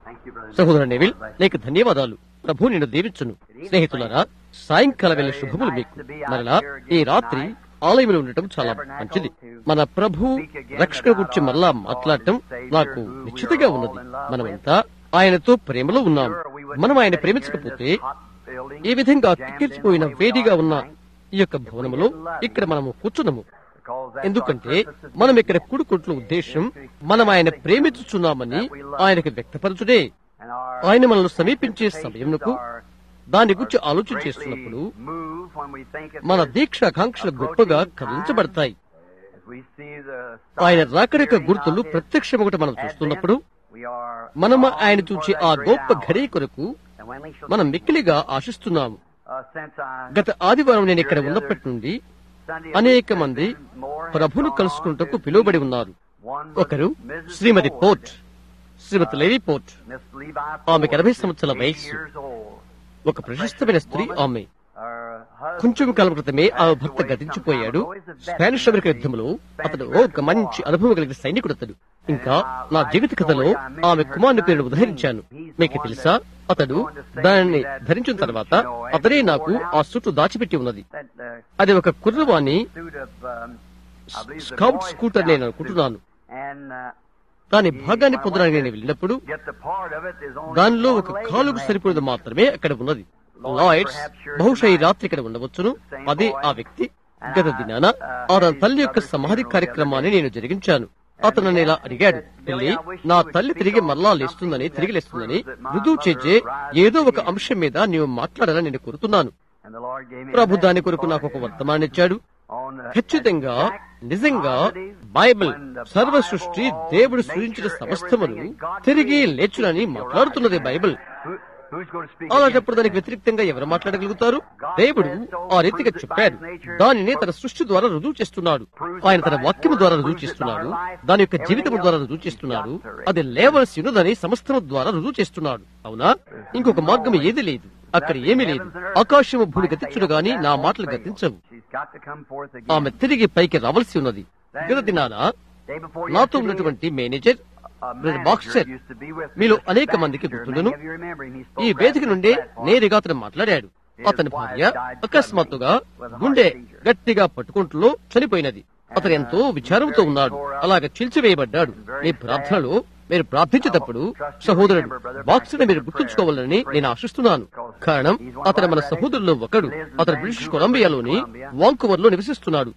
సహోదర నెవిల్ నీకు ధన్యవాదాలు ప్రభు నిన్ను దీవించును స్నేహితులారా సాయంకాల వేళ శుభములు మీకు మరలా ఈ రాత్రి ఆలయంలో ఉండటం చాలా మంచిది మన ప్రభు రక్షణ గురించి మరలా మాట్లాడటం నాకు నిశ్చితగా ఉన్నది మనమంతా ఆయనతో ప్రేమలో ఉన్నాం మనం ఆయన ప్రేమించకపోతే ఈ విధంగా కిక్కిరిచిపోయిన వేడిగా ఉన్న ఈ యొక్క భవనములో ఇక్కడ మనము కూర్చున్నాము ఎందుకంటే మనం ఇక్కడ కూడుకుంటున్న ఉద్దేశం మనం ఆయన ప్రేమించుచున్నామని ఆయనకు వ్యక్తపరచుడే ఆయన మనల్ని సమీపించే సమయంకు దాని గురించి ఆలోచన చేస్తున్నప్పుడు మన దీక్షాకాంక్షలు గొప్పగా కదిలించబడతాయి ఆయన రాకరిక గుర్తులు ప్రత్యక్షమొకటి మనం చూస్తున్నప్పుడు మనం ఆయన చూచి ఆ గొప్ప ఘడి కొరకు మనం మిక్కిలిగా ఆశిస్తున్నాము గత ఆదివారం నేను ఇక్కడ ఉన్నప్పటి నుండి అనేక మంది ప్రభును కలుసుకుంటకు పిలువబడి ఉన్నారు ఒకరు శ్రీమతి పోర్ట్ శ్రీమతి లేవి పోర్ట్ ఆమెకు ఎనభై సంవత్సరాల వయస్సు ఒక ప్రశస్తమైన స్త్రీ ఆమె కొంచెం కాలం క్రితమే ఆమె భర్త గతించిపోయాడు స్పానిష్ అమెరికా యుద్ధంలో అతడు ఒక మంచి అనుభవం కలిగిన సైనికుడు అతడు ఇంకా నా జీవిత కథలో ఆమె కుమారుని పేరును ఉదహరించాను మీకు తెలుసా అతడు దానిని ధరించిన తర్వాత అతనే నాకు ఆ చుట్టూ దాచిపెట్టి ఉన్నది అది ఒక కుర్రవాణి స్కౌట్ స్కూటర్ నేను అనుకుంటున్నాను దాని భాగాన్ని పొందడానికి నేను వెళ్ళినప్పుడు దానిలో ఒక కాలుకు సరిపోయేది మాత్రమే అక్కడ ఉన్నది లాయిడ్స్ బహుశా ఈ రాత్రి ఇక్కడ ఉండవచ్చును అదే ఆ వ్యక్తి గత దినాన అతని తల్లి యొక్క సమాధి కార్యక్రమాన్ని నేను జరిగించాను అతను నన్ను ఇలా అడిగాడు వెళ్ళి నా తల్లి తిరిగి మరలా లేస్తుందని తిరిగి లేస్తుందని రుజువు చేసే ఏదో ఒక అంశం మీద నీవు మాట్లాడాలని నేను కోరుతున్నాను ప్రభు దాని కొరకు నాకు ఒక వర్తమానం ఇచ్చాడు ఖచ్చితంగా నిజంగా బైబిల్ సర్వ సృష్టి దేవుడు సృజించిన సమస్తమును తిరిగి లేచునని మాట్లాడుతున్నది బైబిల్ అలాంటప్పుడు దానికి వ్యతిరేక్తంగా ఎవరు మాట్లాడగలుగుతారు దేవుడు ఆ రీతిగా చెప్పాడు దానిని తన సృష్టి ద్వారా రుజువు చేస్తున్నాడు ఆయన తన వాక్యము ద్వారా రుజువు చేస్తున్నాడు దాని యొక్క జీవితం ద్వారా రుజువు చేస్తున్నాడు అది లేవలసి ఉన్నదని సమస్తము ద్వారా రుజువు చేస్తున్నాడు అవునా ఇంకొక మార్గం ఏది లేదు అక్కడ ఏమీ లేదు ఆకాశము భూమి గతించుడు గాని నా మాటలు గతించవు ఆమె తిరిగి పైకి రావాల్సి ఉన్నది గత దినాన నాతో ఉన్నటువంటి మేనేజర్ బాక్సర్ మీలో అనేక మందికి గుర్తుండను ఈ వేదిక నుండే నేరుగా అతను మాట్లాడాడు అతని భార్య అకస్మాత్తుగా గుండె గట్టిగా పట్టుకుంటూ చనిపోయినది అతను ఎంతో విచారంతో ఉన్నాడు అలాగ చిల్చివేయబడ్డాడు మీ ప్రార్థనలో మీరు ప్రార్థించేటప్పుడు సహోదరుడు బాక్సుని మీరు గుర్తుంచుకోవాలని నేను ఆశిస్తున్నాను కారణం అతను మన సహోదరుల్లో ఒకడు అతను బ్రిటిష్ కొలంబియాలోని వాంకువర్ లో నివసిస్తున్నాడు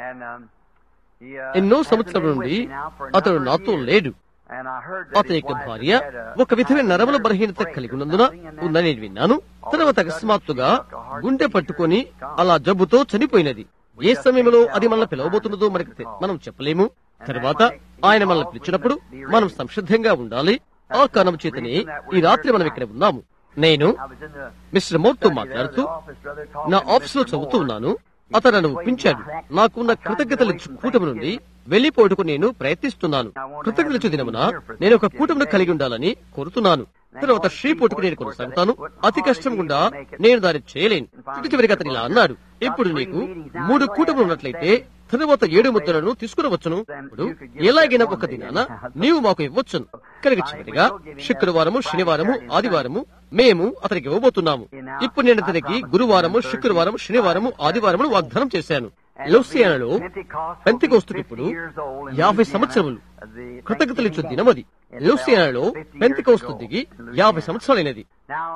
ఎన్నో సంవత్సరాల నుండి అతడు నాతో లేడు అతని యొక్క భార్య ఒక విధమైన నరముల బలహీనత కలిగి ఉన్నందున ఉందని నేను విన్నాను తర్వాత అకస్మాత్తుగా గుండె పట్టుకొని అలా జబ్బుతో చనిపోయినది ఏ సమయంలో అది మనల్ని పిలవబోతున్నదో మనకి మనం చెప్పలేము తర్వాత ఆయన మనల్ని పిలిచినప్పుడు మనం సంసిద్ధంగా ఉండాలి ఆ కారణం చేతనే ఈ రాత్రి మనం ఇక్కడ ఉన్నాము నేను మిస్టర్ మోర్తో మాట్లాడుతూ నా ఆఫీస్ లో చదువుతూ ఉన్నాను అతను నన్ను ఒప్పించాడు నాకున్న కృతజ్ఞతల కూటమి నుండి వెళ్లిపోటుకు నేను ప్రయత్నిస్తున్నాను కృతజ్ఞతల దినమున నేను ఒక కూటమిని కలిగి ఉండాలని కోరుతున్నాను తర్వాత శ్రీ పోటుకు నేను కొనసాగుతాను అతి కష్టం గుండా నేను దాన్ని చేయలేను చిటి చివరికి అతను ఇలా అన్నాడు ఇప్పుడు నీకు మూడు కూటములు ఉన్నట్లయితే తరువాత ఏడు ముద్దలను తీసుకురవచ్చును ఇప్పుడు ఎలాగైనా ఒక దినాన నీవు మాకు ఇవ్వచ్చును కనుక చివరిగా శుక్రవారము శనివారము ఆదివారము మేము అతనికి ఇవ్వబోతున్నాము ఇప్పుడు నేను అతనికి గురువారము శుక్రవారం శనివారము ఆదివారము వాగ్దానం చేశాను లూసియానాలో పెంతికోస్తుకు ఇప్పుడు యాభై సంవత్సరములు కృతజ్ఞతలు ఇచ్చే దినమది లూసియానాలో పెంతికోస్తు దిగి యాభై సంవత్సరాలైనది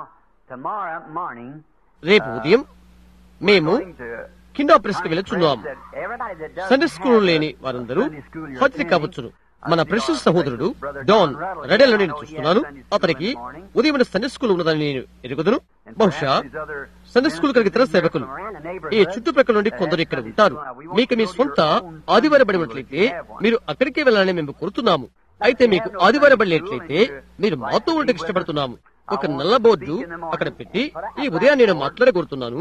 రేపు ఉదయం మేము కిండా ప్రెస్ కి వెళుచున్నాం సండే స్కూల్ లేని వారందరూ హాజరు కావచ్చును మన ప్రెషస్ సహోదరుడు డాన్ రెడెల్ నేను చూస్తున్నాను అతనికి ఉదయం సండే స్కూల్ ఉన్నదని నేను ఎరుగుదును బహుశా సండే స్కూల్ కలిగి ఇతర సేవకులు ఈ చుట్టుప్రక్కల నుండి కొందరు ఇక్కడ ఉంటారు మీకు మీ సొంత ఆదివారం బడి ఉన్నట్లయితే మీరు అక్కడికే వెళ్ళాలని మేము కోరుతున్నాము అయితే మీకు ఆదివారం బడినట్లయితే మీరు మాతో ఉండటం ఇష్టపడుతున్నాము ఒక నల్ల బోర్డు అక్కడ పెట్టి ఈ ఉదయం నేను మాట్లాడగోరుతున్నాను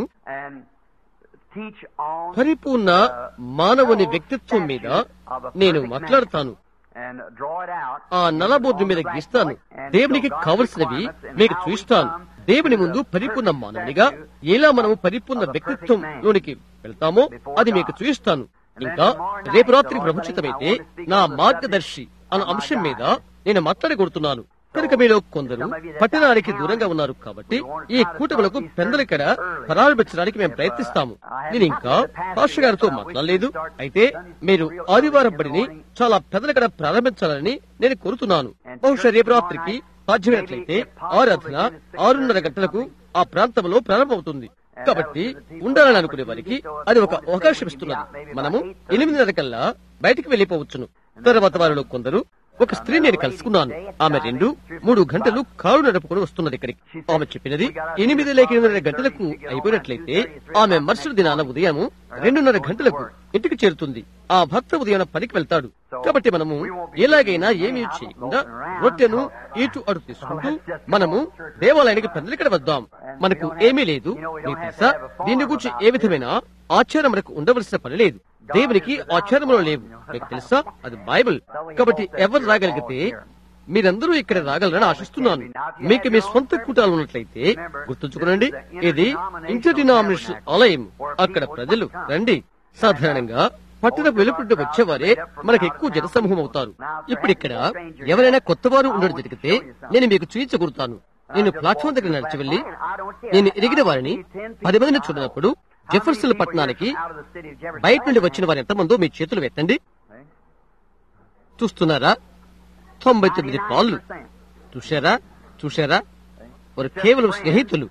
పరిపూర్ణ మానవుని వ్యక్తిత్వం మీద నేను మాట్లాడతాను ఆ నల్లబోర్డు మీద గీస్తాను దేవునికి కావలసినవి మీకు చూస్తాను దేవుని ముందు పరిపూర్ణ మానవునిగా ఎలా మనము పరిపూర్ణ వ్యక్తిత్వంలోనికి వెళ్తామో అది మీకు చూస్తాను ఇంకా రేపు రాత్రి ప్రభుత్వమైతే నా మార్గదర్శి అన్న అంశం మీద నేను మాట్లాడగొడుతున్నాను కనుక మీలో కొందరు పట్టణానికి దూరంగా ఉన్నారు కాబట్టి ఈ కూటములకు పెందలికడ ప్రారంభించడానికి మేము ప్రయత్నిస్తాము నేను ఇంకా పాస్టర్ గారితో మాట్లాడలేదు అయితే మీరు ఆదివారం బడిని చాలా పెద్దలకడ ప్రారంభించాలని నేను కోరుతున్నాను బహుశా రేపు రాత్రికి సాధ్యమైనట్లయితే ఆరాధన ఆరున్నర గంటలకు ఆ ప్రాంతంలో ప్రారంభమవుతుంది కాబట్టి ఉండాలని అనుకునే వారికి అది ఒక అవకాశం ఇస్తున్నది మనము ఎనిమిదిన్నర కల్లా బయటికి వెళ్లిపోవచ్చును తర్వాత వారిలో కొందరు ఒక స్త్రీ నేను కలుసుకున్నాను ఆమె రెండు మూడు గంటలు కారు నడుపుకొని వస్తున్నది ఇక్కడికి ఆమె చెప్పినది ఎనిమిది లేక ఎనిమిదిన్నర గంటలకు అయిపోయినట్లయితే ఆమె మరుసటి దినాన ఉదయం రెండున్నర గంటలకు ఇంటికి చేరుతుంది ఆ భర్త ఉదయం పనికి వెళ్తాడు కాబట్టి మనము ఎలాగైనా ఏమీ చేయకుండా రొట్టెను ఇటు అటు తీసుకుంటూ మనము దేవాలయానికి పెద్దలిక్కడ వద్దాం మనకు ఏమీ లేదు మీకు తెలుసా దీని గురించి ఏ విధమైన ఆచారం మనకు ఉండవలసిన పని లేదు దేవునికి ఆచారములు లేవు మీకు తెలుసా అది బైబిల్ కాబట్టి ఎవరు రాగలిగితే మీరందరూ ఇక్కడ రాగలరని ఆశిస్తున్నాను మీకు మీ సొంత కూటాలు ఉన్నట్లయితే గుర్తుంచుకోనండి ఇది ఇంటర్ డినామినేషన్ ఆలయం అక్కడ ప్రజలు రండి సాధారణంగా పట్టణ వెలుపుంటే వచ్చేవారే మనకు ఎక్కువ జనసమూహం అవుతారు ఇప్పుడు ఇక్కడ ఎవరైనా కొత్త వారు ఉండడం జరిగితే నేను మీకు చూయించగలుగుతాను నేను ప్లాట్ఫామ్ దగ్గర నడిచి వెళ్లి నేను ఎరిగిన వారిని పది మందిని చూడనప్పుడు జెఫర్సన్ పట్టణానికి బయట నుండి వచ్చిన వారు ఎంతమందో మీ చేతులు ఎత్తండి చూస్తున్నారా తొంభై తొమ్మిది పాళ్ళు చూశారా చూశారా వారు కేవలం స్నేహితులు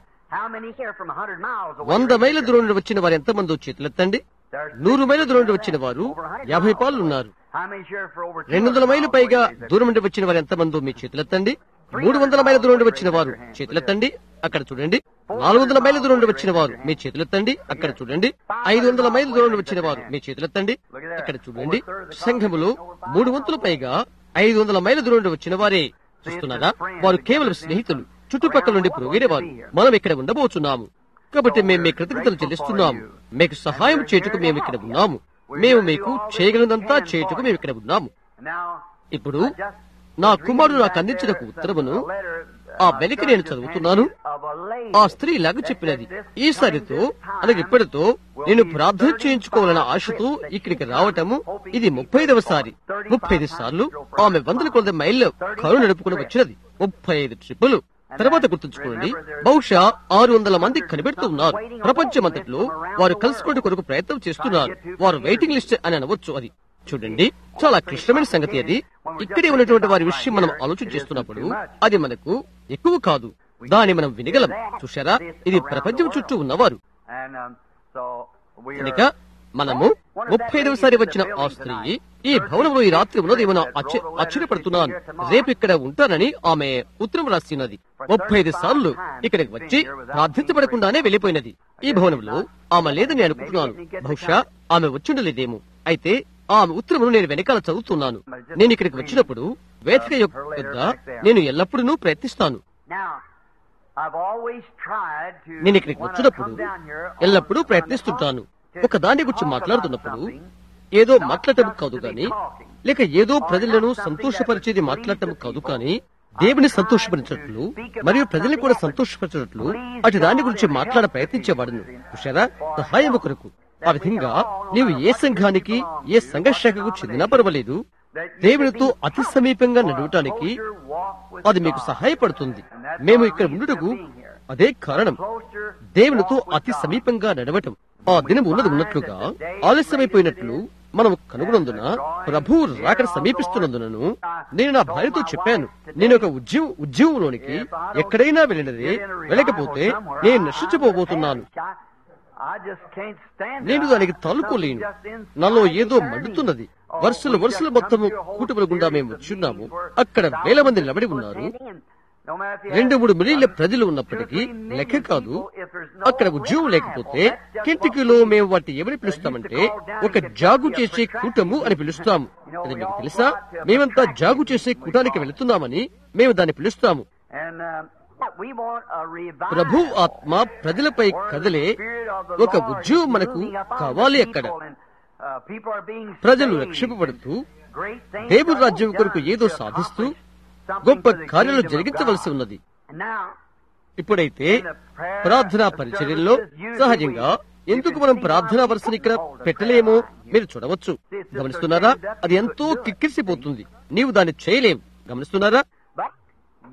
వంద మైళ్ళ దూరం నుండి వచ్చిన వారు ఎంతమందో చేతులెత్తండి నూరు మైళ్ళ దూరం నుండి వచ్చిన వారు యాభై పాళ్ళు ఉన్నారు రెండు వందల మైలు పైగా దూరం నుండి వచ్చిన వారు ఎంతమందో మీ చేతులెత్తండి మూడు వందల మైల దూరం నుండి వచ్చిన వారు చేతులెత్తండి అక్కడ చూడండి నాలుగు వందల మైల దూరం నుండి వచ్చిన వారు మీ చేతులెత్తండి అక్కడ చూడండి ఐదు వందల మైల దూరం నుండి వచ్చిన వారు మీ చేతులెత్తండి అక్కడ చూడండి సంఘములో మూడు వంతుల పైగా ఐదు వందల మైల దూరం నుండి వచ్చిన వారే చూస్తున్నారా వారు కేవలం స్నేహితులు చుట్టుపక్కల నుండి పురోగిరేవారు మనం ఇక్కడ ఉండబోతున్నాము కాబట్టి మేము మీ కృతజ్ఞతలు చెల్లిస్తున్నాము మీకు సహాయం చేయుటకు మేము ఇక్కడ ఉన్నాము మేము మీకు చేయగలిగినంతా చేయుటకు మేము ఇక్కడ ఉన్నాము ఇప్పుడు నా కుమారుడు నాకు అందించిన ఒక ఉత్తరమును ఆ వెనక నేను చదువుతున్నాను ఆ స్త్రీ ఇలాగ చెప్పినది ఈసారితో అలాగే ఇప్పటితో నేను ప్రార్థన చేయించుకోవాలన్న ఆశతో ఇక్కడికి రావటము ఇది ముప్పై ఐదవ సారి ముప్పై ఐదు సార్లు ఆమె వందల కొలది మైళ్ళు కారు నడుపుకుని వచ్చినది ముప్పై ఐదు ట్రిప్పులు తర్వాత గుర్తుంచుకోండి బహుశా ఆరు వందల మంది కనిపెడుతూ ఉన్నారు ప్రపంచమంతట్లో వారు కలుసుకోవడం కొరకు ప్రయత్నం చేస్తున్నారు వారు వెయిటింగ్ లిస్ట్ అని అనవచ్చు అది చూడండి చాలా క్లిష్టమైన సంగతి అది ఇక్కడే ఉన్నటువంటి వారి విషయం మనం ఆలోచన చేస్తున్నప్పుడు అది మనకు ఎక్కువ కాదు దాన్ని మనం వినగలం చూశారా ఇది ప్రపంచం చుట్టూ ఉన్నవారు కనుక మనము ముప్పై ఐదవసారి వచ్చిన ఆ స్త్రీ ఈ భవనంలో ఈ రాత్రి ఉన్నదేమో ఆశ్చర్యపడుతున్నాను రేపు ఇక్కడ ఉంటానని ఆమె ఉత్తరం రాసినది ముప్పై ఐదు సార్లు ఇక్కడికి వచ్చి ప్రార్థించబడకుండానే వెళ్లిపోయినది ఈ భవనంలో ఆమె లేదని అనుకుంటున్నాను బహుశా ఆమె వచ్చిండలేదేమో అయితే ఆమె ఉత్తరమును నేను వెనకాల చదువుతున్నాను నేను ఇక్కడికి వచ్చినప్పుడు వేదిక యొక్క నేను ఎల్లప్పుడూ ప్రయత్నిస్తాను నేను ఇక్కడికి వచ్చినప్పుడు ఎల్లప్పుడూ ప్రయత్నిస్తుంటాను ఒక దాని గురించి మాట్లాడుతున్నప్పుడు ఏదో మాట్లాడటం కాదు కానీ లేక ఏదో ప్రజలను సంతోషపరిచేది మాట్లాడటం కాదు కానీ దేవుని సంతోషపరిచినట్లు మరియు ప్రజల్ని కూడా సంతోషపరిచినట్లు అటు దాని గురించి మాట్లాడ ప్రయత్నించేవాడును చూశారా సహాయం కొరకు ఆ విధంగా నీవు ఏ సంఘానికి ఏ సంఘ శాఖకు చెందినా పర్వాలేదు దేవునితో అతి సమీపంగా నడవటానికి అది మీకు సహాయపడుతుంది మేము ఇక్కడ ఉండుటకు అదే కారణం దేవునితో అతి సమీపంగా నడవటం ఆ దినం ఉన్నది ఉన్నట్లుగా ఆలస్యమైపోయినట్లు మనం కనుగొనందున ప్రభు రాకడ సమీపిస్తున్నందునను నేను నా భార్యతో చెప్పాను నేను ఒక ఉద్యమం ఉద్యమంలోనికి ఎక్కడైనా వెళ్ళినదే వెళ్ళకపోతే నేను నశించబోతున్నాను నేను దానికి తాలుకోలేను నాలో ఏదో మండుతున్నది వరుసలు వరుసలు మొత్తము కూటముల గుండా మేము వచ్చున్నాము అక్కడ వేల మంది నిలబడి ఉన్నారు రెండు మూడు మిలియన్ల ప్రజలు ఉన్నప్పటికీ లెక్క కాదు అక్కడ ఉద్యోగం లేకపోతే కింటికిలో మేము వాటి ఎవరిని పిలుస్తామంటే ఒక జాగు చేసే కూటము అని పిలుస్తాము అది మీకు తెలుసా మేమంతా జాగు చేసే కూటానికి వెళుతున్నామని మేము దాన్ని పిలుస్తాము ప్రభు ఆత్మ ప్రజలపై కదిలే ఒక ఉద్యోగం మనకు కావాలి అక్కడ ప్రజలు రక్షింపబడుతూ దేవుడి రాజ్యం కొరకు ఏదో సాధిస్తూ గొప్ప కార్యాలు జరిగించవలసి ఉన్నది ఇప్పుడైతే ప్రార్థనా పరిచర్యల్లో సహజంగా ఎందుకు మనం ప్రార్థనా వరుసని ఇక్కడ పెట్టలేమో మీరు చూడవచ్చు గమనిస్తున్నారా అది ఎంతో కిక్కిరిసిపోతుంది నీవు దాన్ని చేయలేవు గమనిస్తున్నారా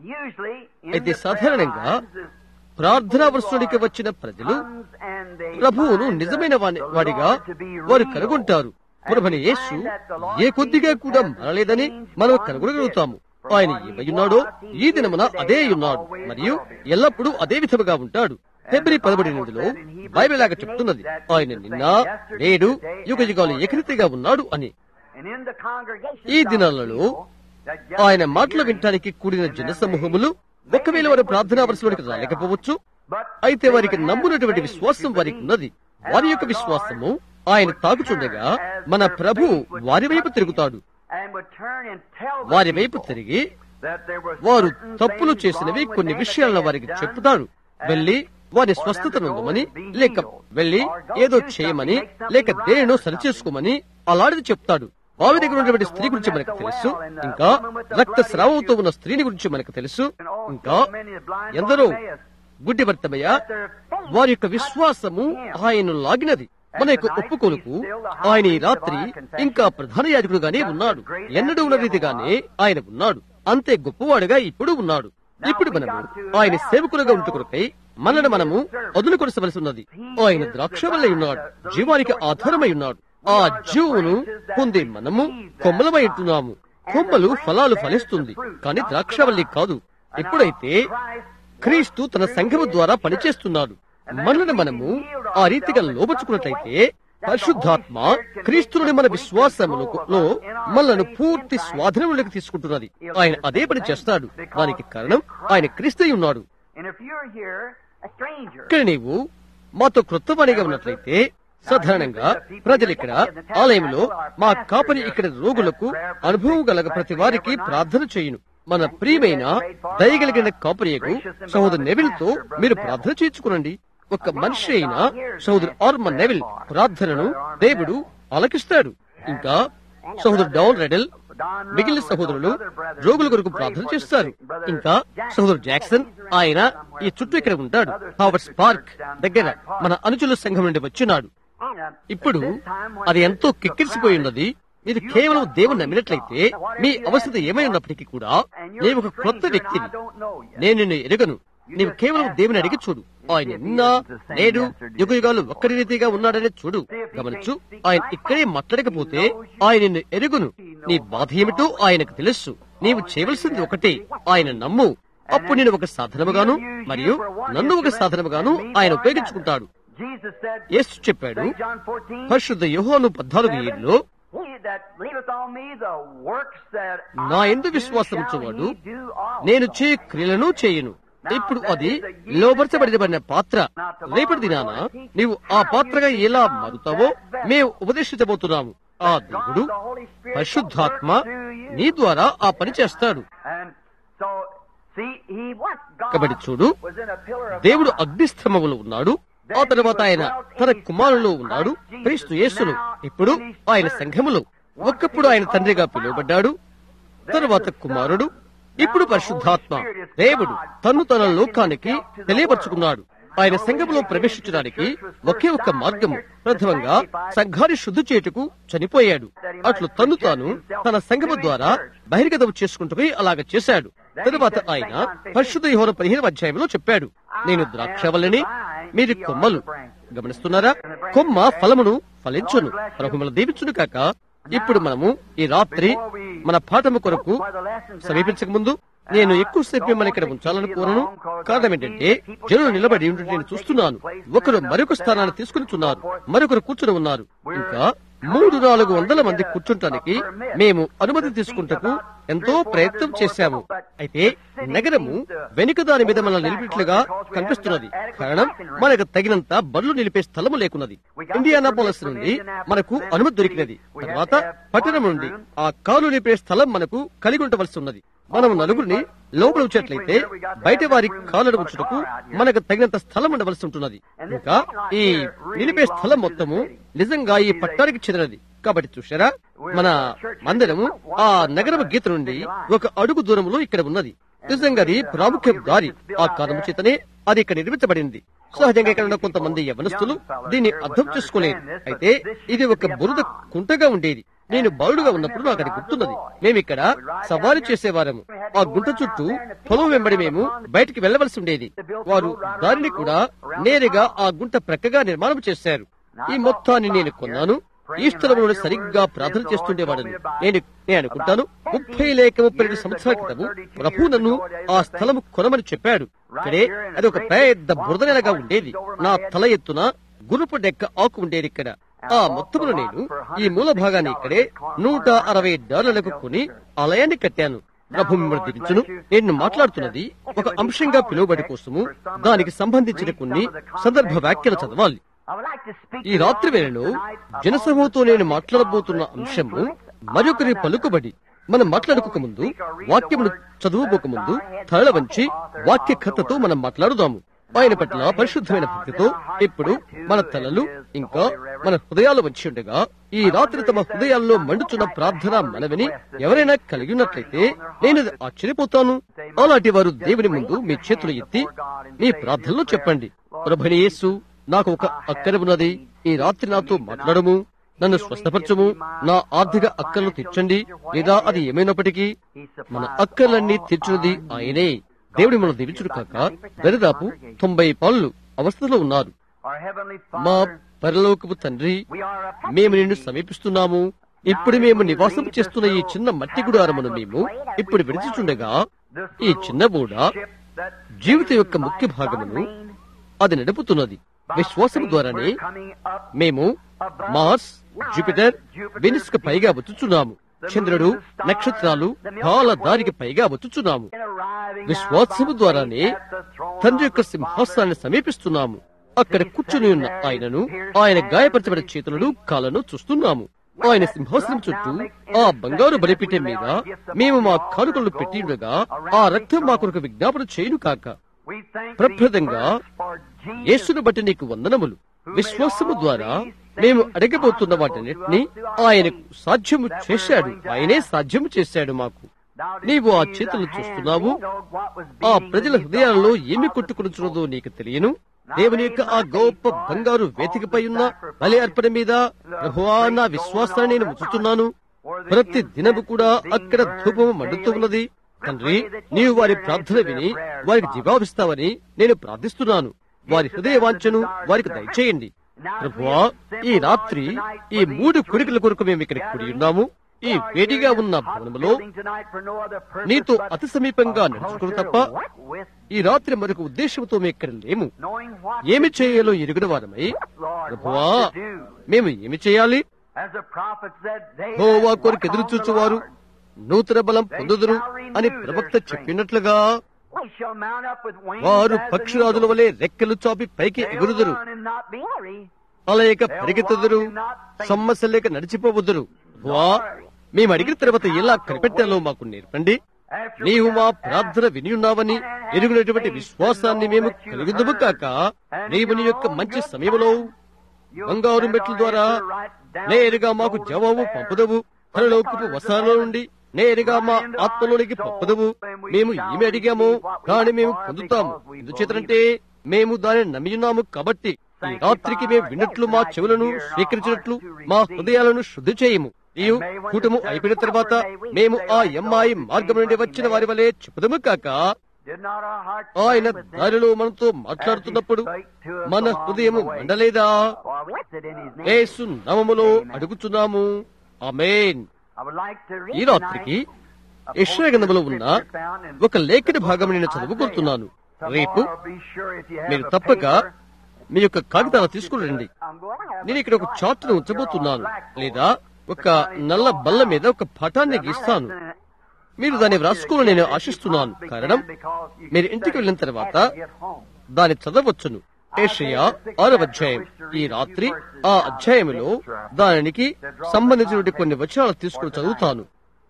అయితే సాధారణంగా ప్రార్థనా వరుసలోనికి వచ్చిన ప్రజలు ప్రభువును నిజమైన వాని- వాడిగా వారు కనుగొంటారు ప్రభుని యేసు ఏ కొద్దిగా కూడా మరలేదని మనం కనుగొనగలుగుతాము ఆయన ఏమయ్యున్నాడో ఈ దినమున అదే ఉన్నాడు మరియు ఎల్లప్పుడూ అదే విధముగా ఉంటాడు ఫిబ్రి పదబడినదిలో బైబిల్ లాగా చెప్తున్నది ఆయన నిన్న నేడు యుగ యుగాలు ఏకరీతిగా ఉన్నాడు అని ఈ దినాలలో ఆయన మాటలు వినటానికి కూడిన జన సమూహములు ఒకవేళ వారి ప్రార్థనా వరుసలోనికి రాలేకపోవచ్చు అయితే వారికి నమ్మునటువంటి విశ్వాసం వారికి ఉన్నది వారి యొక్క విశ్వాసము ఆయన తాకుచుండగా మన ప్రభు వారి వైపు తిరుగుతాడు వారి వైపు తిరిగి వారు తప్పులు చేసినవి కొన్ని విషయాలను వారికి చెప్తాడు వెళ్లి వారి స్వస్థత నొందమని లేక వెళ్లి ఏదో చేయమని లేక దేనినో సరిచేసుకోమని అలాంటిది చెప్తాడు బావి దగ్గర ఉన్నటువంటి స్త్రీ గురించి మనకు తెలుసు ఇంకా రక్త స్రావంతో ఉన్న స్త్రీని గురించి మనకు తెలుసు ఇంకా ఎందరో గుడ్డి భర్తమయ్య వారి యొక్క విశ్వాసము ఆయన లాగినది మన యొక్క ఒప్పుకోలుకు ఆయన ఈ రాత్రి ఇంకా ప్రధాన యాజకుడుగానే ఉన్నాడు ఎన్నడూ ఉన్న రీతిగానే ఆయన ఉన్నాడు అంతే గొప్పవాడుగా ఇప్పుడు ఉన్నాడు ఇప్పుడు మనము ఆయన సేవకులుగా ఉంటు కొరకై మనల్ని మనము అదును కొనసవలసి ఉన్నది ఆయన ద్రాక్ష వల్ల ఉన్నాడు జీవానికి ఆధారమై ఉన్నాడు ఆ జీవును పొందే మనము కొమ్మలమై ఉంటున్నాము కొమ్మలు ఫలాలు ఫలిస్తుంది కానీ ద్రాక్షవల్లి కాదు ఎప్పుడైతే క్రీస్తు తన సంఘము ద్వారా పనిచేస్తున్నాడు మనల్ని మనము ఆ రీతిగా లోబుచుకున్నట్లయితే పరిశుద్ధాత్మ క్రీస్తుని మన విశ్వాసములో మనలను పూర్తి స్వాధీనంలోకి తీసుకుంటున్నది ఆయన అదే పని చేస్తాడు దానికి కారణం ఆయన క్రీస్తై ఉన్నాడు ఇక్కడ నీవు మాతో క్రొత్తవాణిగా ఉన్నట్లయితే సాధారణంగా ప్రజలు ఇక్కడ ఆలయంలో మా కాపరి ఇక్కడ రోగులకు అనుభవం గల ప్రతి వారికి ప్రార్థన చేయును మన ప్రియమైన దయగలిగిన కాపరియకు సహోదరు నెవిల్తో మీరు ప్రార్థన చేయించుకునండి ఒక మనిషి అయిన సహోదరు ఆర్మన్ నెవిల్ ప్రార్థనను దేవుడు ఆలకిస్తాడు ఇంకా సహోదరు డౌన్ రెడల్ మిగిలిన సహోదరులు రోగుల కొరకు ప్రార్థన చేస్తారు ఇంకా సహోదరు జాక్సన్ ఆయన ఈ చుట్టూ ఇక్కడ ఉంటాడు హావర్స్ పార్క్ దగ్గర మన అనుచుల సంఘం నుండి వచ్చినాడు ఇప్పుడు అది ఎంతో కిక్కిరిసిపోయి ఉన్నది మీరు కేవలం దేవుని నమ్మినట్లయితే మీ అవసరం ఏమై ఉన్నప్పటికీ కూడా నేను ఒక కొత్త వ్యక్తిని నేను నిన్ను ఎరగను నీవు కేవలం దేవుని అడిగి చూడు ఆయన నిన్న నేడు యుగ యుగాలు ఒక్కడి రీతిగా ఉన్నాడనే చూడు గమనించు ఆయన ఇక్కడే మాట్లాడకపోతే ఆయన నిన్ను ఎరుగును నీ బాధ ఏమిటో ఆయనకు తెలుసు నీవు చేయవలసింది ఒకటే ఆయన నమ్ము అప్పుడు నేను ఒక సాధనముగాను మరియు నన్ను ఒక సాధనముగాను ఆయన ఉపయోగించుకుంటాడు యేసు చెప్పాడు పరిశుద్ధ యోహాను పద్నాలుగు ఏడులో నా ఎందు విశ్వాసం ఉంచువాడు నేను చే క్రియలను చేయను ఇప్పుడు అది లోపరచబడిన పాత్ర రేపటి దినాన నీవు ఆ పాత్రగా ఎలా మారుతావో మేము ఉపదేశించబోతున్నాము ఆ దేవుడు పరిశుద్ధాత్మ నీ ద్వారా ఆ పని చేస్తాడు కాబట్టి చూడు దేవుడు అగ్నిస్తంభములో ఉన్నాడు ఆ తర్వాత ఆయన తన కుమారులో ఉన్నాడు క్రీస్తు యేసును ఇప్పుడు ఆయన సంఘములో ఒకప్పుడు ఆయన తండ్రిగా పిలువబడ్డాడు తరువాత కుమారుడు ఇప్పుడు పరిశుద్ధాత్మ దేవుడు తను తన లోకానికి తెలియపరుచుకున్నాడు ఆయన సంఘములో ప్రవేశించడానికి ఒకే ఒక్క మార్గము ప్రథమంగా సంఘాన్ని శుద్ధి చేయుటకు చనిపోయాడు అట్లు తను తాను తన సంఘము ద్వారా బహిర్గతం చేసుకుంటూ అలాగ చేశాడు తరువాత ఆయన పరిశుద్ధ యోహన పదిహేను అధ్యాయంలో చెప్పాడు నేను ద్రాక్షవల్లిని మీరు కొమ్మలు గమనిస్తున్నారా కొమ్మ ఫలమును ఫలించును ప్రభుమల దీవించును కాక ఇప్పుడు మనము ఈ రాత్రి మన పాఠము కొరకు సమీపించక ముందు నేను ఎక్కువసేపు మిమ్మల్ని ఇక్కడ ఉంచాలని కోరను కారణం ఏంటంటే జనులు నిలబడి ఉంటే నేను చూస్తున్నాను ఒకరు మరొక స్థానాన్ని తీసుకుని మరొకరు కూర్చుని ఉన్నారు ఇంకా మూడు నాలుగు వందల మంది కూర్చుంటానికి మేము అనుమతి తీసుకుంటకు ఎంతో ప్రయత్నం చేశాము అయితే నగరము వెనుక దాని మీద మనల్ని నిలిపిట్లుగా కనిపిస్తున్నది కారణం మనకు తగినంత బళ్ళు నిలిపే స్థలము లేకున్నది ఇండియానాపోలస్ నుండి మనకు అనుమతి దొరికినది తర్వాత పట్టణం నుండి ఆ కాలు నిలిపే స్థలం మనకు కలిగి ఉండవలసి ఉన్నది మనం నలుగురిని లోపల ఉంచినట్లయితే బయట వారి కాలను ఉంచుటకు మనకు తగినంత స్థలం ఉండవలసి ఉంటున్నది ఇంకా ఈ నిలిపే స్థలం మొత్తము నిజంగా ఈ పట్టానికి చెందినది కాబట్టి చూశారా మన మందిరము ఆ నగరము గీత నుండి ఒక అడుగు దూరంలో ఇక్కడ ఉన్నది నిజంగా అది ప్రాముఖ్య దారి ఆ కారణము చేతనే అది ఇక్కడ నిర్మించబడింది సహజంగా ఇక్కడ ఉన్న కొంతమంది యవనస్తులు దీన్ని అర్థం చేసుకోలేరు అయితే ఇది ఒక బురద కుంటగా ఉండేది నేను బాలుడుగా ఉన్నప్పుడు నాకు అది గుర్తున్నది మేమిక్కడ సవారీ చేసేవారము ఆ గుంట చుట్టూ పొలం వెంబడి మేము బయటికి వెళ్లవలసి ఉండేది వారు దారిని కూడా నేరుగా ఆ గుంట ప్రక్కగా నిర్మాణం చేశారు ఈ మొత్తాన్ని నేను కొన్నాను ఈ స్థలంలో సరిగ్గా ప్రార్థన చేస్తుండేవాడని నేను నేను అనుకుంటాను ముప్పై లేక ముప్పై రెండు సంవత్సరాల క్రితము ప్రభు నన్ను ఆ స్థలము కొనమని చెప్పాడు ఇక్కడే అది ఒక పెద్ద బురద నెలగా ఉండేది నా తల ఎత్తున గురుపు డెక్క ఆకు ఉండేది ఇక్కడ ఆ మొత్తమును నేను ఈ మూల భాగాన్ని ఇక్కడే నూట అరవై డాలర్లకు కొని ఆలయాన్ని కట్టాను ప్రభు మిమ్మల్ని దీవించును నేను మాట్లాడుతున్నది ఒక అంశంగా పిలువబడి కోసము దానికి సంబంధించిన కొన్ని సందర్భ వ్యాఖ్యలు చదవాలి ఈ రాత్రి వేళలో జనసమూహంతో నేను మాట్లాడబోతున్న అంశము మరొకరి పలుకుబడి మనం మాట్లాడుకోక ముందు వాక్యమును చదువుకోక ముందు తరల వంచి వాక్య కథతో మనం మాట్లాడుదాము ఆయన పట్ల పరిశుద్ధమైన భక్తితో ఇప్పుడు మన తలలు ఇంకా మన హృదయాలు వచ్చి ఉండగా ఈ రాత్రి తమ హృదయాల్లో మండుచున్న ప్రార్థన మనవిని ఎవరైనా కలిగి ఉన్నట్లయితే నేను అది ఆశ్చర్యపోతాను అలాంటి వారు దేవుని ముందు మీ చేతులు ఎత్తి మీ ప్రార్థనలో చెప్పండి ప్రభని యేసు నాకు ఒక అక్కర ఉన్నది ఈ రాత్రి నాతో మాట్లాడము నన్ను స్వస్థపరచము నా ఆర్థిక అక్కర్లు తీర్చండి లేదా అది ఏమైనప్పటికీ మన అక్కర్లన్నీ తీర్చినది ఆయనే దేవుడి మనం దీవించుడు కాక దరిదాపు తొంభై పాళ్ళు అవస్థలో ఉన్నారు మా పరలోకపు తండ్రి మేము నిన్ను సమీపిస్తున్నాము ఇప్పుడు మేము నివాసం చేస్తున్న ఈ చిన్న మట్టి గుడారమును మేము ఇప్పుడు విడిచిచుండగా ఈ చిన్న బోడ జీవితం యొక్క ముఖ్య భాగమును అది నడుపుతున్నది విశ్వాసం ద్వారానే మేము మార్స్ జూపిటర్ వెనిస్ కు పైగా వచ్చుచున్నాము చంద్రుడు నక్షత్రాలు బాల దారికి పైగా వచ్చుచున్నాము విశ్వాసము ద్వారానే తండ్రి యొక్క సింహాసనాన్ని సమీపిస్తున్నాము అక్కడ కూర్చుని ఉన్న ఆయనను ఆయన గాయపరచబడిన చేతులను కాలను చూస్తున్నాము ఆయన సింహాసనం చుట్టూ ఆ బంగారు బలిపీఠం మీద మేము మా కానుకలను పెట్టి ఉండగా ఆ రక్తం మా కొరకు విజ్ఞాపన చేయను కాక ప్రప్రదంగా యేసును బట్టి నీకు వందనములు విశ్వాసము ద్వారా మేము అడగబోతున్న వాటన్నిటిని ఆయనకు సాధ్యము చేశాడు ఆయనే సాధ్యము చేశాడు మాకు నీవు ఆ చేతులు చూస్తున్నావు ఆ ప్రజల హృదయాలలో ఏమి కొట్టుకునుచున్నదో నీకు తెలియను దేవుని యొక్క ఆ గొప్ప బంగారు వేదికపై ఉన్న బలి అర్పణ మీద ప్రభువా నా విశ్వాసాన్ని నేను ఉంచుతున్నాను ప్రతి దినము కూడా అక్కడ ధూపము మండుతూ ఉన్నది తండ్రి నీవు వారి ప్రార్థన విని వారికి జవాబిస్తావని నేను ప్రార్థిస్తున్నాను వారి హృదయ వాంఛను వారికి దయచేయండి ప్రభువా ఈ రాత్రి ఈ మూడు కొడుకుల కొరకు మేము ఇక్కడ కూడి ఉన్నాము ఈ వేడిగా ఉన్న భవనములో నీతో అతి సమీపంగా నడుచుకుని తప్ప ఈ రాత్రి మరొక ఉద్దేశంతో మేము ఇక్కడ లేము ఏమి చేయాలో ఎరుగున వారమై ప్రభువా మేము ఏమి చేయాలి హోవా కొరకు ఎదురు చూచువారు నూతన బలం పొందుదురు అని ప్రవక్త చెప్పినట్లుగా వారు పక్షురాజుల వలె రెక్కలు చాపి పైకి ఎగురుదురు అలయక పరిగెత్తుదురు సమస్య లేక నడిచిపోవద్దురు వా మేము అడిగిన తర్వాత ఎలా కనిపెట్టాలో మాకు నేర్పండి నీవు మా ప్రార్థన విని ఉన్నావని ఎరుగునటువంటి విశ్వాసాన్ని మేము కలుగుదము కాక నీవు నీ యొక్క మంచి సమయంలో బంగారు మెట్ల ద్వారా నేరుగా మాకు జవాబు పంపదవు పరలోకపు వసాలలో నుండి నేరుగా మా ఆత్మలోనికి పంపదవు మేము ఏమి అడిగామో కానీ మేము పొందుతాము ఎందుచేతనంటే మేము దానిని నమ్మియున్నాము కాబట్టి ఈ రాత్రికి మేము విన్నట్లు మా చెవులను స్వీకరించినట్లు మా హృదయాలను శుద్ధి చేయము నీవు కూటము అయిపోయిన తర్వాత మేము ఆ ఎమ్మాయి మార్గం నుండి వచ్చిన వారి వలె చెప్పుదము కాక ఆయన దారిలో మనతో మాట్లాడుతున్నప్పుడు మన హృదయం మండలేదా యేసు నామములో అడుగుతున్నాము ఆమేన్ ఈ రాత్రికి యశ్వగంధములో ఉన్న ఒక లేఖన భాగం నేను చదువుకుంటున్నాను రేపు మీరు తప్పక మీ యొక్క కాగితాలు తీసుకుని రండి నేను ఇక్కడ ఒక చార్ట్ను ఉంచబోతున్నాను లేదా ఒక నల్ల బల్ల మీద ఒక పటాన్ని గీస్తాను మీరు దాన్ని వ్రాసుకోవాలని నేను ఆశిస్తున్నాను కారణం మీరు ఇంటికి వెళ్ళిన తర్వాత దాన్ని చదవచ్చును ఏషియా ఆరవ అధ్యాయం ఈ రాత్రి ఆ అధ్యాయంలో దానికి సంబంధించినటువంటి కొన్ని వచనాలు తీసుకుని చదువుతాను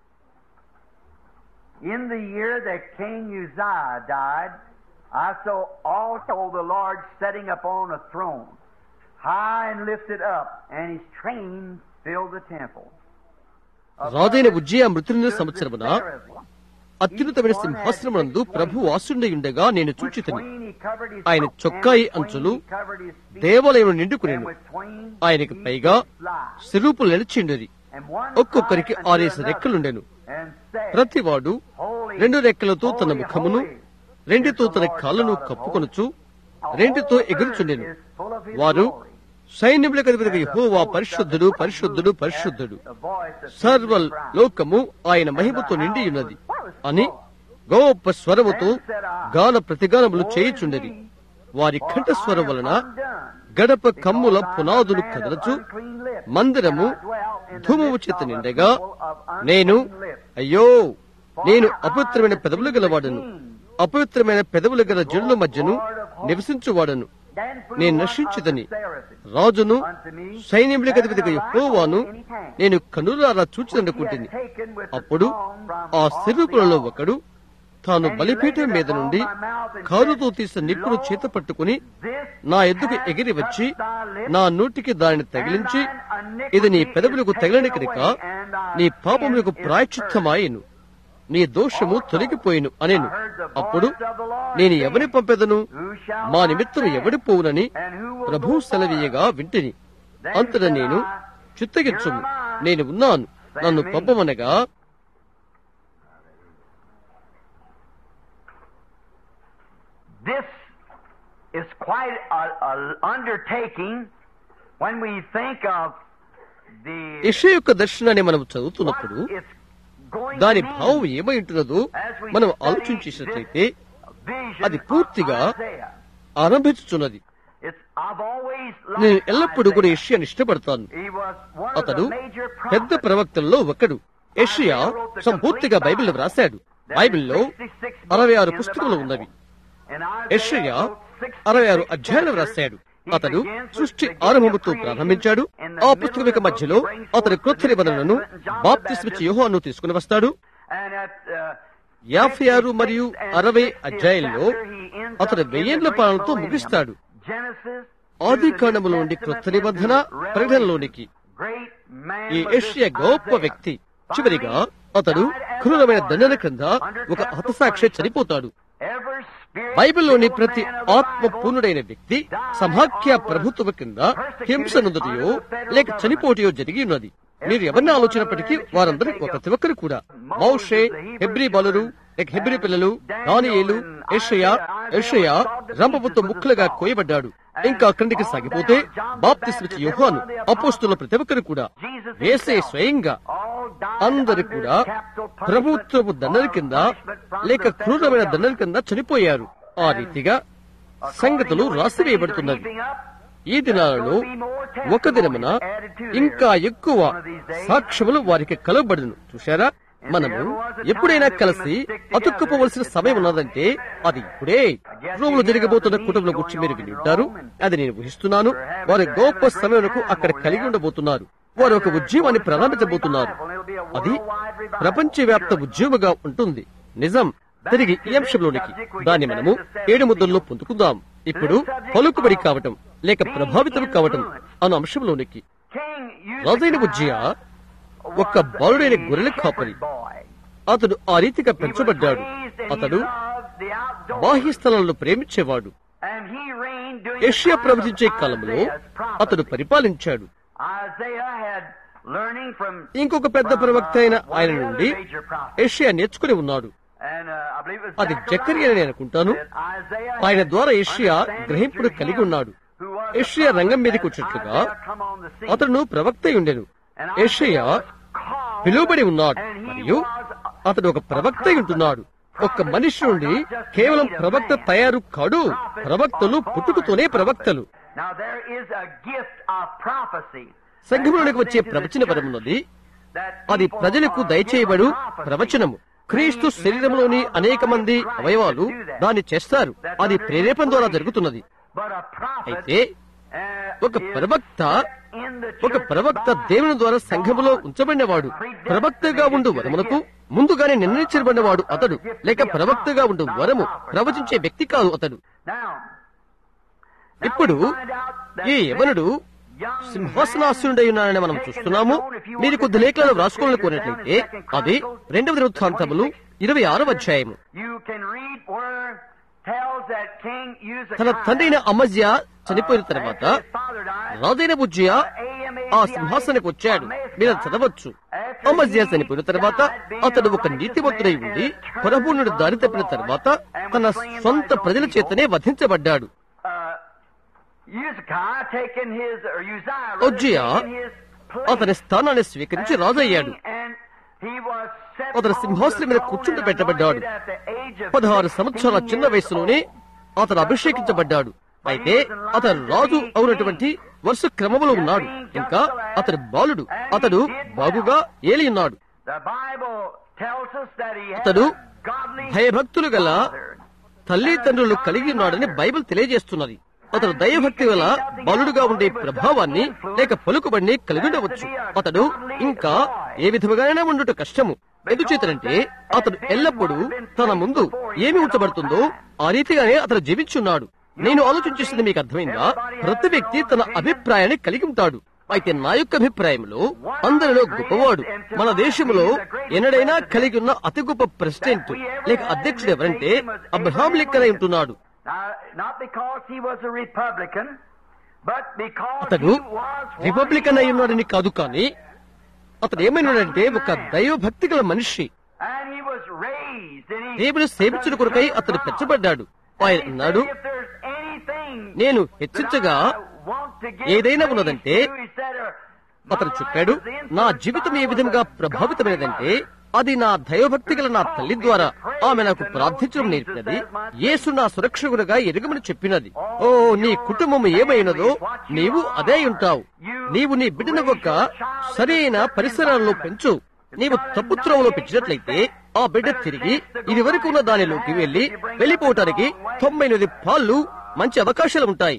In the year that King Uzziah died, I saw also the Lord setting upon a throne, high and lifted up, and his train filled the temple. రాజైన ఉజ్జయ మృతుల సంవత్సరమున అత్యున్నతమైన సింహాసనమునందు ప్రభు వాసుండయుండగా నేను చూచితని ఆయన చొక్కాయి అంచులు దేవాలయం నిండుకునేను ఆయనకు పైగా సిరూపులు నిలిచిండది ఒక్కొక్కరికి ఆరేసి రెక్కలుండెను ప్రతివాడు రెండు రెక్కలతో తన ముఖమును రెండితో తన కాళ్ళను కప్పుకొనుచు రెండితో ఎగురుచుండెను వారు సైన్యములకు అధిపతిగా యెహోవా పరిశుద్ధుడు పరిశుద్ధుడు పరిశుద్ధుడు సర్వ లోకము ఆయన మహిమతో నిండి ఉన్నది అని గొప్ప స్వరముతో గాన ప్రతిగానములు చేయుచుండెది వారి కంఠస్వరం వలన గడప కమ్ముల పునాదులు కదలచు మందిరము ధూమము చేత నిండగా నేను అయ్యో నేను అపవిత్రమైన పెదవులు గలవాడను అపవిత్రమైన పెదవులు గల జనుల మధ్యను నివసించువాడను నేను నశించుదని రాజును సైన్యములకు అధిపతిగా యెహోవాను నేను కనులారా చూచిననుకుంటుంది అప్పుడు ఆ శిరూపులలో ఒకడు తాను బలిపీఠం మీద నుండి కారుతో తీసిన నిప్పును చేత పట్టుకుని నా ఎద్దుకు ఎగిరి వచ్చి నా నోటికి దానిని తగిలించి ఇది నీ పెదవులకు తగిలిన కనుక నీ పాపములకు ప్రాయచిత్తమాయను నీ దోషము తొలగిపోయిను అనేను అప్పుడు నేను ఎవరిని పంపెదను మా నిమిత్తం ఎవడి పోవునని ప్రభు సెలవీయగా వింటిని అంతట నేను చిత్తగించుము నేను ఉన్నాను నన్ను పంపమనగా This is quite a, a undertaking when we think of the యెష యొక్క దర్శనాన్ని మనం చదువుతున్నప్పుడు what it's going దాని to mean. భావం ఏమై ఉంటున్నదో As we మనం study ఆలోచించేసినట్లయితే this vision అది పూర్తిగా of Isaiah. ఆరంభించుచున్నది It's, I've always నేను liked ఎల్లప్పుడూ కూడా Isaiah. యెషయాను ఇష్టపడతాను He was one of అతడు the major పెద్ద prophets. ప్రవక్తల్లో ఒకడు యెషయా సంపూర్తిగా బైబిల్ వ్రాశాడు బైబిల్లో అరవై ఆరు పుస్తకములు ఉన్నవి And Isaiah యెషయా wrote 66 అరవై ఆరు అధ్యాయాలు వ్రాశాడు అతడు సృష్టి ఆరంభముతో ప్రారంభించాడు ఆ పుస్తకం యొక్క మధ్యలో అతడు క్రొత్త నిబంధనలను బాప్తిస్మిచ్చి యోహాను తీసుకుని వస్తాడు And at, uh, యాభై ఆరు మరియు అరవై అధ్యాయంలో అతడు వెయ్యేండ్ల పాలనతో ముగిస్తాడు ఆది కాండములో నుండి క్రొత్త నిబంధన ప్రకటనలోనికి ఈ ఏషియా గొప్ప వ్యక్తి చివరిగా అతడు క్రూరమైన దండన క్రింద ఒక హతసాక్షి చనిపోతాడు బైబిల్లోని ప్రతి ఆత్మ పూర్ణుడైన వ్యక్తి సమాఖ్య ప్రభుత్వం కింద హింస నొందుటయో లేక చనిపోటయో జరిగి ఉన్నది మీరు ఎవరిని ఆలోచనప్పటికీ వారందరూ ఒక ప్రతి ఒక్కరు కూడా మౌషే హెబ్రి బాలురు లేక హెబ్రి పిల్లలు దానియేలు ఏషయా ఏషయా రంపపుతో ముక్కలుగా కోయబడ్డాడు ఇంకా క్రిందికి సాగిపోతే బాప్తిస్మిచ్చి యోహాను అపోస్తుల ప్రతి ఒక్కరు కూడా వేసే స్వయంగా అందరు కూడా ప్రభుత్వపు దండల కింద లేక క్రూరమైన దండల కింద చనిపోయారు ఆ రీతిగా సంగతులు రాసివేయబడుతున్నవి ఈ దినాలలో ఒక దినమున ఇంకా ఎక్కువ సాక్ష్యములు వారికి కలవబడును చూశారా మనము ఎప్పుడైనా కలిసి అతుక్కుపోవలసిన సమయం ఉన్నదంటే అది ఇప్పుడే రోములు జరగబోతున్న కుటుంబం గురించి మీరు విని ఉంటారు అది నేను ఊహిస్తున్నాను వారి గొప్ప సమయంకు అక్కడ కలిగి ఉండబోతున్నారు వారు ఒక ఉద్యమాన్ని ప్రారంభించబోతున్నారు అది ప్రపంచవ్యాప్త ఉద్యమగా ఉంటుంది నిజం తిరిగి ఈ అంశంలోనికి దాన్ని మనము ఏడు ముద్దల్లో పొందుకుందాం ఇప్పుడు పలుకుబడి కావటం లేక ప్రభావితం కావటం అన్న అంశంలోనికి రాజైన ఉజ్జయ ఒక బాలుడైన గొర్రెల కాపరి అతడు ఆ రీతిగా పెంచబడ్డాడు అతడు బాహ్య స్థలాలను ప్రేమించేవాడు ఏషియా ప్రవచించే కాలంలో అతడు పరిపాలించాడు ఇంకొక పెద్ద ప్రవక్త అయిన ఆయన నుండి ఏషియా నేర్చుకుని ఉన్నాడు అది జక్కరి అని అనుకుంటాను ఆయన ద్వారా ఏషియా గ్రహింపుడు కలిగి ఉన్నాడు ఏషియా రంగం మీదకి వచ్చినట్లుగా అతను ప్రవక్త అయి ఉండెను ఏషియా పిలువబడి ఉన్నాడు మరియు అతడు ఒక ప్రవక్త అయి ఉంటున్నాడు ఒక మనిషి నుండి కేవలం ప్రవక్త తయారు కాడు ప్రవక్తలు పుట్టుకతోనే ప్రవక్తలు సంఘంలోనికి వచ్చే ప్రవచన పరమున్నది అది ప్రజలకు దయచేయబడు ప్రవచనము క్రీస్తు శరీరంలోని అనేక మంది అవయవాలు దాన్ని చేస్తారు అది ప్రేరేపణ ద్వారా జరుగుతున్నది అయితే ఒక ప్రవక్త ఒక ప్రవక్త దేవుని ద్వారా సంఘములో ఉంచబడినవాడు ప్రవక్తగా ఉండు వరమునకు ముందుగానే నిర్ణయించబడినవాడు అతడు లేక ప్రవక్తగా ఉండు వరము ప్రవచించే వ్యక్తి కాదు అతడు ఇప్పుడు ఈ యవనుడు సింహాసనాసునుడై ఉన్నాడని మనం చూస్తున్నాము మీరు కొద్ది లేఖలను వ్రాసుకోవాలని కోరినట్లయితే అది రెండవ వృత్తాంతములు ఇరవై ఆరవ అధ్యాయము తన తండ్రి అయిన అమజ్య చనిపోయిన తర్వాత రాజైన బుజ్జియ ఆ సింహాసనకు వచ్చాడు మీరు చదవచ్చు అమజ్యా చనిపోయిన తర్వాత అతడు ఒక నీతివంతుడై ఉండి పరపూర్ణుడు దారి తప్పిన తర్వాత తన సొంత ప్రజల చేతనే వధించబడ్డాడు ఉజ్జియా అతని స్థానాన్ని స్వీకరించి రాజయ్యాడు అతను సింహాసనం మీద కూర్చుంటూ పెట్టబడ్డాడు పదహారు సంవత్సరాల చిన్న వయసులోనే అతను అభిషేకించబడ్డాడు అయితే అతను రాజు అవునటువంటి వరుస క్రమంలో ఉన్నాడు ఇంకా అతడు బాలుడు అతడు బాగుగా ఏలి ఉన్నాడు అతడు భయభక్తులు గల తల్లిదండ్రులు కలిగి ఉన్నాడని బైబిల్ తెలియజేస్తున్నది అతడు దైవభక్తి గల బాలుడుగా ఉండే ప్రభావాన్ని లేక పలుకుబడిని కలిగి ఉండవచ్చు అతడు ఇంకా ఏ విధముగానైనా ఉండుట కష్టము ఎందుచేతనంటే అతడు ఎల్లప్పుడూ తన ముందు ఏమి ఉంచబడుతుందో ఆ రీతిగానే అతడు జీవించున్నాడు నేను ఆలోచించేసింది మీకు అర్థమైందా ప్రతి వ్యక్తి తన అభిప్రాయాన్ని కలిగి ఉంటాడు అయితే నా యొక్క అభిప్రాయంలో అందరిలో గొప్పవాడు మన దేశంలో ఎన్నడైనా కలిగి ఉన్న అతి గొప్ప ప్రెసిడెంట్ లేక అధ్యక్షుడు ఎవరంటే అబ్రహాం లిక్కనై ఉంటున్నాడు అతడు రిపబ్లికన్ అయి ఉన్నాడని కాదు కానీ అతడు ఏమైనాడంటే ఒక దైవభక్తి గల మనిషి దేవుని సేవించిన కొరకై అతడు పెంచబడ్డాడు ఆయన అన్నాడు నేను హెచ్చించగా ఏదైనా ఉన్నదంటే అతను చెప్పాడు నా జీవితం ఏ విధంగా ప్రభావితమైనదంటే అది నా దైవభక్తి గల నా తల్లి ద్వారా ఆమె నాకు ప్రార్థించడం నేర్పినది యేసు నా సురక్షకుడుగా ఎరుగమని చెప్పినది ఓ నీ కుటుంబం ఏమైనదో నీవు అదే ఉంటావు నీవు నీ బిడ్డను ఒక సరైన పరిసరాల్లో పెంచు నీవు తప్పు త్రోవలో పెంచినట్లయితే ఆ బిడ్డ తిరిగి ఇది వరకు ఉన్న దానిలోకి వెళ్లి వెళ్లిపోవటానికి తొంభై ఎనిమిది పాళ్ళు మంచి అవకాశాలు ఉంటాయి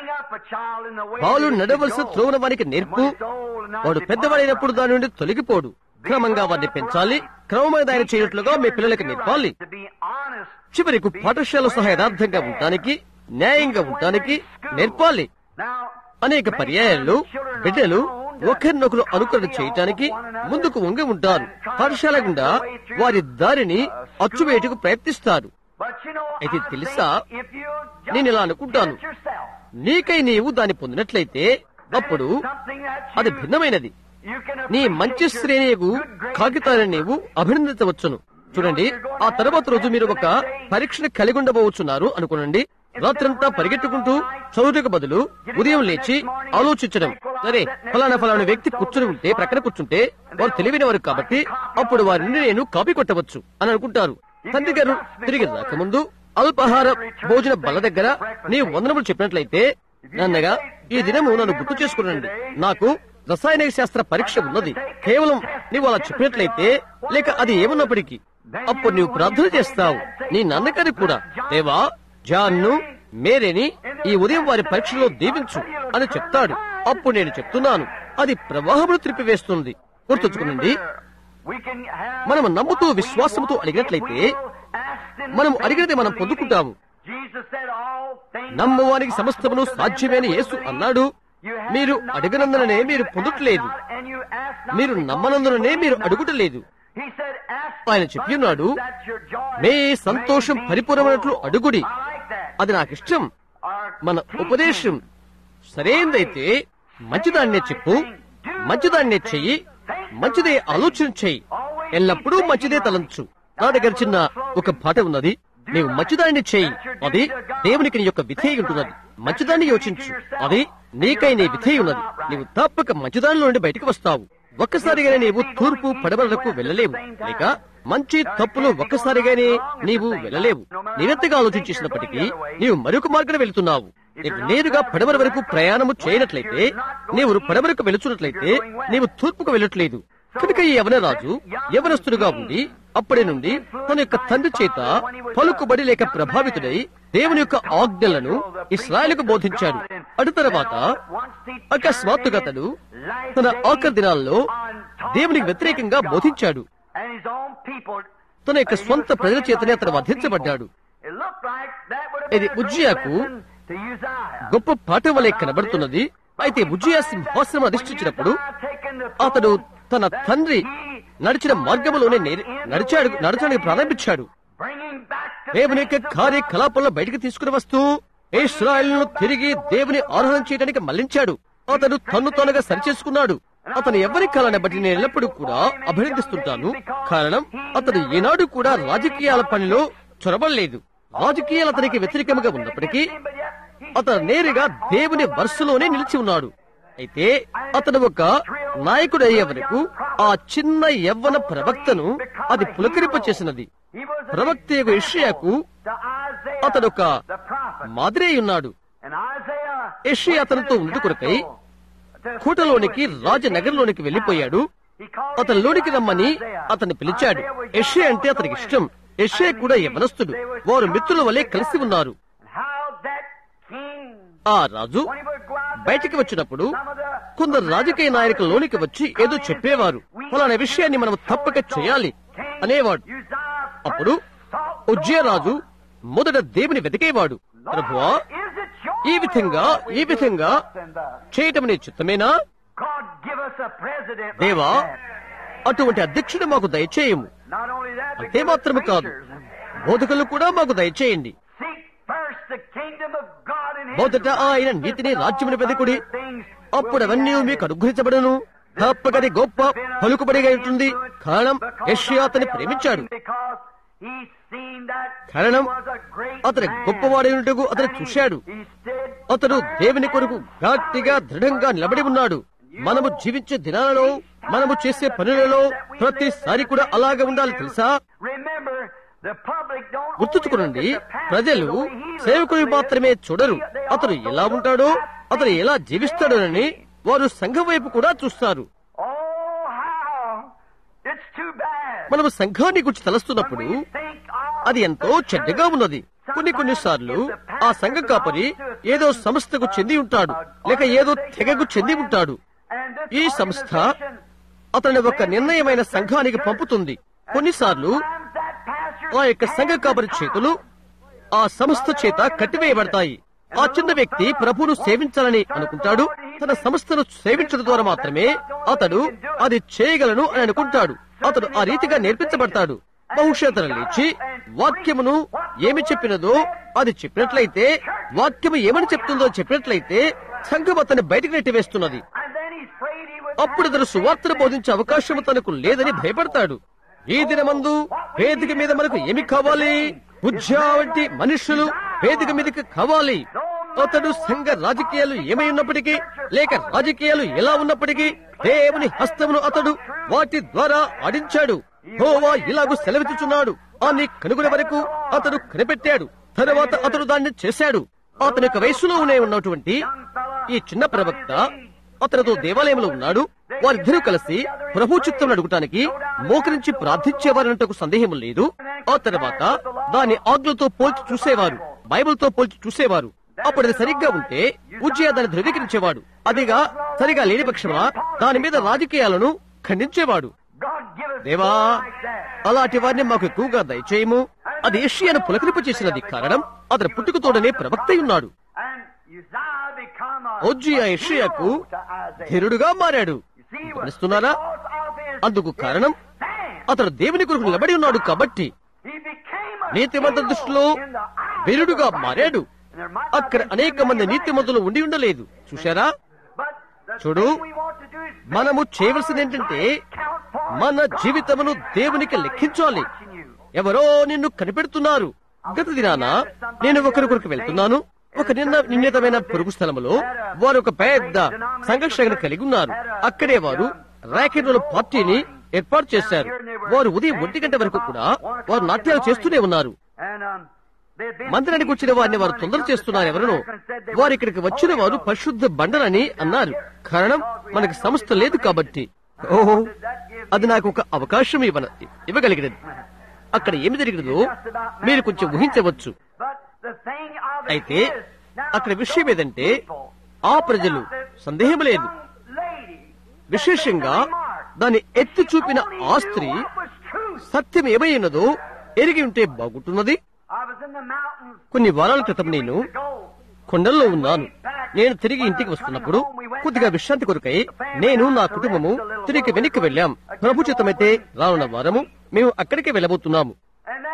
పాలు నడవలసిన త్రోవన వానికి నేర్పు వాడు పెద్దవాడైనప్పుడు దాని నుండి తొలగిపోడు క్రమంగా వారిని పెంచాలి క్రమమైన ఆయన చేయనట్లుగా మీ పిల్లలకి నేర్పాలి చివరికి పాఠశాల సహా యథార్థంగా ఉండటానికి న్యాయంగా ఉండటానికి నేర్పాలి అనేక పర్యాయాల్లో బిడ్డలు ఒకరినొకరు అనుకరణ చేయటానికి ముందుకు వంగి ఉంటారు పాఠశాల గుండా వారి దారిని అచ్చువేటుకు ప్రయత్నిస్తారు అయితే తెలుసా నేను ఇలా అనుకుంటాను నీకై నీవు దాన్ని పొందినట్లయితే అప్పుడు అది భిన్నమైనది నీ మంచి శ్రేణికు కాగితాన్ని నీవు అభినందించవచ్చును చూడండి ఆ తర్వాత రోజు మీరు ఒక పరీక్షను కలిగి ఉండబోచున్నారు అనుకోనండి రాత్రంతా పరిగెట్టుకుంటూ చదువుటకు బదులు ఉదయం లేచి ఆలోచించడం సరే ఫలానా ఫలానా వ్యక్తి కూర్చుని ఉంటే ప్రక్కన కూర్చుంటే వారు తెలివైన వారు కాబట్టి అప్పుడు వారిని నేను కాపీ కొట్టవచ్చు అని అనుకుంటారు తండ్రి గారు తిరిగి రాకముందు అల్పాహార భోజన బల్ల దగ్గర నీవు వందనములు చెప్పినట్లయితే నాన్నగా ఈ దినము నన్ను గుర్తు చేసుకునండి నాకు రసాయన శాస్త్ర పరీక్ష ఉన్నది కేవలం నీవు అలా చెప్పినట్లయితే లేక అది ఏమున్నప్పటికీ అప్పుడు నీవు ప్రార్థన చేస్తావు నీ నాన్నగారికి కూడా దేవా జాన్ను మేరేని ఈ ఉదయం వారి పరీక్షలో దీవించు అని చెప్తాడు అప్పుడు నేను చెప్తున్నాను అది ప్రవాహమును త్రిప్పివేస్తుంది గుర్తుంచుకునండి మనం నమ్ముతూ విశ్వాసముతో అడిగినట్లయితే మనం అడిగినది మనం పొందుకుంటాము నమ్మవానికి సమస్తమును సాధ్యమేని యేసు అన్నాడు మీరు అడిగినందుననే మీరు పొందుటలేదు మీరు నమ్మనందుననే మీరు అడుగుటలేదు ఆయన చెప్పి ఉన్నాడు మే సంతోషం పరిపూర్ణమైనట్లు అడుగుడి అది నాకు ఇష్టం మన ఉపదేశం సరైనదైతే మంచిదాన్నే చెప్పు మంచిదాన్నే చెయ్యి మంచిదే ఆలోచన చెయ్యి ఎల్లప్పుడూ మంచిదే తలంచు నా దగ్గర చిన్న ఒక పాట ఉన్నది నీవు మంచిదాన్ని చేయి అది దేవునికి నీ యొక్క విధేయ ఉంటున్నది మంచిదాన్ని యోచించు అది నీకై నీ విధేయ ఉన్నది నీవు తప్పక మంచిదానిలో నుండి బయటకు వస్తావు ఒక్కసారిగానే నీవు తూర్పు పడమలకు వెళ్ళలేవు లేక మంచి తప్పులు ఒక్కసారిగానే నీవు వెళ్ళలేవు నిరంతగా ఆలోచించేసినప్పటికీ నీవు మరొక మార్గం వెళుతున్నావు నీవు నేరుగా పడమర వరకు ప్రయాణము చేయనట్లయితే నీవు పడమరకు వెళుచున్నట్లయితే నీవు తూర్పుకు వెళ్ళట్లేదు కనుక ఈ యవనరాజు యవనస్తుడుగా ఉండి అప్పటి నుండి తన యొక్క తండ్రి చేత పలుకుబడి లేక ప్రభావితుడై దేవుని యొక్క ఆజ్ఞలను ఇస్రాయలకు బోధించాడు అటు తర్వాత అకస్మాత్తుగా అతడు తన ఆఖరి దినాల్లో దేవునికి వ్యతిరేకంగా బోధించాడు తన యొక్క స్వంత ప్రజల చేతనే అతను వధించబడ్డాడు ఇది ఉజ్జియాకు గొప్ప పాఠం వలె కనబడుతున్నది అయితే ఉజ్జియా సింహాసనం అధిష్ఠించినప్పుడు అతడు తన తండ్రి నడిచిన మార్గంలోనే నడిచాడు నడచడానికి ప్రారంభించాడు దేవుని యొక్క కార్యకలాపాలను బయటకు తీసుకుని వస్తూ ఇస్రాయల్ను తిరిగి దేవుని ఆరాధన చేయడానికి మళ్లించాడు అతడు తన్ను తానుగా సరిచేసుకున్నాడు అతను ఎవరి కాలాన్ని బట్టి నేను ఎల్లప్పుడూ కూడా అభినందిస్తుంటాను కారణం అతను ఈనాడు కూడా రాజకీయాల పనిలో చొరబడలేదు రాజకీయాలు అతనికి వ్యతిరేకంగా ఉన్నప్పటికీ అతను నేరుగా దేవుని వరుసలోనే నిలిచి ఉన్నాడు అయితే అతను ఒక నాయకుడు అయ్యే వరకు ఆ చిన్న యవ్వన ప్రవక్తను అది పులకరింప చేసినది ప్రవక్త యొక్క ఇషయాకు అతడు ఒక మాదిరి అయి ఉన్నాడు యెషయా అతనితో ఉండు కొరకై కూటలోనికి రాజనగర్లోనికి వెళ్లిపోయాడు అతని లోనికి రమ్మని అతన్ని పిలిచాడు యెషయా అంటే అతనికి ఇష్టం యెషయా కూడా యవనస్తుడు వారు మిత్రుల వలె కలిసి ఉన్నారు ఆ రాజు బయటికి వచ్చినప్పుడు కొందరు రాజకీయ నాయకుల లోనికి వచ్చి ఏదో చెప్పేవారు ఫలానా విషయాన్ని మనం తప్పక చేయాలి అనేవాడు అప్పుడు ఉజ్జయరాజు మొదట దేవుని వెతికేవాడు ప్రభువా ఈ విధంగా ఈ విధంగా చేయటం నీ చిత్తమేనా దేవా అటువంటి అధ్యక్షుడు మాకు దయచేయము అంతే మాత్రమే కాదు బోధకులు కూడా మాకు దయచేయండి మొదట ఆయన నీతిని రాజ్యముని వెదకుడి అప్పుడు అవన్నీ మీకు అనుగ్రహించబడను తప్పకది గొప్ప పలుకుబడిగా ఉంటుంది కారణం యెషయా అతన్ని ప్రేమించాడు కారణం అతని గొప్పవాడైనట్టుకు అతను చూశాడు అతడు దేవుని కొరకు గట్టిగా దృఢంగా నిలబడి ఉన్నాడు మనము జీవించే దినాలలో మనము చేసే పనులలో ప్రతిసారి కూడా అలాగే ఉండాలి తెలుసా గుర్తుంచుకోనండి ప్రజలు సేవకుని మాత్రమే చూడరు అతను ఎలా ఉంటాడో అతను ఎలా జీవిస్తాడోనని వారు సంఘం వైపు కూడా చూస్తారు మనము సంఘాన్ని గురించి తలస్తున్నప్పుడు అది ఎంతో చెడ్డగా ఉన్నది కొన్ని కొన్నిసార్లు ఆ సంఘ కాపరి ఏదో సంస్థకు చెంది ఉంటాడు లేక ఏదో తెగకు చెంది ఉంటాడు ఈ సంస్థ అతని ఒక నిర్ణయమైన సంఘానికి పంపుతుంది కొన్నిసార్లు ఆ యొక్క సంఘ కాపరి చేతులు ఆ సంస్థ చేత కట్టివేయబడతాయి ఆ చిన్న వ్యక్తి ప్రభును సేవించాలని అనుకుంటాడు తన సంస్థను సేవించడం ద్వారా మాత్రమే అతడు అది చేయగలను అని అనుకుంటాడు అతడు ఆ రీతిగా నేర్పించబడతాడు బహుశా తను లేచి వాక్యమును ఏమి చెప్పినదో అది చెప్పినట్లయితే వాక్యము ఏమని చెప్తుందో చెప్పినట్లయితే సంఘం అతన్ని బయటకు నెట్టివేస్తున్నది అప్పుడు అతను సువార్తను బోధించే అవకాశం తనకు లేదని భయపడతాడు ఈ దినమందు వేదిక మీద మనకు ఏమి కావాలి ఉజ్జా వంటి మనుషులు వేదిక మీదకి కావాలి అతడు సంఘ రాజకీయాలు ఏమై ఉన్నప్పటికీ లేక రాజకీయాలు ఎలా ఉన్నప్పటికీ దేవుని హస్తమును అతడు వాటి ద్వారా ఆడించాడు హోవా ఇలాగూ సెలవిచ్చుచున్నాడు అని కనుగొనే వరకు అతడు కనిపెట్టాడు తరువాత అతడు దాన్ని చేశాడు అతని యొక్క వయసులో ఉనే ఉన్నటువంటి ఈ చిన్న ప్రవక్త అతనితో దేవాలయంలో ఉన్నాడు వారిద్దరూ కలిసి ప్రభు చిత్తం అడుగుటానికి మోకరించి ప్రార్థించేవారన్నటకు సందేహం లేదు ఆ తర్వాత దాని ఆజ్ఞలతో పోల్చి చూసేవారు బైబిల్తో పోల్చి చూసేవారు అప్పుడు అది సరిగ్గా ఉంటే ఉజ్జయ దాన్ని ధృవీకరించేవాడు అదిగా సరిగా లేని పక్షమా దాని మీద రాజకీయాలను ఖండించేవాడు దేవా అలాంటి వారిని మాకు ఎక్కువగా దయచేయము అది ఏషియాను పులకరింపు చేసినది కారణం అతని పుట్టుకతోడనే ప్రవక్త ఉన్నాడు ఒజ్జియా యెషయాకు ధీరుడుగా మారాడు గమనిస్తున్నారా అందుకు కారణం అతడు దేవుని కొరకు నిలబడి ఉన్నాడు కాబట్టి నీతిమంతుల దృష్టిలో వీరుడుగా మారాడు అక్కడ అనేక మంది నీతిమంతులు ఉండి ఉండలేదు చూశారా చూడు మనము చేయవలసింది ఏంటంటే మన జీవితమును దేవునికి లెక్కించాలి ఎవరో నిన్ను కనిపెడుతున్నారు గత దినాన నేను ఒకరి కొరకు వెళ్తున్నాను ఒక నిన్న నిర్ణీతమైన పొరుగు స్థలములో వారు ఒక పెద్ద సంఘర్షణ కలిగి ఉన్నారు అక్కడే వారు ర్యాకెట్ పార్టీని ఏర్పాటు చేశారు వారు ఉదయం ఒంటి గంట వరకు కూడా వారు నాట్యాలు చేస్తూనే ఉన్నారు మందిరానికి వచ్చిన వారిని వారు తొందర చేస్తున్నారు ఎవరను వారు ఇక్కడికి వచ్చిన వారు పరిశుద్ధ బండలని అన్నారు కారణం మనకి సంస్థ లేదు కాబట్టి ఓహో అది నాకు ఒక అవకాశం ఇవ్వన ఇవ్వగలిగినది అక్కడ ఏమి జరిగినదో మీరు కొంచెం ఊహించవచ్చు అయితే అక్కడ విషయం ఏదంటే ఆ ప్రజలు సందేహం లేదు విశేషంగా దాన్ని ఎత్తి చూపిన ఆ స్త్రీ సత్యం ఏమైనదో ఎరిగి ఉంటే బాగుంటున్నది కొన్ని వారాల క్రితం నేను కొండల్లో ఉన్నాను నేను తిరిగి ఇంటికి వస్తున్నప్పుడు కొద్దిగా విశ్రాంతి కొరకై నేను నా కుటుంబము తిరిగి వెనక్కి వెళ్ళాం ప్రభుచితమైతే రానున్న వారము మేము అక్కడికి వెళ్ళబోతున్నాము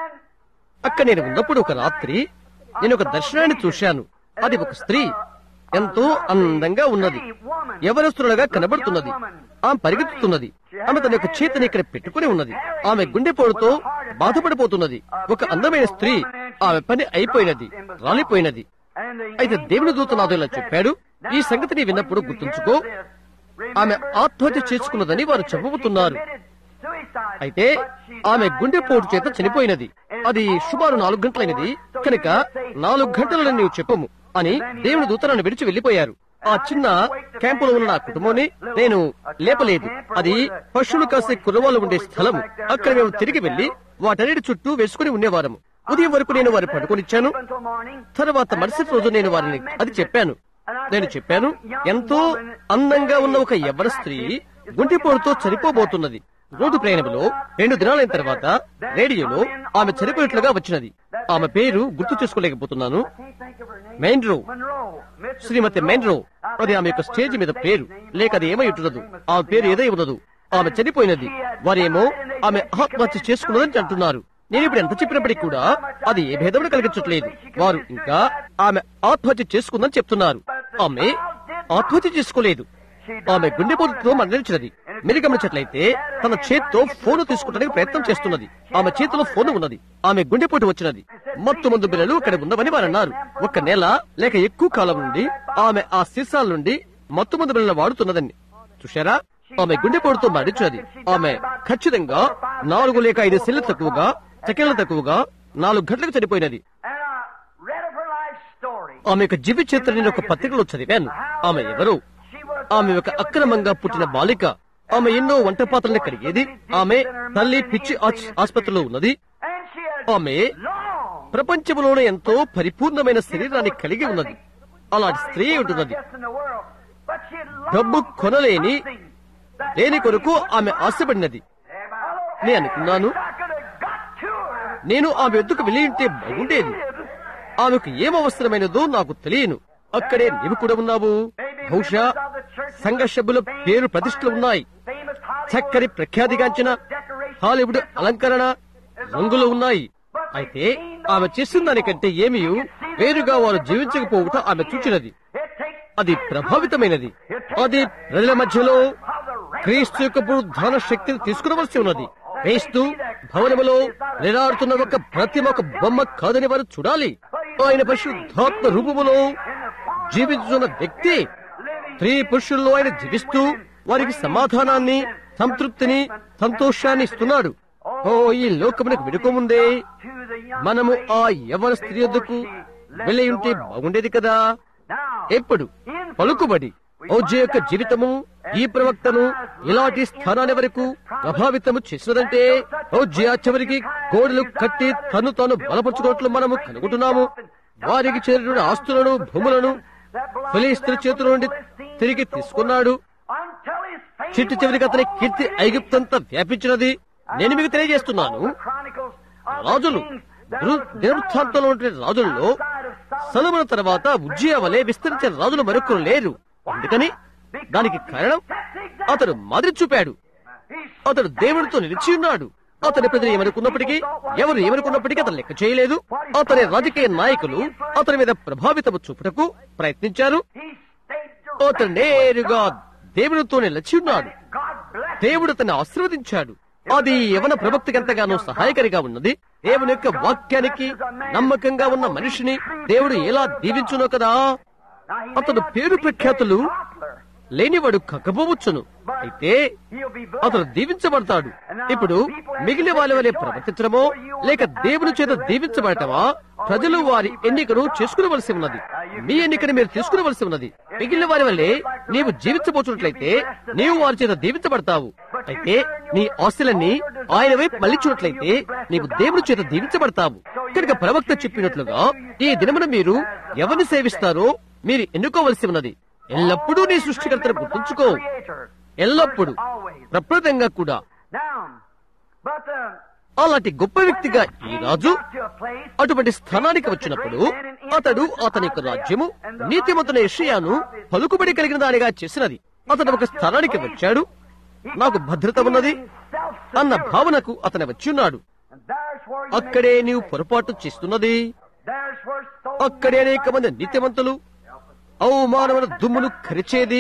అక్కడ నేను ఉన్నప్పుడు ఒక రాత్రి నేను ఒక దర్శనాన్ని చూశాను అది ఒక స్త్రీ ఎంతో అందంగా ఉన్నది యవనస్తులుగా కనబడుతున్నది ఆమె పరిగెత్తుతున్నది ఆమె తన యొక్క చేతిని ఇక్కడ పెట్టుకుని ఉన్నది ఆమె గుండెపోటుతో బాధపడిపోతున్నది ఒక అందమైన స్త్రీ ఆమె పని అయిపోయినది రాలిపోయినది అయితే దేవుని దూత నాతో ఇలా చెప్పాడు ఈ సంగతిని విన్నప్పుడు గుర్తుంచుకో ఆమె ఆత్మహత్య చేసుకున్నదని వారు చెప్పబోతున్నారు అయితే ఆమె గుండెపోటు చేత చనిపోయినది అది సుమారు నాలుగు గంటలైనది కనుక నాలుగు గంటలను నీవు చెప్పము అని దేవుని దూత నన్ను విడిచి వెళ్లిపోయారు ఆ చిన్న క్యాంపులో ఉన్న నా కుటుంబాన్ని నేను లేపలేదు అది పశువులు కాసే కుర్రవాళ్ళు ఉండే స్థలం అక్కడ మేము తిరిగి వెళ్లి వాటన్నిటి చుట్టూ వేసుకుని ఉండేవారము ఉదయం వరకు నేను వారిని పడుకొనిచ్చాను తర్వాత మరుసటి రోజు నేను వారిని అది చెప్పాను నేను చెప్పాను ఎంతో అందంగా ఉన్న ఒక యవ్వన స్త్రీ గుండెపోటుతో చనిపోబోతున్నది రోడ్డు ప్రయాణంలో రెండు దినాలైన తర్వాత రేడియోలో ఆమె చనిపోయినట్లుగా వచ్చినది ఆమె పేరు గుర్తు చేసుకోలేకపోతున్నాను మెయిన్రో శ్రీమతి మెయిన్రో అది ఆమె యొక్క స్టేజ్ మీద పేరు లేక అది ఏమై ఉంటున్నదు ఆమె పేరు ఏదై ఉన్నదు ఆమె చనిపోయినది వారేమో ఆమె ఆత్మహత్య చేసుకున్నదని అంటున్నారు నేను ఇప్పుడు ఎంత చెప్పినప్పటికీ కూడా అది ఏ భేదమును కలిగించట్లేదు వారు ఇంకా ఆమె ఆత్మహత్య చేసుకుందని చెప్తున్నారు ఆమె ఆత్మహత్య చేసుకోలేదు ఆమె గుండెపోటుతో మరణించినది మీరు గమనించట్లయితే తన చేత్తో ఫోన్ తీసుకుంటానికి ప్రయత్నం చేస్తున్నది ఆమె చేతిలో ఫోన్ ఉన్నది ఆమె గుండెపోటు వచ్చినది మత్తు మందు బిల్లలు ఇక్కడ ఉన్నవని వారు అన్నారు ఒక నెల లేక ఎక్కువ కాలం నుండి ఆమె ఆ సీసాల నుండి మత్తు మందు బిల్లలు వాడుతున్నదని చూశారా ఆమె గుండెపోటుతో మరణించినది ఆమె ఖచ్చితంగా నాలుగు లేక ఐదు సెల్లు తక్కువగా సెకండ్లు తక్కువగా నాలుగు గంటలకు చనిపోయినది ఆమె యొక్క జీవి చరిత్ర నేను ఒక పత్రికలో చదివాను ఆమె ఎవరు ఆమె ఒక అక్రమంగా పుట్టిన బాలిక ఆమె ఎన్నో వంట పాత్రల్ని కడిగేది ఆమె తల్లి పిచ్చి ఆస్- ఆసుపత్రిలో ఉన్నది ఆమె ప్రపంచంలోనే ఎంతో పరిపూర్ణమైన శరీరాన్ని కలిగి ఉన్నది అలాంటి స్త్రీ ఉంటున్నది డబ్బు కొనలేని దేని కొరకు ఆమె ఆశపడినది నేను అనుకున్నాను నేను ఆమె ఎద్దుకు వెళ్ళి ఉంటే బాగుండేది ఆమెకు ఏం అవసరమైనదో నాకు తెలియను అక్కడే నీవు కూడా ఉన్నావు బహుశా సంఘ సభ్యుల పేరు ప్రతిష్టలు ఉన్నాయి చక్కని ప్రఖ్యాతిగాంచిన హాలీవుడ్ అలంకరణ రంగులు ఉన్నాయి అయితే ఆమె చేసిన దానికంటే ఏమీ వేరుగా వారు జీవించకపోవుట ఆమె చూచినది అది ప్రభావితమైనది అది ప్రజల మధ్యలో క్రీస్తు యొక్క పునరుద్ధాన శక్తిని తీసుకునవలసి ఉన్నది క్రీస్తు భవనములో నిరాడుతున్న ఒక ప్రతిమ ఒక బొమ్మ కాదని వారు చూడాలి ఆయన పరిశుద్ధాత్మ రూపములో జీవించున్న వ్యక్తి స్త్రీ పురుషుల్లో ఆయన జీవిస్తూ వారికి సమాధానాన్ని సంతృప్తిని సంతోషాన్ని ఇస్తున్నాడు ఓ ఈ లోకమునకు వెనుకముందే మనము ఆ యవన స్త్రీ వద్దకు వెళ్ళి ఉంటే బాగుండేది కదా ఎప్పుడు పలుకుబడి ఓజే యొక్క జీవితము ఈ ప్రవక్తను ఇలాంటి స్థానాల వరకు ప్రభావితము చేసినదంటే ఓజే చివరికి గోడలు కట్టి తను తాను బలపరుచుకున్నట్లు మనము కనుగొంటున్నాము వారికి చెందిన ఆస్తులను భూములను ఫిలిస్తీన్ చేతుల నుండి తిరిగి తీసుకున్నాడు చిట్టు చివరికి అతని కీర్తి ఐగుప్తంతా వ్యాపించినది నేను మీకు తెలియజేస్తున్నాను రాజులు దిన- దినవృత్తాంతంలో ఉండే రాజుల్లో సలుమన తర్వాత ఉజ్జయ వలె విస్తరించిన రాజులు మరొకరు లేరు అందుకని దానికి కారణం అతడు మాదిరి చూపాడు అతడు దేవుడితో నిలిచి ఉన్నాడు అతని ప్రజలు ఏమనుకున్నప్పటికీ ఎవరు ఏమనుకున్నప్పటికీ అతను లెక్క చేయలేదు అతని రాజకీయ నాయకులు అతని మీద ప్రభావితము చూపుటకు ప్రయత్నించారు అతను నేరుగా దేవుడితో నిలిచి ఉన్నాడు దేవుడు అతన్ని ఆశీర్వదించాడు అది యవన ప్రవక్తకి ఎంతగానో సహాయకరిగా ఉన్నది దేవుని యొక్క వాక్యానికి నమ్మకంగా ఉన్న మనిషిని దేవుడు ఎలా దీవించునో కదా అతడు పేరు ప్రఖ్యాతులు లేనివాడు కక్కబోవచ్చును అయితే అతడు దీవించబడతాడు ఇప్పుడు మిగిలిన వాళ్ళ వలె ప్రవర్తించడమో లేక దేవుని చేత దీవించబడటమా ప్రజలు వారి ఎన్నికను చేసుకునవలసి ఉన్నది మీ ఎన్నికను మీరు తీసుకునవలసి ఉన్నది మిగిలిన వారి వల్లే నీవు జీవించబోతున్నట్లయితే నీవు వారి చేత దీవించబడతావు అయితే నీ ఆస్తులన్నీ ఆయన వైపు మళ్ళించినట్లయితే నీవు దేవుని చేత దీవించబడతావు కనుక ప్రవక్త చెప్పినట్లుగా ఈ దినమున మీరు ఎవరిని సేవిస్తారో మీరు ఎన్నుకోవలసి ఉన్నది ఎల్లప్పుడూ నీ సృష్టికర్తను గుర్తుంచుకో ఎల్లప్పుడు ప్రప్రదంగా కూడా అలాంటి గొప్ప వ్యక్తిగా ఈ రాజు అటువంటి స్థానానికి వచ్చినప్పుడు అతడు అతని యొక్క రాజ్యము నీతిమంతుల యెషయాను పలుకుబడి కలిగిన దానిగా చేసినది అతడు ఒక స్థానానికి వచ్చాడు నాకు భద్రత ఉన్నది అన్న భావనకు అతను వచ్చి ఉన్నాడు అక్కడే నీవు పొరపాటు చేస్తున్నది అక్కడే అనేక మంది నీతిమంతులు అవమానమైన దుమ్మును కరిచేది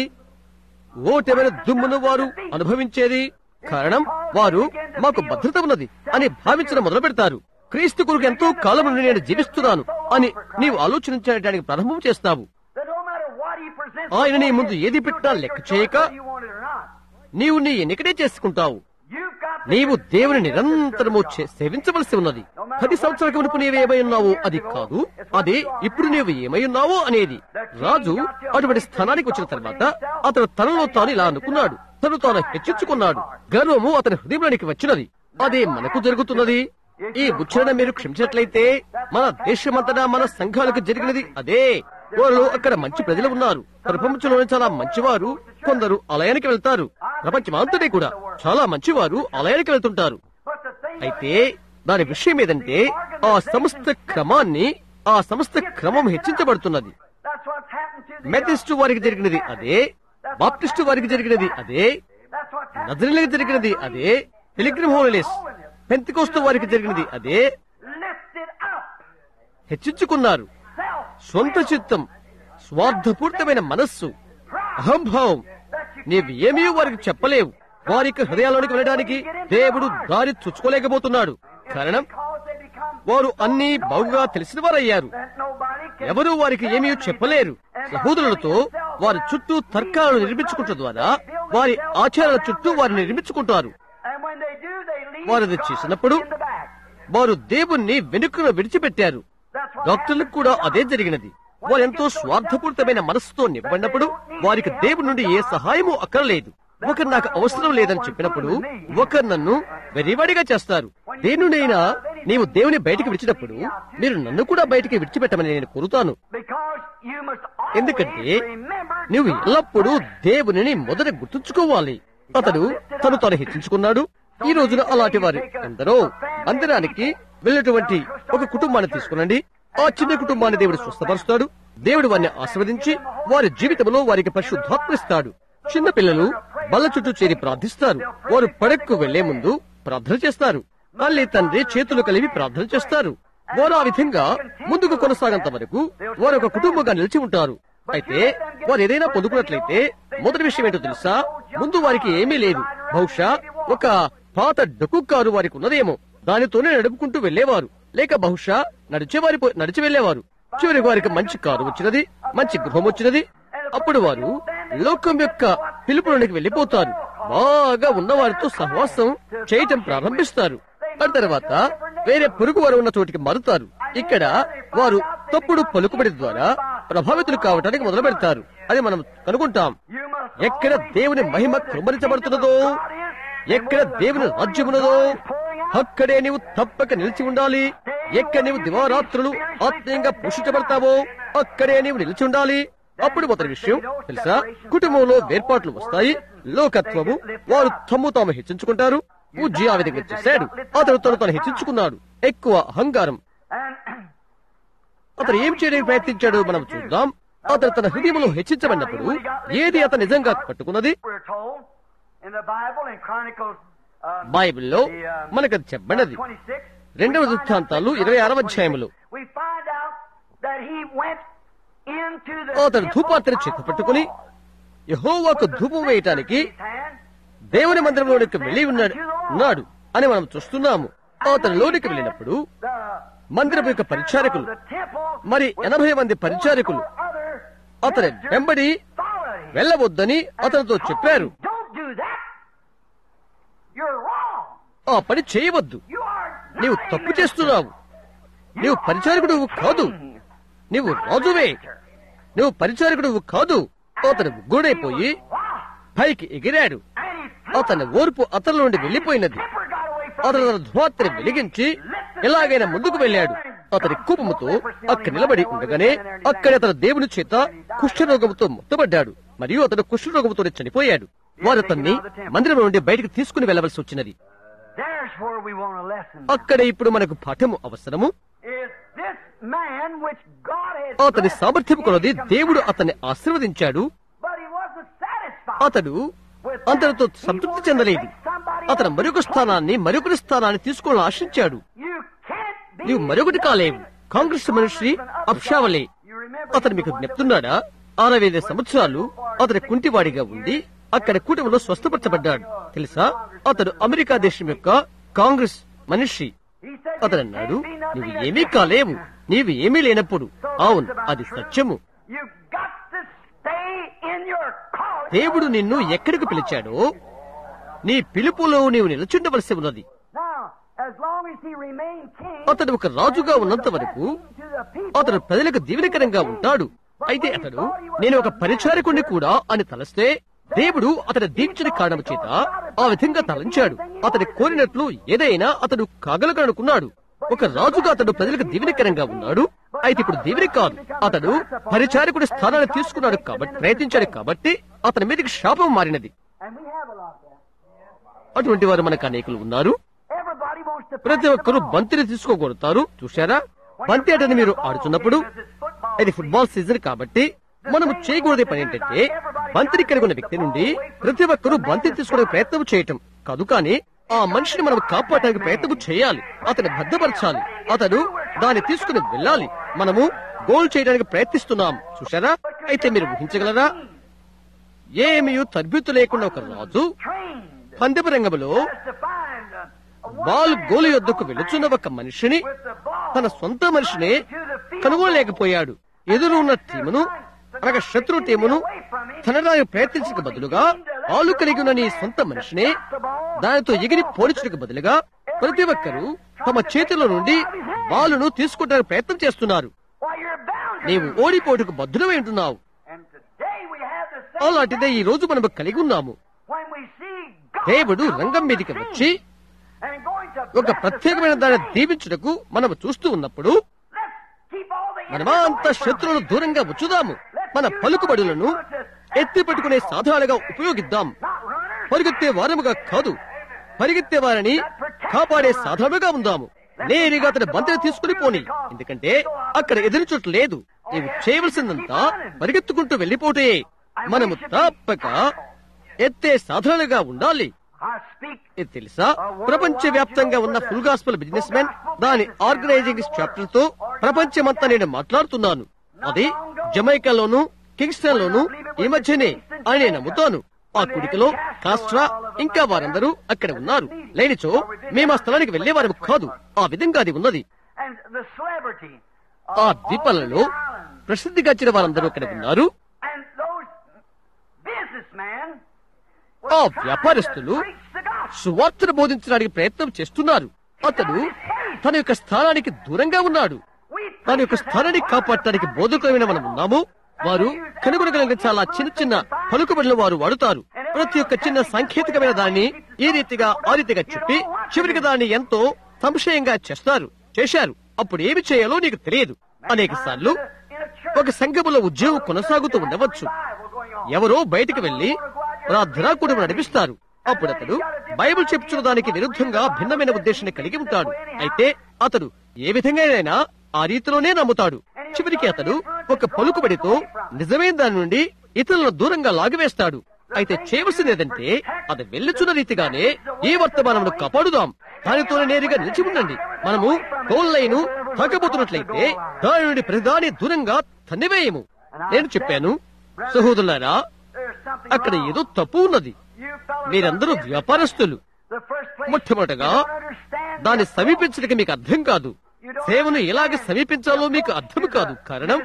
ఓటమైన దుమ్మును వారు అనుభవించేది కారణం వారు మాకు భద్రత ఉన్నది అని భావించడం మొదలు పెడతారు క్రీస్తు కొరకు ఎంతో కాలం నుండి నేను జీవిస్తున్నాను అని నీవు ఆలోచించడానికి ప్రారంభం చేస్తావు That no matter what he presents ఆయన నీ ముందు ఏది పెట్టినా లెక్క చేయక you want it or not, నీవు నీ ఎన్నికనే చేసుకుంటావు you've got to నీవు దేవుని నిరంతరము చే- సేవించవలసి ఉన్నది పది సంవత్సరాల వరకు నీవు ఏమై ఉన్నావు అది కాదు అది ఇప్పుడు నీవు ఏమై ఉన్నావో అనేది రాజు అటువంటి స్థానానికి వచ్చిన తర్వాత అతను తనలో తాను ఇలా అనుకున్నాడు తను తాను హెచ్చించుకున్నాడు గర్వము అతని హృదయంలోనికి వచ్చినది అదే మనకు జరుగుతున్నది ఈ ఉచ్చారణ మీరు క్షమించినట్లయితే మన దేశమంతటా మన సంఘాలకు జరిగినది అదే వారు అక్కడ మంచి ప్రజలు ఉన్నారు ప్రపంచంలోని చాలా మంచివారు కొందరు ఆలయానికి వెళ్తారు ప్రపంచమంతటి కూడా చాలా మంచివారు ఆలయానికి వెళ్తుంటారు But the thing అయితే దాని విషయం ఏదంటే ఆ సంస్థ క్రమాన్ని ఆ సంస్థ క్రమం హెచ్చించబడుతున్నది that's what's happened to the మెథిస్టు వారికి జరిగినది అదే బాప్టిస్టు వారికి జరిగినది అదే that's what's happened. నజరులకు జరిగినది అదే పిలిగ్రిమ్ హోలినెస్ పెంతికోస్తు వారికి జరిగినది అదే Lifted up, హెచ్చించుకున్నారు self, సొంత చిత్తం స్వార్థపూరితమైన మనస్సు అహంభావం నీవు ఏమీ వారికి చెప్పలేవు వారికి హృదయాల్లోనికి వెళ్ళడానికి దేవుడు దారి చుచ్చుకోలేకపోతున్నాడు కారణం cause they become వారు అన్ని బాగుగా తెలిసిన వారయ్యారు that nobody can. ఎవరూ వారికి ఏమీ చెప్పలేరు సహోదరులతో వారి చుట్టూ తర్కాలను నిర్మించుకుంటం ద్వారా వారి ఆచారాల చుట్టూ వారిని నిర్మించుకుంటారు And when they do, they leave వారు అది God చేసినప్పుడు in the back. వారు దేవుణ్ణి వెనుకను విడిచిపెట్టారు That's what డాక్టర్లకు కూడా అదే జరిగినది వారు ఎంతో స్వార్థపూరితమైన మనస్సుతో నింపడినప్పుడు వారికి దేవుడి నుండి ఏ సహాయము అక్కర్లేదు ఒకరు నాకు అవసరం లేదని చెప్పినప్పుడు ఒకరు నన్ను వెరివాడిగా చేస్తారు దేనినైనా నీవు దేవుని బయటికి విడిచినప్పుడు మీరు నన్ను కూడా బయటికి విడిచిపెట్టమని నేను కోరుతాను Because you must ఎందుకంటే always remember నువ్వు ఎల్లప్పుడూ దేవునిని మొదట గుర్తుంచుకోవాలి అతడు తను తాను హెచ్చించుకున్నాడు ఈ రోజున అలాంటి వారు ఎందరో మందిరానికి వెళ్ళినటువంటి ఒక కుటుంబాన్ని తీసుకునండి ఆ చిన్న కుటుంబాన్ని దేవుడు స్వస్థపరుస్తాడు దేవుడు వారిని ఆస్వాదించి వారి జీవితంలో వారికి పరిశుద్ధాత్మిస్తాడు చిన్న పిల్లలు బల్ల చుట్టూ చేరి ప్రార్థిస్తారు వారు పడక్కు వెళ్లే ముందు ప్రార్థన చేస్తారు తల్లి తండ్రి చేతులు కలిపి ప్రార్థన చేస్తారు వారు ఆ విధంగా ముందుకు కొనసాగంత వరకు వారు ఒక కుటుంబంగా నిలిచి ఉంటారు అయితే వారు ఏదైనా పొందుకున్నట్లయితే మొదటి విషయం ఏంటో తెలుసా ముందు వారికి ఏమీ లేదు బహుశా ఒక పాత డొక్కు కారు వారికి ఉన్నదేమో దానితోనే నడుపుకుంటూ వెళ్లేవారు లేక బహుశా నడిచేవారి నడిచి వెళ్లేవారు చివరికి వారికి మంచి కారు వచ్చినది మంచి గృహం వచ్చినది అప్పుడు వారు లోకం యొక్క పిలుపులోనికి వెళ్లిపోతారు బాగా ఉన్నవారితో సహవాసం చేయటం ప్రారంభిస్తారు ఆ తర్వాత వేరే పొరుగు వారు ఉన్న చోటికి మారుతారు ఇక్కడ వారు తప్పుడు పలుకుబడి ద్వారా ప్రభావితులు కావటానికి మొదలు పెడతారు అది మనం కనుగొంటాం you must ఎక్కడ దేవుని మహిమ కృమరించబడుతున్నదో ఎక్కడ దేవుని రాజ్యమున్నదో అక్కడే నీవు తప్పక నిలిచి ఉండాలి ఎక్కడ నీవు దివారాత్రులు ఆత్మీయంగా పోషించబడతావో అక్కడే నీవు నిలిచి ఉండాలి అప్పుడు మొదటి విషయం తెలుసా కుటుంబంలో వేర్పాట్లు వస్తాయి లోకత్వము వారు తమ్ము తాము హెచ్చించుకుంటారు పూజ్య ఆ విధంగా చేశాడు అతడు తను తాను హెచ్చించుకున్నాడు ఎక్కువ అహంకారం and అతను ఏం చేయడానికి ప్రయత్నించాడో మనం చూద్దాం అతను తన హృదయంలో హెచ్చించబడినప్పుడు ఏది అతను నిజంగా పట్టుకున్నది we're told in the Bible in Chronicles uh, బైబిల్లో the, uh, మనకు అది చెప్పబడినది 26, రెండవ we find వృత్తాంతాలు out- ఇరవై ఆరవ అధ్యాయములు We find out that he went into the అతడు ధూపాత్రను చేత పట్టుకుని యహోవాకు ధూపం వేయటానికి దేవుని మందిరంలోనికి వెళ్లి ఉన్నాడు ఉన్నాడు అని మనం చూస్తున్నాము అతను లోనికి వెళ్ళినప్పుడు మందిరపు యొక్క పరిచారకులు మరి ఎనభై మంది పరిచారకులు అతని వెంబడి వెళ్ళవద్దని అతనితో చెప్పారు Don't do that. You're wrong. ఆ పని చేయవద్దు You are నీవు not a తప్పు minister. చేస్తున్నావు నీవు పరిచారకుడు కాదు నీవు రాజువే నువ్వు పరిచారకుడు కాదు అతను గూడైపోయి Wow. పైకి ఎగిరాడు And he అతని ఓర్పు అతని నుండి వెళ్లిపోయినది temper got away from అతను him. తన ధువాత్రి వెలిగించి ఎలాగైనా ముందుకు వెళ్ళాడు అతని కోపముతో అక్కడ నిలబడి ఉండగానే అక్కడ అతను దేవుని చేత కుష్ఠరోగముతో ముట్టబడ్డాడు మరియు అతను కుష్ఠరోగముతో చనిపోయాడు వారు అతన్ని మందిరం నుండి బయటకు తీసుకుని వెళ్ళవలసి వచ్చినది There's where we want a lesson. అక్కడ ఇప్పుడు మనకు పాఠము అవసరము Is this man which God has అతని blessed సామర్థ్యం కొలది in దేవుడు అతన్ని ఆశీర్వదించాడు But he wasn't satisfied. అతడు అంతటితో సంతృప్తి చెందలేదు అతను మరొక స్థానాన్ని మరొకరి స్థానాన్ని తీసుకోవాలని ఆశించాడు You can't be నీవు మరొకటి కాలేవు కాంగ్రెస్ మనిషి అప్షావలే You remember అతను మీకు జ్ఞప్తున్నాడా అరవై ఐదు సంవత్సరాలు అతడు కుంటివాడిగా ఉండి అక్కడ కూటమిలో స్వస్థపరచబడ్డాడు తెలుసా అతడు అమెరికా దేశం యొక్క కాంగ్రెస్ మనిషి He said, అతడు "You అన్నాడు can't be nothing నువ్వు at ఏమీ this కాలేవు time." నీవు ఏమీ లేనప్పుడు So అవును that's about అది truth. సత్యము You've got to stay in your calling. దేవుడు నిన్ను ఎక్కడికి పిలిచాడో నీ పిలుపులో నీవు నిలుచుండవలసి ఉన్నది Now, as long as he remained king, అతడు ఒక రాజుగా ఉన్నంత వరకు to the people, అతడు ప్రజలకు దీవెనకరంగా ఉంటాడు అయితే అతడు నేను ఒక పరిచారకుణ్ణి కూడా అని తలస్తే దేవుడు అతడి దీక్షని కారణం చేత ఆ విధంగా తలంచాడు అతడి కోరినట్లు ఏదైనా అతడు కాగలగనుకున్నాడు ఒక రాజుగా అతడు ప్రజలకు దీవెనకరంగా ఉన్నాడు అయితే ఇప్పుడు దీవెని కాదు అతడు పరిచారకుడి స్థానాన్ని తీసుకున్నాడు కాబట్టి ప్రయత్నించాడు కాబట్టి అతని మీదకి శాపం మారినది and we have a lot of that. అటువంటి వారు మనకు అనేకులు ఉన్నారు Everybody wants to ప్రతి pass ఒక్కరూ the ball. బంతిని తీసుకోగలుగుతారు చూశారా బంతి ఆటని మీరు ఆడుతున్నప్పుడు ఇది ఫుట్బాల్ సీజన్ కాబట్టి మనము చేయకూడదే పని ఏంటంటే బంతిని కలిగి ఉన్న వ్యక్తి నుండి ప్రతి ఒక్కరూ బంతిని తీసుకోవడానికి ప్రయత్నం చేయటం కాదు కానీ ఆ మనిషిని మనం కాపాడడానికి ప్రయత్నం చేయాలి అతన్ని భద్రపరచాలి అతడు దాన్ని తీసుకుని వెళ్ళాలి మనము గోల్ చేయడానికి ప్రయత్నిస్తున్నాం చూశారా అయితే మీరు ఊహించగలరా ఏమీ తద్భుతు లేకుండా ఒక రాజు trained పందెపు రంగంలో to find a, a ball goal యొద్దకు వెళుచున్న ఒక మనిషిని with the ball తన సొంత మనిషిని కనుగొనలేకపోయాడు ఎదురు ఉన్న టీమును అనగా శత్రు టీమును తనడానికి ప్రయత్నించక బదులుగా ఆలు కలిగి ఉన్న నీ సొంత మనిషిని దానితో ఎగిరి పోల్చడానికి బదులుగా ప్రతి ఒక్కరూ తమ చేతిలో నుండి బాలును తీసుకోవడానికి ప్రయత్నం చేస్తున్నారు while you're bound to నీవు ఓడిపోటుకు బద్దులమై ఉంటున్నావు And today we have the same అలాంటిదే ఈ రోజు మనము కలిగి ఉన్నాము when we see God దేవుడు come రంగం on the మీదకి scene వచ్చి and going to ఒక bless the ప్రత్యేకమైన servant దాన్ని of God. దీవించుటకు మనము చూస్తూ ఉన్నప్పుడు Let's keep all the మనమా enemies అంత away from శత్రువులను us. దూరంగా ఉంచుదాము మన పలుకుబడులను ఎత్తి పెట్టుకునే సాధనాలుగా ఉపయోగిద్దాం Not runners. పరిగెత్తే వారముగా కాదు పరిగెత్తే వారిని కాపాడే సాధనముగా ఉందాము నేరుగా అతని బంతిని తీసుకుని పోని ఎందుకంటే అక్కడ ఎదురు చోటు లేదు నీవు చేయవలసిందంతా పరిగెత్తుకుంటూ వెళ్ళిపోతే మనము తప్పక ఎత్తే సాధనాలుగా ఉండాలి I speak ఇది తెలుసా ప్రపంచ వ్యాప్తంగా ఉన్న ఫుల్ గాస్పల్ బిజినెస్ మెన్ దాని ఆర్గనైజింగ్ చాప్టర్ తో ప్రపంచమంతా నేను మాట్లాడుతున్నాను అది జమైకాలోను కింగ్స్టన్ లోను ఈ మధ్యనే అని నేను నమ్ముతాను ఆ కుడికలో కాస్ట్రా ఇంకా వారందరూ అక్కడ ఉన్నారు లేనిచో మేము ఆ స్థలానికి వెళ్లేవారు కాదు ఆ విధంగా అది ఉన్నది and the celebrity ఆ ద్వీపాలలో ప్రసిద్ధిగాంచిన వారందరూ అక్కడ ఉన్నారు and those businessmen ఆ వ్యాపారస్తులు సువార్తను బోధించడానికి ప్రయత్నం చేస్తున్నారు అతడు తన యొక్క స్థానానికి దూరంగా ఉన్నాడు తన యొక్క స్థానాన్ని కాపాడటానికి బోధకులమైన మనం ఉన్నాము వారు కనుగొనగలిగిన చాలా చిన్న చిన్న పలుకుబడులు వారు వాడుతారు ప్రతి ఒక్క చిన్న సాంకేతికమైన దాన్ని ఈ రీతిగా ఆ రీతిగా చెప్పి చివరికి దాన్ని ఎంతో సంశయంగా చేస్తారు చేశారు అప్పుడు ఏమి చేయాలో నీకు తెలియదు అనేక సార్లు ఒక సంఘములో ఉద్యోగం కొనసాగుతూ ఉండవచ్చు ఎవరో బయటికి వెళ్లి ప్రార్థనా కుటుంబం నడిపిస్తారు అప్పుడు అతడు బైబిల్ చెప్పుచున్న దానికి విరుద్ధంగా భిన్నమైన ఉద్దేశాన్ని కలిగి ఉంటాడు అయితే అతడు ఏ విధంగానైనా ఆ రీతిలోనే నమ్ముతాడు చివరికి అతడు ఒక పలుకుబడితో నిజమైన దాని నుండి ఇతరులను దూరంగా లాగివేస్తాడు అయితే చేయవలసింది ఏదంటే అది వెళ్ళుచున్న రీతిగానే ఈ వర్తమానమును కాపాడుదాం దానితోనే నేరుగా నిలిచి ఉండండి మనము గోల్ లైను తాకబోతున్నట్లయితే దాని నుండి ప్రతిదాని దూరంగా తన్నివేయము నేను చెప్పాను సహోదరులారా అక్కడ ఏదో తప్పు ఉన్నది మీరందరూ వ్యాపారస్తులు మొట్టమొదటగా దాన్ని సమీపించడానికి మీకు అర్థం కాదు సేవను ఎలాగ సమీపించాలో మీకు అర్థం కాదు కారణం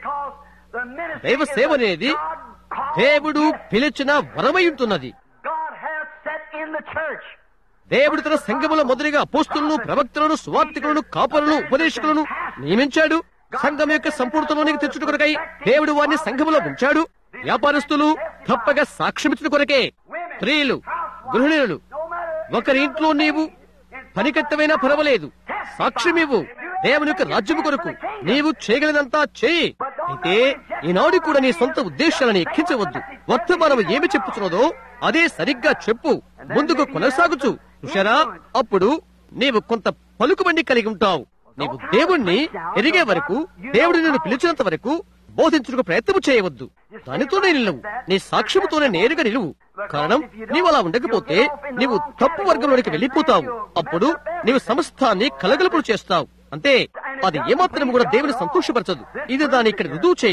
దైవ సేవ అనేది దేవుడు పిలిచిన వరమై ఉంటున్నది God has set in the church దేవుడు తన సంఘములో మొదటిగా అపోస్తులను ప్రవక్తలను సువార్తికులను కాపరులను ఉపదేశకులను నియమించాడు సంఘం యొక్క సంపూర్ణతలోనికి తెచ్చుట కొరకై దేవుడు వారిని సంఘములో ఉంచాడు వ్యాపారస్తులు తప్పక సాక్ష్యమిచ్చిన కొరకే స్త్రీలు గృహిణులు ఒకరి ఇంట్లో నీవు పనికత్తమైనా పర్వాలేదు సాక్ష్యమివ్వు దేవుని యొక్క రాజ్యము కొరకు నీవు చేయగలిగినంతా చేయి అయితే ఈనాడు కూడా నీ సొంత ఉద్దేశాలను ఎక్కించవద్దు వర్తమానం ఏమి చెప్పుచున్నదో అదే సరిగ్గా చెప్పు ముందుకు కొనసాగుచు చూశారా అప్పుడు నీవు కొంత పలుకుబండి కలిగి ఉంటావు నీవు దేవుణ్ణి ఎరిగే వరకు దేవుడు నిన్ను పిలిచినంత వరకు బోధించుటకు ప్రయత్నం చేయవద్దు దానితోనే నిలువు నీ సాక్ష్యముతోనే నేరుగా నిలువు కారణం నీవు అలా ఉండకపోతే నీవు తప్పు వర్గంలోనికి వెళ్ళిపోతావు అప్పుడు నీవు సమస్తాన్ని కలగలుపులు చేస్తావు అంతే అది ఏమాత్రం కూడా దేవుని సంతోషపరచదు ఇది దాన్ని ఇక్కడ రుజువు చేయను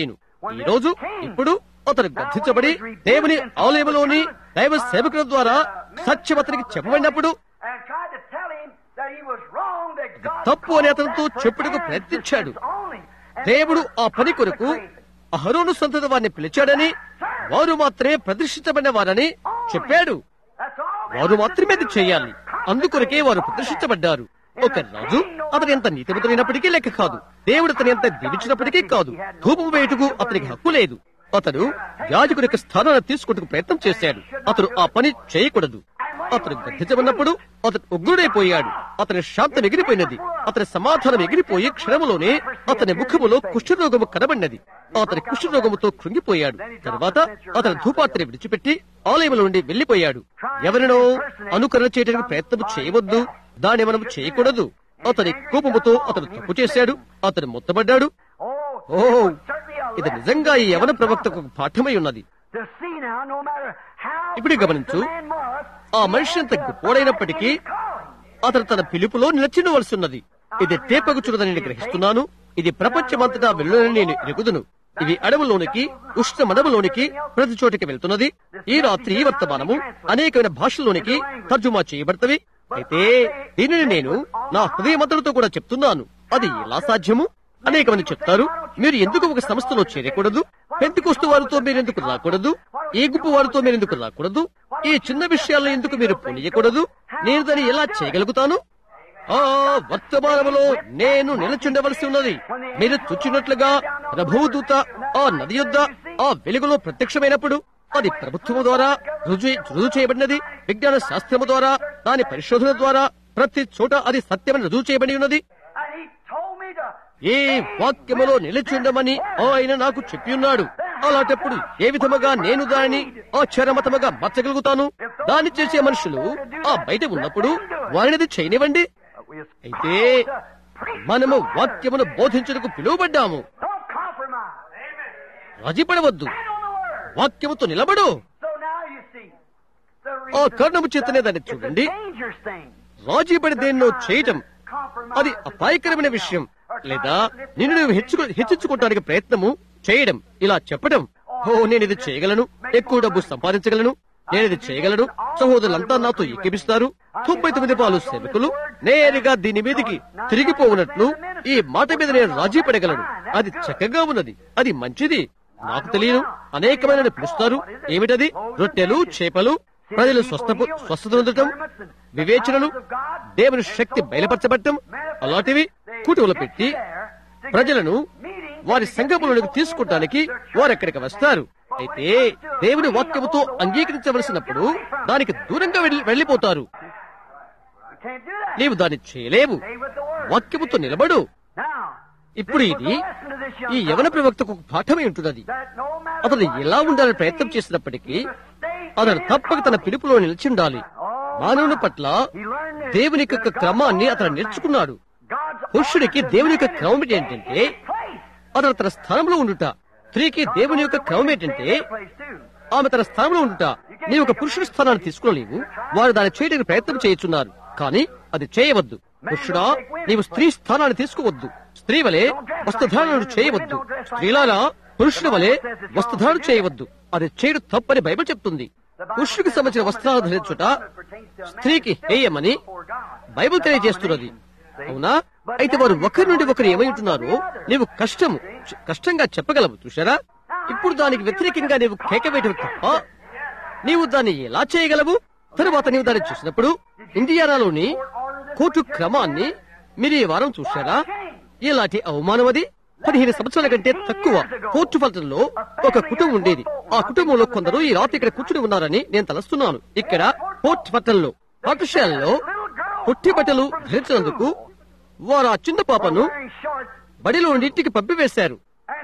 ఈ రోజు ఇప్పుడు అతను గద్దించబడి దేవుని ఆలయంలోని దైవ సేవకుల ద్వారా సత్యం అతనికి చెప్పబడినప్పుడు and tried to tell him that he was wrong, that God తప్పు అని called అతనితో them to చెప్పుటకు worship ప్రయత్నించాడు. Jesus only. And దేవుడు they ఆ were పని కొరకు consecrated. అహరోను సంతతి వారిని పిలిచాడని వారు మాత్రమే ప్రదర్శించబడిన వారని చెప్పాడు That's all they వారు were మాత్రమే to అది do. చేయాలి అందుకొరకే వారు ప్రదర్శించబడ్డారు ఒక రాజు అతని ఎంత నీతిమంతుడైనప్పటికీ లెక్క కాదు దేవుడు అతని ఎంత దీవించినప్పటికీ కాదు ధూపం వేయుటకు అతనికి హక్కు లేదు అతను యాజకుని యొక్క స్థానాన్ని తీసుకుంటకు ప్రయత్నం చేశాడు అతను ఆ పని చేయకూడదు అతను గద్దించబడినప్పుడు అతను ఉగ్రుడైపోయాడు అతని శాంతం ఎగిరిపోయినది అతని సమాధానం ఎగిరిపోయి క్షణములోనే అతని ముఖములో కుష్ఠరోగము కనబడినది అతని కుష్ఠరోగముతో కృంగిపోయాడు తర్వాత అతని ధూపాత్రి విడిచిపెట్టి ఆలయంలో నుండి వెళ్లిపోయాడు ఎవరినో అనుకరణ చేయడానికి ప్రయత్నం చేయవద్దు దాన్ని మనం చేయకూడదు అతని కోపముతో అతను తప్పు చేశాడు అతను మొత్తబడ్డాడు Oh, oh it was certainly a ఇది lesson నిజంగా ఈ to యవన the ప్రవక్తకు prophet. పాఠమై ఉన్నది To see now, no matter how ఇప్పుడు great గమనించు. the man was, ఆ he మనిషి had ఎంత to గొప్పోడైనప్పటికీ abide in his calling. అతను తన పిలుపులో నిలచినవలసి ఉన్నది ఇది తేపగుచున్నదని నేను గ్రహిస్తున్నాను ఇది ప్రపంచమంతటా వెళ్ళునని నేను ఎరుగుదును ఇవి అడవులోనికి ఉష్ణ మడవులోనికి ప్రతి చోటికి వెళ్తున్నది ఈ రాత్రి ఈ వర్తమానము అనేకమైన భాషల్లోనికి తర్జుమా చేయబడతవి అయితే దీనిని నేను నా హృదయమంతటితో కూడా చెప్తున్నాను అది ఎలా సాధ్యము అనేక మంది చెప్తారు మీరు ఎందుకు ఒక సంస్థలో చేరకూడదు పెంతికొస్తు వారితో మీరు ఎందుకు రాకూడదు ఏ గుంపు వారితో మీరు ఎందుకు రాకూడదు ఈ చిన్న విషయాల్లో ఎందుకు మీరు పొనియకూడదు నేను దాన్ని ఎలా చేయగలుగుతాను ఆ వర్తమానములో నేను నిలచుండవలసి ఉన్నది మీరు చుచ్చినట్లుగా ప్రభూదూత ఆ నది యొద్ద ఆ వెలుగులో ప్రత్యక్షమైనప్పుడు అది ప్రభుత్వము ద్వారా రుజువు రుజువు చేయబడినది విజ్ఞాన శాస్త్రము ద్వారా దాని పరిశోధన ద్వారా ప్రతి చోట అది సత్యమని రుజువు చేయబడి ఉన్నది And he told me to ఏ వాక్యములో నిలిచిండమని ఆయన నాకు చెప్పి ఉన్నాడు అలాంటప్పుడు ఏ విధముగా నేను దానిని ఆశ్చర్యమతముగా మార్చగలుగుతాను దాన్ని చేసే మనుషులు ఆ బయట ఉన్నప్పుడు వారినది చేయనివ్వండి But we was అయితే called to preach మనము the word. వాక్యమును బోధించుటకు పిలువబడ్డాము Don't compromise. రాజీపడవద్దు Stand on the word. వాక్యముతో నిలబడు So now you see, the ఆ reason కారణము చేతనే దాన్ని it's a చూడండి dangerous thing. రాజీపడి దేన్నో చేయటం అది అపాయకరమైన విషయం లేదా నిన్ను నువ్వు హెచ్చుకు హెచ్చించుకోవడానికి ప్రయత్నము చేయడం ఇలా చెప్పడం ఓ నేను ఇది చేయగలను ఎక్కువ డబ్బు సంపాదించగలను నేను ఇది చేయగలను సహోదరులంతా నాతో ఎక్కిపిస్తారు తొంభై తొమ్మిది పాలు సేవకులు నేరుగా దీని మీదకి తిరిగిపోవునట్లు ఈ మాట మీద నేను రాజీ పడగలను అది చక్కగా ఉన్నది అది మంచిది నాకు తెలియదు అనేకమైన పిలుస్తారు ఏమిటది రొట్టెలు చేపలు ప్రజలు స్వస్థ స్వస్థత పొందటం వివేచనలు దేవుని శక్తి బయలుపరచబడటం అలాంటివి కూటువులు పెట్టి ప్రజలను వారి సంఘములకు తీసుకుంటానికి వారు ఎక్కడికి వస్తారు అయితే దేవుని వాక్యముతో అంగీకరించవలసినప్పుడు దానికి దూరంగా వెళ్లి- వెళ్లిపోతారు You can't do that. నీవు దాన్ని చేయలేవు Stay with the word. వాక్యముతో నిలబడు Now, ఇప్పుడు this was ఇది the lesson to this young ఈ యవన fellow, ప్రవక్తకు ఒక పాఠమై ఉంటున్నది that no matter అతను what ఎలా he ఉండాలని does, ప్రయత్నం he చేసినప్పటికీ must stay in అతను his తప్పక తన calling. పిలుపులో నిలిచి ఉండాలి మానవుని పట్ల దేవుని యొక్క క్రమాన్ని అతను నేర్చుకున్నాడు పురుషుడికి దేవుని యొక్క క్రమం ఏంటంటే అతను తన స్థానంలో ఉండుట స్త్రీకి దేవుని యొక్క క్రమం ఏంటంటే ఆమె తన స్థానంలో ఉండుట నీ ఒక పురుషుడి స్థానాన్ని తీసుకోలేవు వారు దాన్ని చేయడానికి ప్రయత్నం చేయుచున్నారు కానీ అది చేయవద్దు పురుషుడా నీవు స్త్రీ స్థానాన్ని తీసుకోవద్దు స్త్రీ వలె వస్త్రధారణ చేయవద్దు స్త్రీలారా పురుషుల వలె వస్త్రధారణ చేయవద్దు అది చేయడం తప్పని బైబిల్ చెప్తుంది పురుషుడికి సంబంధించిన వస్త్రాలు ధరించుట స్త్రీకి హేయమని బైబిల్ తెలియజేస్తున్నది అవునా అయితే వారు ఒకరి నుండి ఒకరు ఏమై ఉంటున్నారో నీవు కష్టము చ- కష్టంగా చెప్పగలవు చూశారా ఇప్పుడు దానికి వ్యతిరేకంగా నీవు కేక వేయటం తప్ప నీవు దాన్ని ఎలా చేయగలవు తరువాత నీవు దాన్ని చూసినప్పుడు ఇండియానాలోని కోర్టు క్రమాన్ని మీరు ఈ వారం చూశారా ఇలాంటి అవమానం అది పదిహేను సంవత్సరాల కంటే తక్కువ కోర్టు ఫలితంలో ఒక కుటుంబం ఉండేది ఆ కుటుంబంలో కొందరు ఈ రాత్రి ఇక్కడ కూర్చుని ఉన్నారని నేను తలస్తున్నాను ఇక్కడ కోర్టు పట్టణంలో పాఠశాలలో పుట్టి బట్టలు ధరించినందుకు వారు ఆ చిన్న పాపను బడిలో నుండి ఇంటికి పంపివేశారు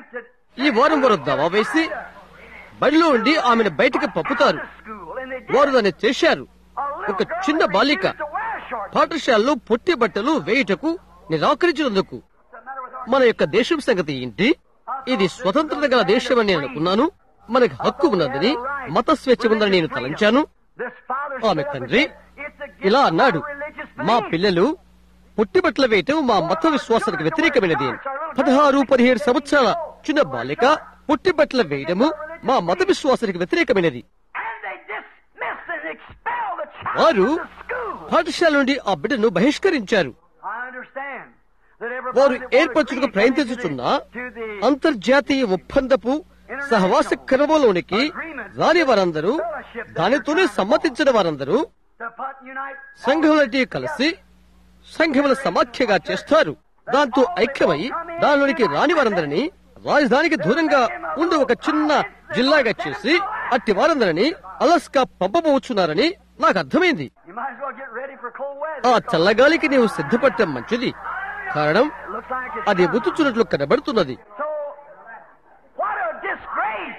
ఈ వారం వారు దవా వేసి బడిలో ఉండి ఆమెను బయటికి పంపుతారు వారు దాన్ని చేశారు ఒక చిన్న బాలిక పాఠశాలలో పొట్టి బట్టలు వేయుటకు నిరాకరించినందుకు మన యొక్క దేశం సంగతి ఏంటి ఇది స్వతంత్రత గల దేశం అని నేను అనుకున్నాను మనకు హక్కు ఉన్నదని మత స్వేచ్ఛ ఉందని నేను తలంచాను ఆమె తండ్రి ఇలా అన్నాడు మా పిల్లలు పుట్టిబట్టలు వేయటం మా మత విశ్వాసానికి వ్యతిరేకమైనది అని. పదహారు పదిహేడు సంవత్సరాల చిన్న బాలిక పుట్టి బట్టలు వేయడము మా మత విశ్వాసానికి వ్యతిరేకమైనది And they dismissed and expelled the child వారు from the school. పాఠశాల నుండి ఆ బిడ్డను బహిష్కరించారు I understand that everybody వారు that wanted ఏర్పరచుటకు to ప్రయత్నించుతున్న to the అంతర్జాతీయ ఒప్పందపు సహవాస క్రమంలోనికి రాని వారందరూ దానితోనే సమ్మతించిన వారందరూ to put unite సంఘములటి కలిసి సంఘముల సమాఖ్యగా చేస్తారు దాంతో ఐక్యమై దానిలోనికి రాని వారందరినీ రాజధానికి దూరంగా ఉండి ఒక చిన్న జిల్లాగా చేసి అట్టి వారందరినీ అలస్కా పంపబోచున్నారని నాకు అర్థమైంది You might as well get ready for cold weather. ఆ చల్లగాలికి నీవు సిద్ధపడటం మంచిది కారణం It looks like it's అది coming. ఉతుచున్నట్లు కనబడుతున్నది So, what a disgrace!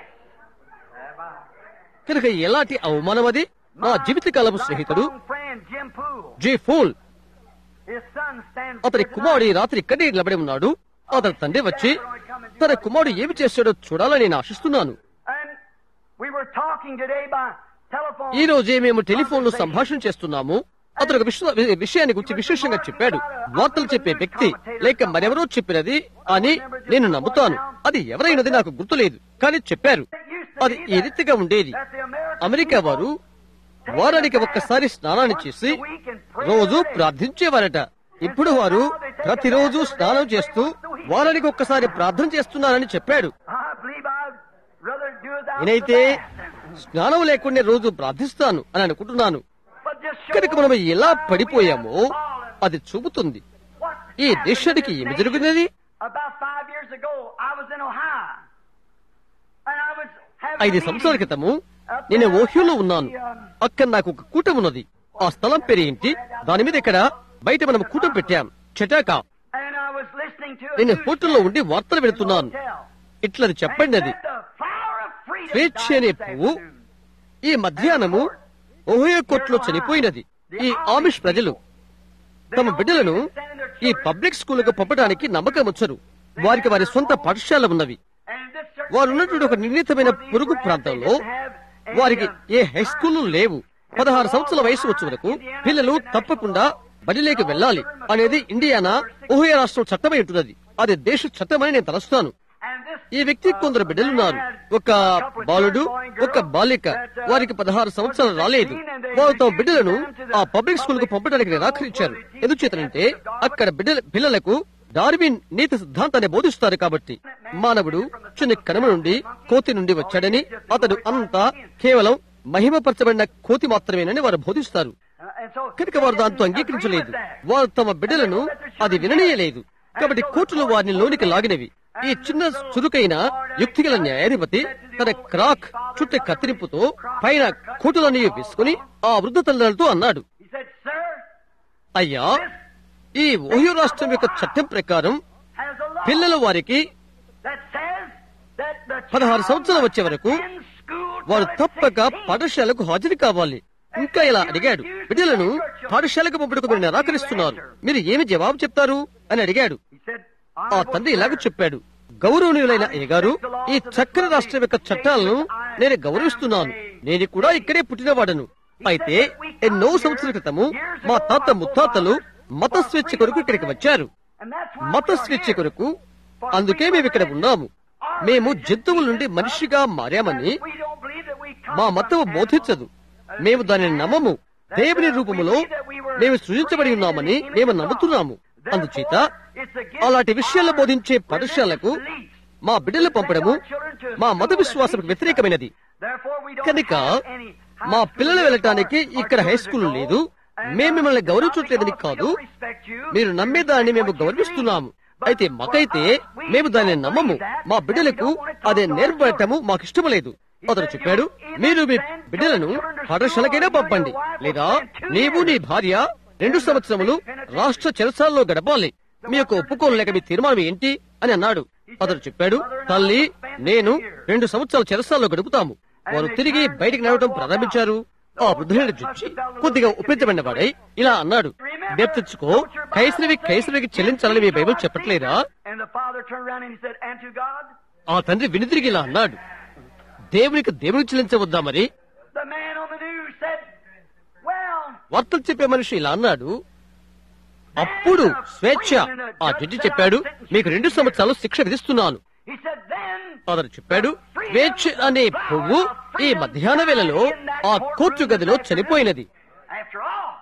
కనుక ఎలాంటి అవమానం అది నా జీవితకాలపు స్నేహితుడు lifelong friend Jim Poole, J Poole his son stands అతని here కుమారుడు ఈ tonight. రాత్రి ఇక్కడే నిలబడి ఉన్నాడు అతని తండ్రి వచ్చి తన కుమారుడు ఏమి చేస్తాడో చూడాలని నేను ఆశిస్తున్నాను And we were talking today by telephone. ఈ రోజే మేము టెలిఫోన్ లో సంభాషణ చేస్తున్నాము అతను ఒక విషయ- విషయాన్ని గురించి విశేషంగా చెప్పాడు వార్తలు చెప్పే వ్యక్తి లేక మరెవరో చెప్పినది అని నేను నమ్ముతాను అది ఎవరైనది నాకు గుర్తులేదు కానీ చెప్పారు అది ఈ రీతిగా ఉండేది that the American అమెరికా వారు వారానికి ఒక్కసారి స్నానాన్ని చేసి రోజు ప్రార్థించేవారట ఇప్పుడు వారు ప్రతిరోజు స్నానం చేస్తూ వారానికి ఒక్కసారి ప్రార్థన చేస్తున్నారని చెప్పాడు I believe I'd rather do it without నేనైతే the fast. స్నానం లేకుండా రోజు ప్రార్థిస్తాను అని అనుకుంటున్నాను But just show కనుక మనం ఎలా పడిపోయామో అది చూపుతుంది what ఈ happened దేశానికి in this ఏమి nation. జరుగుతున్నది About five years ago, I was in Ohio. And I was having ఐదు a సంవత్సరాల meeting. క్రితము నేను ఓహ్యూలో ఉన్నాను అక్కడ నాకు ఒక కూటం ఉన్నది ఆ స్థలం పేరు ఏంటి దాని మీద ఇక్కడ బయట మనం కూటం పెట్టాం చటాకా And I was listening to a నేను news హోటల్లో ఉండి వార్తలు విడుతున్నాను hotel. ఇట్లా చెప్పండి అది And the flower of freedom స్వేచ్ఛ died అనే this పువ్వు afternoon. ఈ మధ్యాహ్నము ఓహయో కోర్టులో చనిపోయినది ఈ ఆమిష్ ప్రజలు తమ బిడ్డలను ఈ పబ్లిక్ స్కూళ్లకు పంపడానికి నమ్మకం వచ్చరు వారికి వారి సొంత పాఠశాల ఉన్నవి And this certain వారు ఉన్నటువంటి ఒక నిర్ణీతమైన పొరుగు ప్రాంతంలో వారికి ఏ హై స్కూళ్లు లేవు పదహారు సంవత్సరాల వయసు వచ్చే వరకు పిల్లలు తప్పకుండా బడిలోకి వెళ్ళాలి అనేది ఇండియానా ఓహయో రాష్ట్రం చట్టమై ఉంటున్నది అది దేశ చట్టమని నేను తలస్తాను And this ఈ వ్యక్తికి కొందరు బిడ్డలున్నారు ఒక బాలుడు ఒక బాలిక వారికి పదహారు సంవత్సరాలు రాలేదు వారు తమ బిడ్డలను ఆ పబ్లిక్ స్కూల్ కు పంపడానికి నిరాకరించారు ఎందుచేతనంటే అక్కడ బిడ్డల పిల్లలకు డార్విన్ నీతి సిద్ధాంతాన్ని బోధిస్తారు కాబట్టి మానవుడు చిన్న కణమ నుండి కోతి నుండి వచ్చాడని అతడు అంతా కేవలం మహిమపరచబడిన కోతి మాత్రమేనని వారు బోధిస్తారు uh, and so కనుక వారు దాంతో అంగీకరించలేదు వారు తమ బిడ్డలను అది విననీయలేదు కాబట్టి కోర్టులు వారిని లోనికి లాగినవి ఈ చిన్న చురుకైన యుక్తిగల న్యాయాధిపతి తన క్రాక్ చుట్ట కత్తిరింపుతో పైన కోటులన్నీ వేసుకుని ఆ వృద్ధ తల్లిదండ్రులతో అన్నాడు he said, Sir, అయ్యా ఈ ఓహియో రాష్ట్రం యొక్క చట్టం ప్రకారం has a law పిల్లల వారికి that says that the పదహారు child సంవత్సరాలు వచ్చే వరకు in school వారు till it's తప్పక 16. పాఠశాలకు హాజరు కావాలి ఇంకా ఇలా అడిగాడు బిడ్డలను పాఠశాలకు పంపడానికి మీరు నిరాకరిస్తున్నారు మీరు ఏమి జవాబు చెప్తారు అని అడిగాడు He said, ఆ "Honorable తండ్రి ఇలాగ sir, చెప్పాడు గౌరవనీయులైన అయ్యగారు ఈ చక్కని రాష్ట్రం యొక్క చట్టాలను నేను గౌరవిస్తున్నాను నేను కూడా ఇక్కడే పుట్టినవాడను అయితే ఎన్నో సంవత్సరాల క్రితము మా తాత ముత్తాతలు మత స్వేచ్ఛ కొరకు ఇక్కడికి వచ్చారు and that's why మత we are స్వేచ్ఛ here. కొరకు అందుకే మేము ఇక్కడ ఉన్నాము మేము జంతువుల నుండి మనిషిగా మారామని We don't believe that we come మా from మతము animals. బోధించదు మేము దానిని నమ్మము దేవుని రూపములో మేము సృజించబడి ఉన్నామని మేము నమ్ముతున్నాము అందుచేత అలాంటి విషయాలు బోధించే పాఠశాలకు మా బిడ్డలు పంపడము మా మత విశ్వాసకు వ్యతిరేకమైనది కనుక మా పిల్లలు వెళ్ళటానికి ఇక్కడ హై స్కూల్ లేదు మేము మిమ్మల్ని గౌరవించట్లేదని కాదు మీరు నమ్మేదాన్ని మేము గౌరవిస్తున్నాము అయితే మాకైతే మేము దానిని నమ్మము మా బిడ్డలకు అదే నేర్పడటము మాకు ఇష్టం లేదు అతను చెప్పాడు మీరు మీ బిడ్డలను పాఠశాలకైనా పంపండి లేదా నీవు నీ భార్య రెండు సంవత్సరములు రాష్ట్ర చెరసాలలో గడపాలి మీ యొక్క ఒప్పుకోలు లేక మీ తీర్మానం ఏంటి అని అన్నాడు అతను చెప్పాడు తల్లి నేను రెండు సంవత్సరాలు చెరసాలలో గడుపుతాము వారు తిరిగి బయటికి నడవడం ప్రారంభించారు ఆ వృద్ధులను చూచి కొద్దిగా ఒప్పించబడిన వాడై ఇలా అన్నాడు జ్ఞప్తించుకో కైసరివి కైసరివికి చెల్లించాలని మీ బైబిల్ చెప్పట్లేదా And the father turned around and he said, And to God? ఆ తండ్రి వినితిరిగి ఇలా అన్నాడు దేవునికి దేవునికి చెల్లించవద్దా మరి The man on the news said, Well, వార్తలు చెప్పే మనిషి ఇలా అన్నాడు అప్పుడు స్వేచ్ఛ ఆ జడ్జి చెప్పాడు మీకు రెండు సంవత్సరాలు శిక్ష విధిస్తున్నాను He said, then అతను చెప్పాడు స్వేచ్ఛ అనే పువ్వు ఈ మధ్యాహ్న వేళలో ఆ కోర్టు గదిలో చనిపోయినది after all,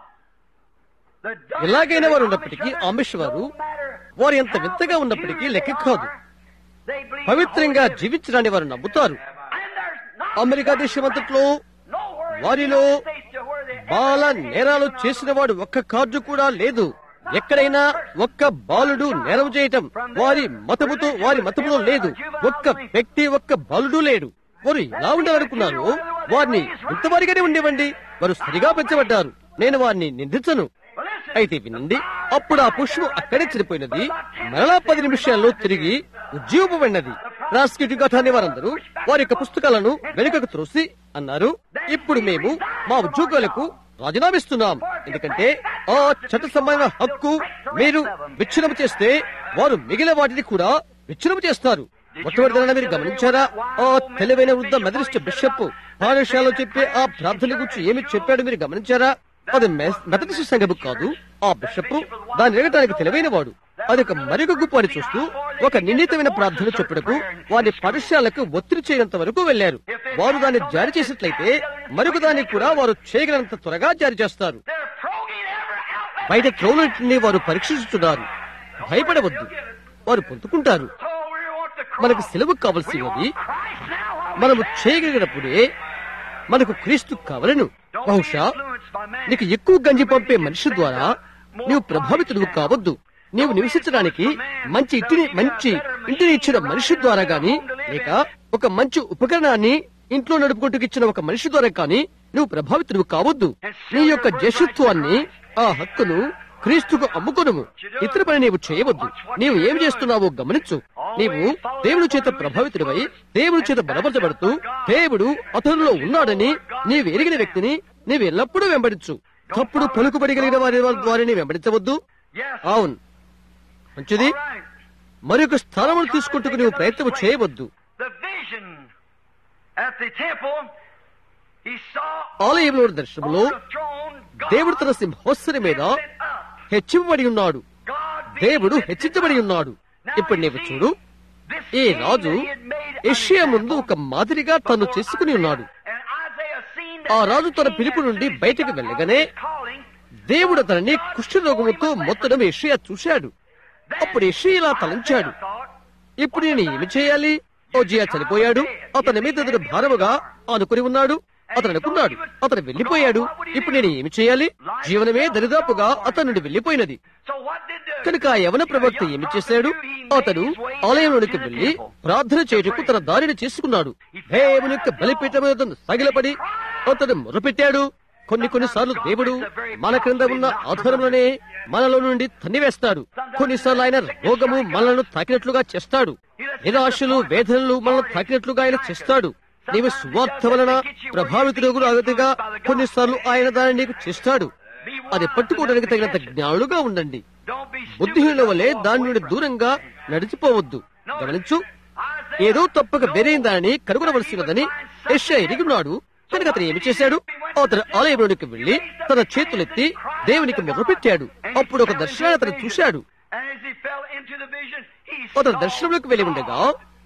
the dark ఎలాగైనా వారు Amish ఉన్నప్పటికీ others, ఆమిష్ వారు no matter వారు ఎంత how వింతగా ఉన్నప్పటికీ peculiar లెక్క they కాదు are, they believe in పవిత్రంగా holy living. జీవించడాన్ని వారు నమ్ముతారు And there's not అమెరికా దేశమంతట్లో nowhere in the వారిలో United States to where they ever బాల had నేరాలు anything చేసిన వాడు ఒక్క కార్డు కూడా లేదు ఎక్కడైనా ఒక్క బాలుడు నేరం చేయటం వారి మతముతో వారి మతములో లేదు ఒక్క వ్యక్తి ఒక్క బాలుడు లేడు వారు ఎలా ఉండాలనుకున్నారు వారిని ఇంతవారిగానే ఉండేవండి వారు సరిగా పెంచబడ్డారు నేను వారిని నిందించను Well, listen, అయితే వినండి అప్పుడు ఆ పుష్పం అక్కడే చనిపోయినది మరలా పది నిమిషాల్లో తిరిగి ఉజ్జీవపడినది ప్రాసిక్యూటివ్ ఘటాన్ని వారందరూ వారి యొక్క పుస్తకాలను వెనుకకు త్రోసి అన్నారు ఇప్పుడు మేము మా ఉద్యోగాలకు రాజీనామిస్తున్నాం ఎందుకంటే ఆ చట్ట సంబంధమైన హక్కు మీరు విచ్ఛిన్నం చేస్తే వారు మిగిలిన వాటిని కూడా విచ్ఛిన్నం చేస్తారు మొట్టమొదటి మీరు గమనించారా ఆ తెలివైన వృద్ధ మెదరిస్ట్ బిషప్ పాఠశాలలో చెప్పే ఆ ప్రార్థన గురించి ఏమి చెప్పాడు మీరు గమనించారా అది మెథడిస్ట్ సంఘము కాదు ఆ బిషప్ దాన్ని ఎరగటానికి తెలివైన వాడు అది ఒక మరొక గుప్పు అని చూస్తూ ఒక నిర్ణీతమైన ప్రార్థన చెప్పుటకు వారి పాఠశాలకు ఒత్తిడి చేయనంత వరకు వెళ్లారు వారు దాన్ని జారీ చేసినట్లయితే మరొక దాన్ని కూడా వారు చేయగలంత త్వరగా జారీ చేస్తారు they're probing every outlet. బయట త్రోలన్నింటినీ వారు పరీక్షిస్తున్నారు భయపడవద్దు వారు పొందుకుంటారు So we want the cross. మనకు సెలవు We కావలసినది want Christ now. while we మనము can. చేయగలిగినప్పుడే మనకు క్రీస్తు కావలను Don't be బహుశా influenced by man. నీకు ఎక్కువ గంజి పంపే మనిషి ద్వారా నీవు ప్రభావితుడు కావద్దు నీవు నివసించడానికి మంచి ఇంటిని మంచి ఇంటిని ఇచ్చిన మనిషి ద్వారా గాని లేక ఒక మంచి ఉపకరణాన్ని ఇంట్లో నడుపుకుంటూ ఇచ్చిన ఒక మనిషి ద్వారా కానీ నువ్వు ప్రభావితుడు కావద్దు నీ యొక్క జషత్వాన్ని ఆ హక్కును క్రీస్తుకు అమ్ముకొనుము ఇతర పని నీవు చేయవద్దు నీవు ఏం చేస్తున్నావో గమనించు నీవు దేవుని చేత ప్రభావితుడివై దేవుని చేత బలపరచబడుతూ దేవుడు అతనిలో ఉన్నాడని నీవు ఎరిగిన వ్యక్తిని నీవు ఎల్లప్పుడూ వెంబడించు తప్పుడు పలుకుబడి వారి ద్వారా నీవు వెంబడించవద్దు Yes. అవును మంచిది All right. మరొక స్థానమును తీసుకుంటూ నీవు ప్రయత్నం చేయవద్దు The vision at the temple, he saw ఆలయంలో on దర్శనంలో the throne, God దేవుడు తన సింహాసనం మీద lifted up. హెచ్చింపబడి ఉన్నాడు God being దేవుడు lifted హెచ్చించబడి up. ఉన్నాడు Now ఇప్పుడు you నీవు see, చూడు this ఈ king రాజు that he had made an Asia ముందు example ఒక మాదిరిగా తను before చేసుకుని ఉన్నాడు Isaiah. And Isaiah seen ఆ that రాజు తన king పిలుపు as నుండి soon as he బయటికి got వెళ్ళగానే out of his calling, దేవుడు అతనిని కుష్ఠరోగముతో మొత్తడం ఏషియా చూశాడు అప్పుడు ఏషియా ఇలా తలంచాడు Isaiah thought, ఇప్పుడు నేను ఏమి చేయాలి ఓజియా చనిపోయాడు అతని మీద అతడు భారముగా ఆనుకుని ఉన్నాడు అతను అనుకున్నాడు అతను వెళ్లిపోయాడు ఇప్పుడు నేను ఏమి చేయాలి జీవనమే దరిదాపుగా అతని నుండి వెళ్లిపోయినది So what did the కనుక ఆ యవన ప్రవక్త ఏమి చేశాడు అతడు ఆలయంలోనికి వెళ్లి ప్రార్థన చేయుటకు తన దారిని చేసుకున్నాడు దేవుని యొక్క బలిపీఠం మీద సగిలపడి అతడు మొరపెట్టాడు కొన్ని కొన్నిసార్లు దేవుడు మన క్రింద ఉన్న ఆధారములనే మనలో నుండి తన్నివేస్తాడు కొన్నిసార్లు ఆయన రోగము మనలను తాకినట్లుగా చేస్తాడు నిరాశలు వేదనలు మనల్ని తాకినట్లుగా ఆయన చేస్తాడు నీవు స్వార్థ వలన ప్రభావితుడు అగతిగా కొన్నిసార్లు ఆయన దాన్ని నీకు చేస్తాడు అది పట్టుకోవడానికి తగినంత జ్ఞానులుగా ఉండండి Don't be బుద్ధిహీనుల వలె దాని నుండి దూరంగా నడిచిపోవద్దు గమనించు ఏదో తప్పక వేరైన దానిని కనుగొనవలసినదని యెషయా ఎరిగినాడు కనుక అతను ఏమి చేశాడు అతను ఆలయంలోనికి వెళ్లి తన చేతులెత్తి దేవునికి మొదలుపెట్టాడు అప్పుడు ఒక దర్శనాన్ని అతను చూశాడు And as he fell into the vision, he అతను saw దర్శనంలోకి వెళ్లి ఉండగా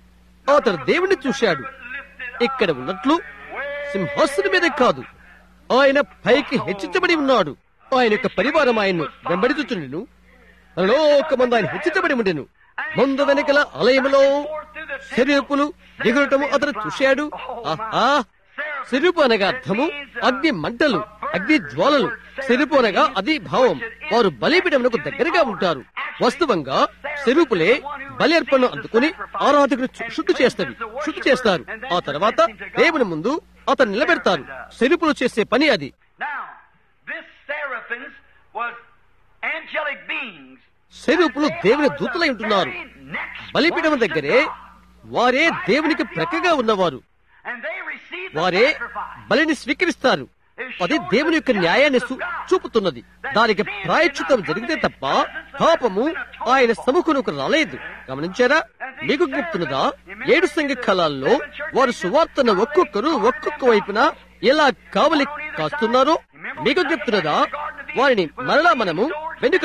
అతను దేవుణ్ణి చూశాడు ఇక్కడ ఉన్నట్లు సింహాసనం మీద కాదు ఆయన పైకి హెచ్చించబడి ఉన్నాడు ఆయన యొక్క పరివారం ఆయన్ను వెంబడించుచుండెను లోకమందు ఆయన హెచ్చించబడి ఉండెను ముందు వెనకల ఆలయములో శరీరపులు దిగురటము అతను చూశాడు ఆహా సిరుపు అనగా అర్థము అగ్ని మంటలు అగ్ని జ్వాలలు సిరుపు అనగా అది భావం వారు బలిపీఠమునకు దగ్గరగా ఉంటారు వాస్తవంగా సిరుపులే బలి అర్పణను అందుకుని ఆరాధకులు శుద్ధి చేస్తవి శుద్ధి చేస్తారు ఆ తర్వాత దేవుని ముందు అతను నిలబెడతారు సిరుపులు చేసే పని అది Now, this seraphims was angelic beings. సెరూపులు దేవుని దూతలై ఉంటున్నారు బలిపీఠం దగ్గరే వారే దేవునికి ప్రక్కగా ఉన్నవారు And they received the వారే sacrifice. బలిని స్వీకరిస్తారు అది దేవుని యొక్క న్యాయాన్ని సు- చూపుతున్నది దానికి ప్రాయశ్చిత్తం జరిగితే తప్ప పాపము ఆయన సముఖమునకు రాలేదు గమనించారా మీకు గుర్తున్నదా ఏడు సంఘ కాలాల్లో వారు సువార్తను ఒక్కొక్కరు ఒక్కొక్క వైపున ఎలా కావలి కాస్తున్నారో మీకు చెప్తున్నదా వారిని మరలా మనము వెనుకలు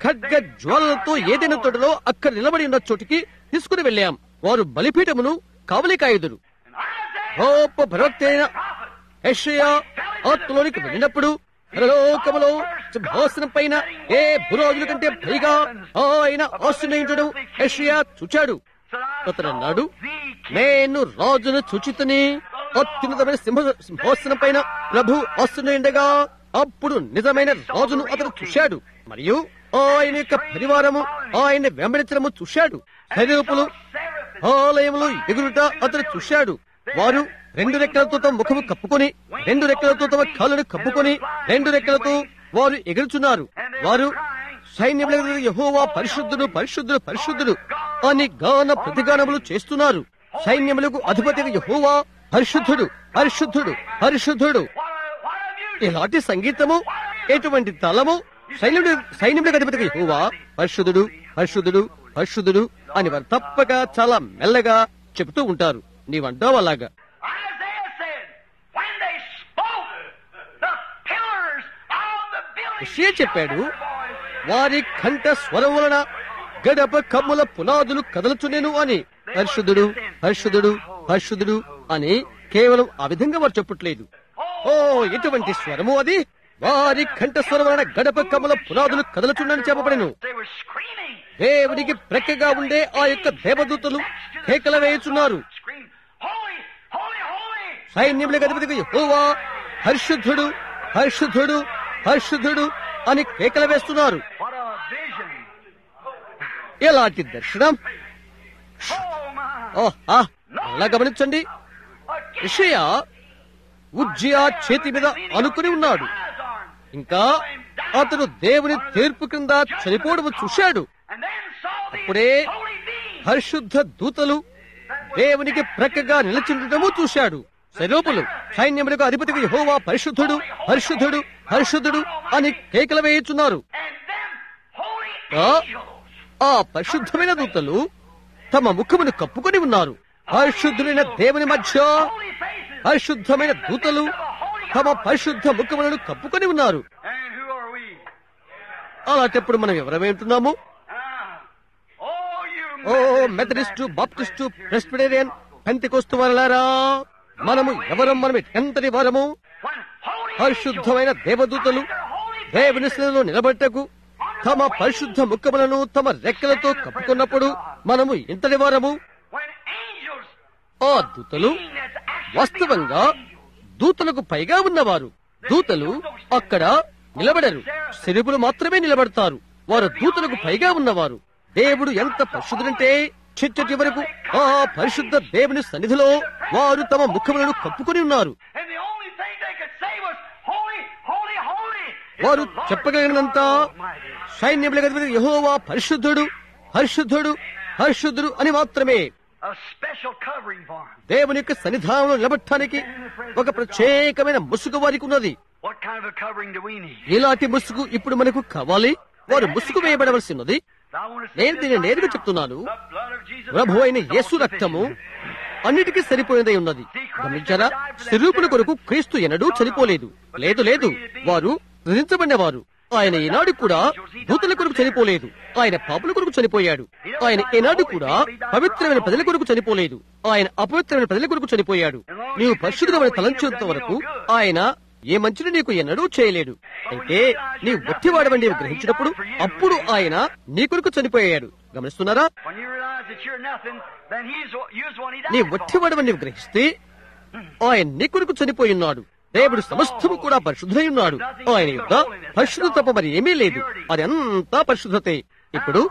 ఖడ్గ జ్వాలలతో ఏదైనా తోటలో అక్కడ నిలబడి ఉన్న చోటికి తీసుకుని వెళ్ళాం వారు బలిపీఠమును కావలికాయుదురు గొప్ప ప్రవక్త అయిన యెషయా ఆత్మలోనికి వెళ్ళినప్పుడు పరలోకములో సింహాసనం పైన ఏ పురోజుల కంటే పైగా ఆయన ఆశ్రయించడం యెషయా చూచాడు అతను అన్నాడు నేను రాజును చుచితని అత్యున్నతమైన సింహ సింహాసనం పైన ప్రభు ఆశ్రయిండగా అప్పుడు నిజమైన రాజును అతను చూశాడు మరియు ఆయన యొక్క పరివారము ఆయన వెంబడించడము చూశాడు శరీరపులు ఆలయములు ఎగురుట అతను చూశాడు వారు రెండు రెక్కలతో తమ ముఖము కప్పుకొని రెండు రెక్కలతో తమ కాళ్ళను కప్పుకొని రెండు రెక్కలతో వారు ఎగురుచున్నారు వారు సైన్యముల యహోవా పరిశుద్ధుడు పరిశుద్ధుడు పరిశుద్ధుడు అని గాన ప్రతిగానములు చేస్తున్నారు సైన్యములకు అధిపతి యహోవా పరిశుద్ధుడు పరిశుద్ధుడు పరిశుద్ధుడు ఇలాంటి సంగీతము ఎటువంటి తలము సైన్యుడు సైన్యములకు అధిపతి యహోవా పరిశుద్ధుడు పరిశుద్ధుడు పరిశుద్ధుడు అని వారు తప్పక చాలా మెల్లగా చెబుతూ ఉంటారు నీవంటావు అలాగా Isaiah said, when they spoke, the pillars of the building యెషయా చెప్పాడు వారి కంఠ స్వరం వలన గడప కమ్ముల పునాదులు కదలుచునేను అని పరిశుద్ధుడు పరిశుద్ధుడు పరిశుద్ధుడు అని కేవలం ఆ విధంగా వారు చెప్పట్లేదు ఓ ఎటువంటి స్వరము అది వారి కంఠ స్వరం వలన గడప కమ్ముల పునాదులు కదలుచుండని చెప్పబడెను They were screaming. దేవునికి ప్రక్కగా ఉండే ఆ యొక్క దేవదూతలు కేకల వేయుచున్నారు Scream, holy, holy, holy. సైన్యములకు అధిపతికి యెహోవా పరిశుద్ధుడు పరిశుద్ధుడు పరిశుద్ధుడు అని కేకలు వేస్తున్నారు What a vision. ఎలాంటి దర్శనం Oh my. ఓ ఆ అలా గమనించండి Again. ఇషయా ఉజ్జియా చేతి మీద అనుకుని ఉన్నాడు ఇంకా అతడు దేవుని తీర్పు క్రింద చనిపోవడం చూశాడు And then saw the అప్పుడే holy being. పరిశుద్ధ దూతలు దేవునికి ప్రక్కగా నిలిచిండటము చూశాడు శరూపులు సైన్యములకు అధిపతికి యెహోవా పరిశుద్ధుడు పరిశుద్ధుడు పరిశుద్ధుడు అని కేకలు వేయుచున్నారు And then holy ఆ, angels. ఆ పరిశుద్ధమైన దూతలు తమ ముఖమును కప్పుకొని ఉన్నారు పరిశుద్ధులైన దేవుని మధ్య Holy faces. పరిశుద్ధమైన దూతలు తమ పరిశుద్ధ ముఖములను కప్పుకొని ఉన్నారు And who are we? అలాంటప్పుడు మనం ఎవరమేంటున్నాము Ah. Oh, you ఓ Methodists Methodist and Baptist Presbyterian Pentecost వారలారా మనము ఎవరం మనం ఎంతటి వారము When holy పరిశుద్ధమైన angels దేవదూతలు their holy దేవుని స్థితిలో నిలబట్టకు తమ పరిశుద్ధ ముఖములను తమ రెక్కలతో కప్పుకున్నప్పుడు మనము ఇంతటి వారము when angels ఆ దూతలు being as actually వాస్తవంగా దూతలకు పైగా ఉన్నవారు దూతలు అక్కడ నిలబడరు శరీపులు మాత్రమే నిలబడతారు వారు దూతలకు పైగా ఉన్నవారు దేవుడు ఎంత పరిశుద్ధుడంటే చిట్టటి వరకు ఆ పరిశుద్ధ దేవుని సన్నిధిలో వారు తమ ముఖములను కప్పుకొని ఉన్నారు and the only thing they could say was holy holy holy is వారు the Lord చెప్పగలిగినంత Almighty. సైన్యముల అధిపతి యెహోవా పరిశుద్ధుడు పరిశుద్ధుడు పరిశుద్ధుడు అని మాత్రమే a special covering for him. దేవుని యొక్క సన్నిధానంలో నిలబట్టడానికి ఒక ప్రత్యేకమైన ముసుగు వారికి ఉన్నది What kind of a covering do we need? ఇలాంటి ముసుగు ఇప్పుడు మనకు కావాలి వారు ముసుగు వేయబడవలసి ఉన్నది I want to say నేను this దీన్ని right నేరుగా now. చెప్తున్నాను The blood of Jesus ప్రభు అయిన Christ is యేసు all రక్తము sufficient. అన్నిటికీ సరిపోయినదై ఉన్నది గమనించారా స్వరూపుల కొరకు క్రీస్తు ఎన్నడూ చనిపోలేదు లేదు లేదు వారు సృజించబడినవారు ఆయన ఈనాడు కూడా దూతల కొరకు చనిపోలేదు ఆయన పాపుల కొరకు చనిపోయాడు ఆయన ఈనాడు కూడా పవిత్రమైన ప్రజల కొరకు చనిపోలేదు ఆయన అపవిత్రమైన ప్రజల కొరకు చనిపోయాడు నీవు పరిశుద్ధమైన తలంచేంత వరకు ఆయన ఏ మంచిని నీకు ఎన్నడూ చేయలేడు అయితే నీవు ఒట్టివాడవని నీవు గ్రహించినప్పుడు అప్పుడు ఆయన నీ కొరకు చనిపోయాడు గమనిస్తున్నారా When you realize that you're nothing, then he's used one he నీ died for. ఒట్టివాడవని నీవు గ్రహిస్తే ఆయన నీ కొరకు చనిపోయి ఉన్నాడు దేవుడు సమస్తము కూడా పరిశుద్ధులై ఉన్నాడు ఆయన యొక్క పరిశుద్ధ తప్ప మరి ఏమీ లేదు అది అంతా పరిశుద్ధతే ఇప్పుడు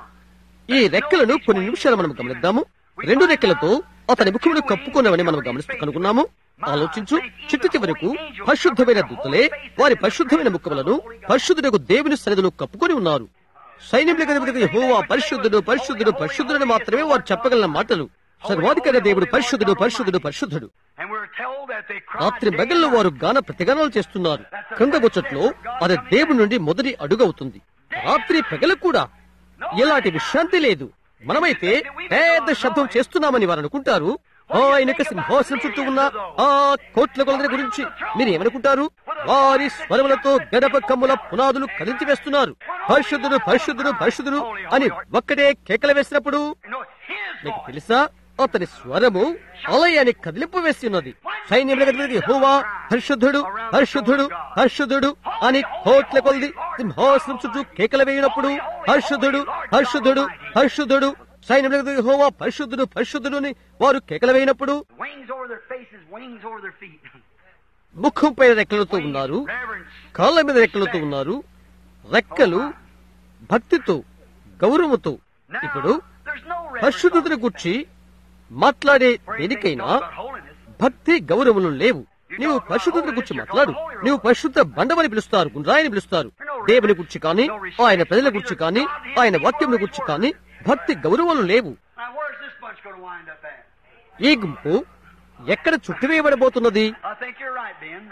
ఈ రెక్కలను కొన్ని నిమిషాలు మనం గమనిద్దాము రెండు రెక్కలతో అతని ముఖమును కప్పుకున్నామని మనం గమనిస్తూ కనుగొన్నాము ఆలోచించు చిట్టు చివరకు పరిశుద్ధమైన దూతలే వారి పరిశుద్ధమైన ముఖములను పరిశుద్ధులకు దేవుని సన్నిధిలో కప్పుకొని ఉన్నారు సైన్యములకు అధిపతి యెహోవా పరిశుద్ధుడు పరిశుద్ధుడు పరిశుద్ధుడు మాత్రమే వారు చెప్పగలిగిన మాటలు సర్వాధికారి దేవుడు పరిశుద్ధుడు పరిశుద్ధుడు పరిశుద్ధుడు And we're told that they cried రాత్రి day బగల్లో and వారు గాన ప్రతిగానాలు చేస్తున్నారు క్రింద ముచ్చట్లో అది దేవుని నుండి మొదటి అడుగు అవుతుంది రాత్రి పగలు కూడా ఎలాంటి విశ్రాంతి లేదు మనమైతే పెద్ద శబ్దం చేస్తున్నామని వారు అనుకుంటారు ఆయనకు సింహాసనం చుట్టూ ఉన్న ఆ కోట్ల కొలది గురించి మీరు ఏమనుకుంటారు వారి స్వరములతో గడప కమ్ముల పునాదులు కదిలించి వేస్తున్నారు పరిశుద్ధుడు పరిశుద్ధుడు పరిశుద్ధుడు అని ఒక్కటే కేకలు వేసినప్పుడు మీకు తెలుసా అతని స్వరము ఆలయాన్ని కదిలింపు వేసి ఉన్నది సైన్యములకు హోవా పరిశుద్ధుడు పరిశుద్ధుడు పరిశుద్ధుడు అని కోట్ల కొలిది సింహాసనం చుట్టూ కేకలు వేయినప్పుడు పరిశుద్ధుడు పరిశుద్ధుడు పరిశుద్ధుడు సైన్యములకు హోవా పరిశుద్ధుడు పరిశుద్ధుడు అని వారు కేకలు వేయినప్పుడు Wings over their faces, wings over their feet. ముఖం పైన రెక్కలతో ఉన్నారు Reverence. కాళ్ళ మీద రెక్కలతో ఉన్నారు రెక్కలు భక్తితో గౌరవముతో Now, ఇప్పుడు there's no reverence పరిశుద్ధతను గుర్చి మాట్లాడే for anything దేనికైనా talk about holiness. భక్తి గౌరవములు లేవు నీవు పరిశుద్ధతను గురించి మాట్లాడు నీవు పరిశుద్ధ బండమని పిలుస్తారు గుండ్రాయని పిలుస్తారు దేవుని గురించి కానీ ఆయన ప్రజల గురించి కానీ ఆయన వాక్యముల గురించి కానీ భక్తి గౌరవాలు లేవు Now, where's this bunch going to wind up at? ఈ గుంపు ఎక్కడ చుట్టివేయబడబోతున్నది I think you're right, Ben.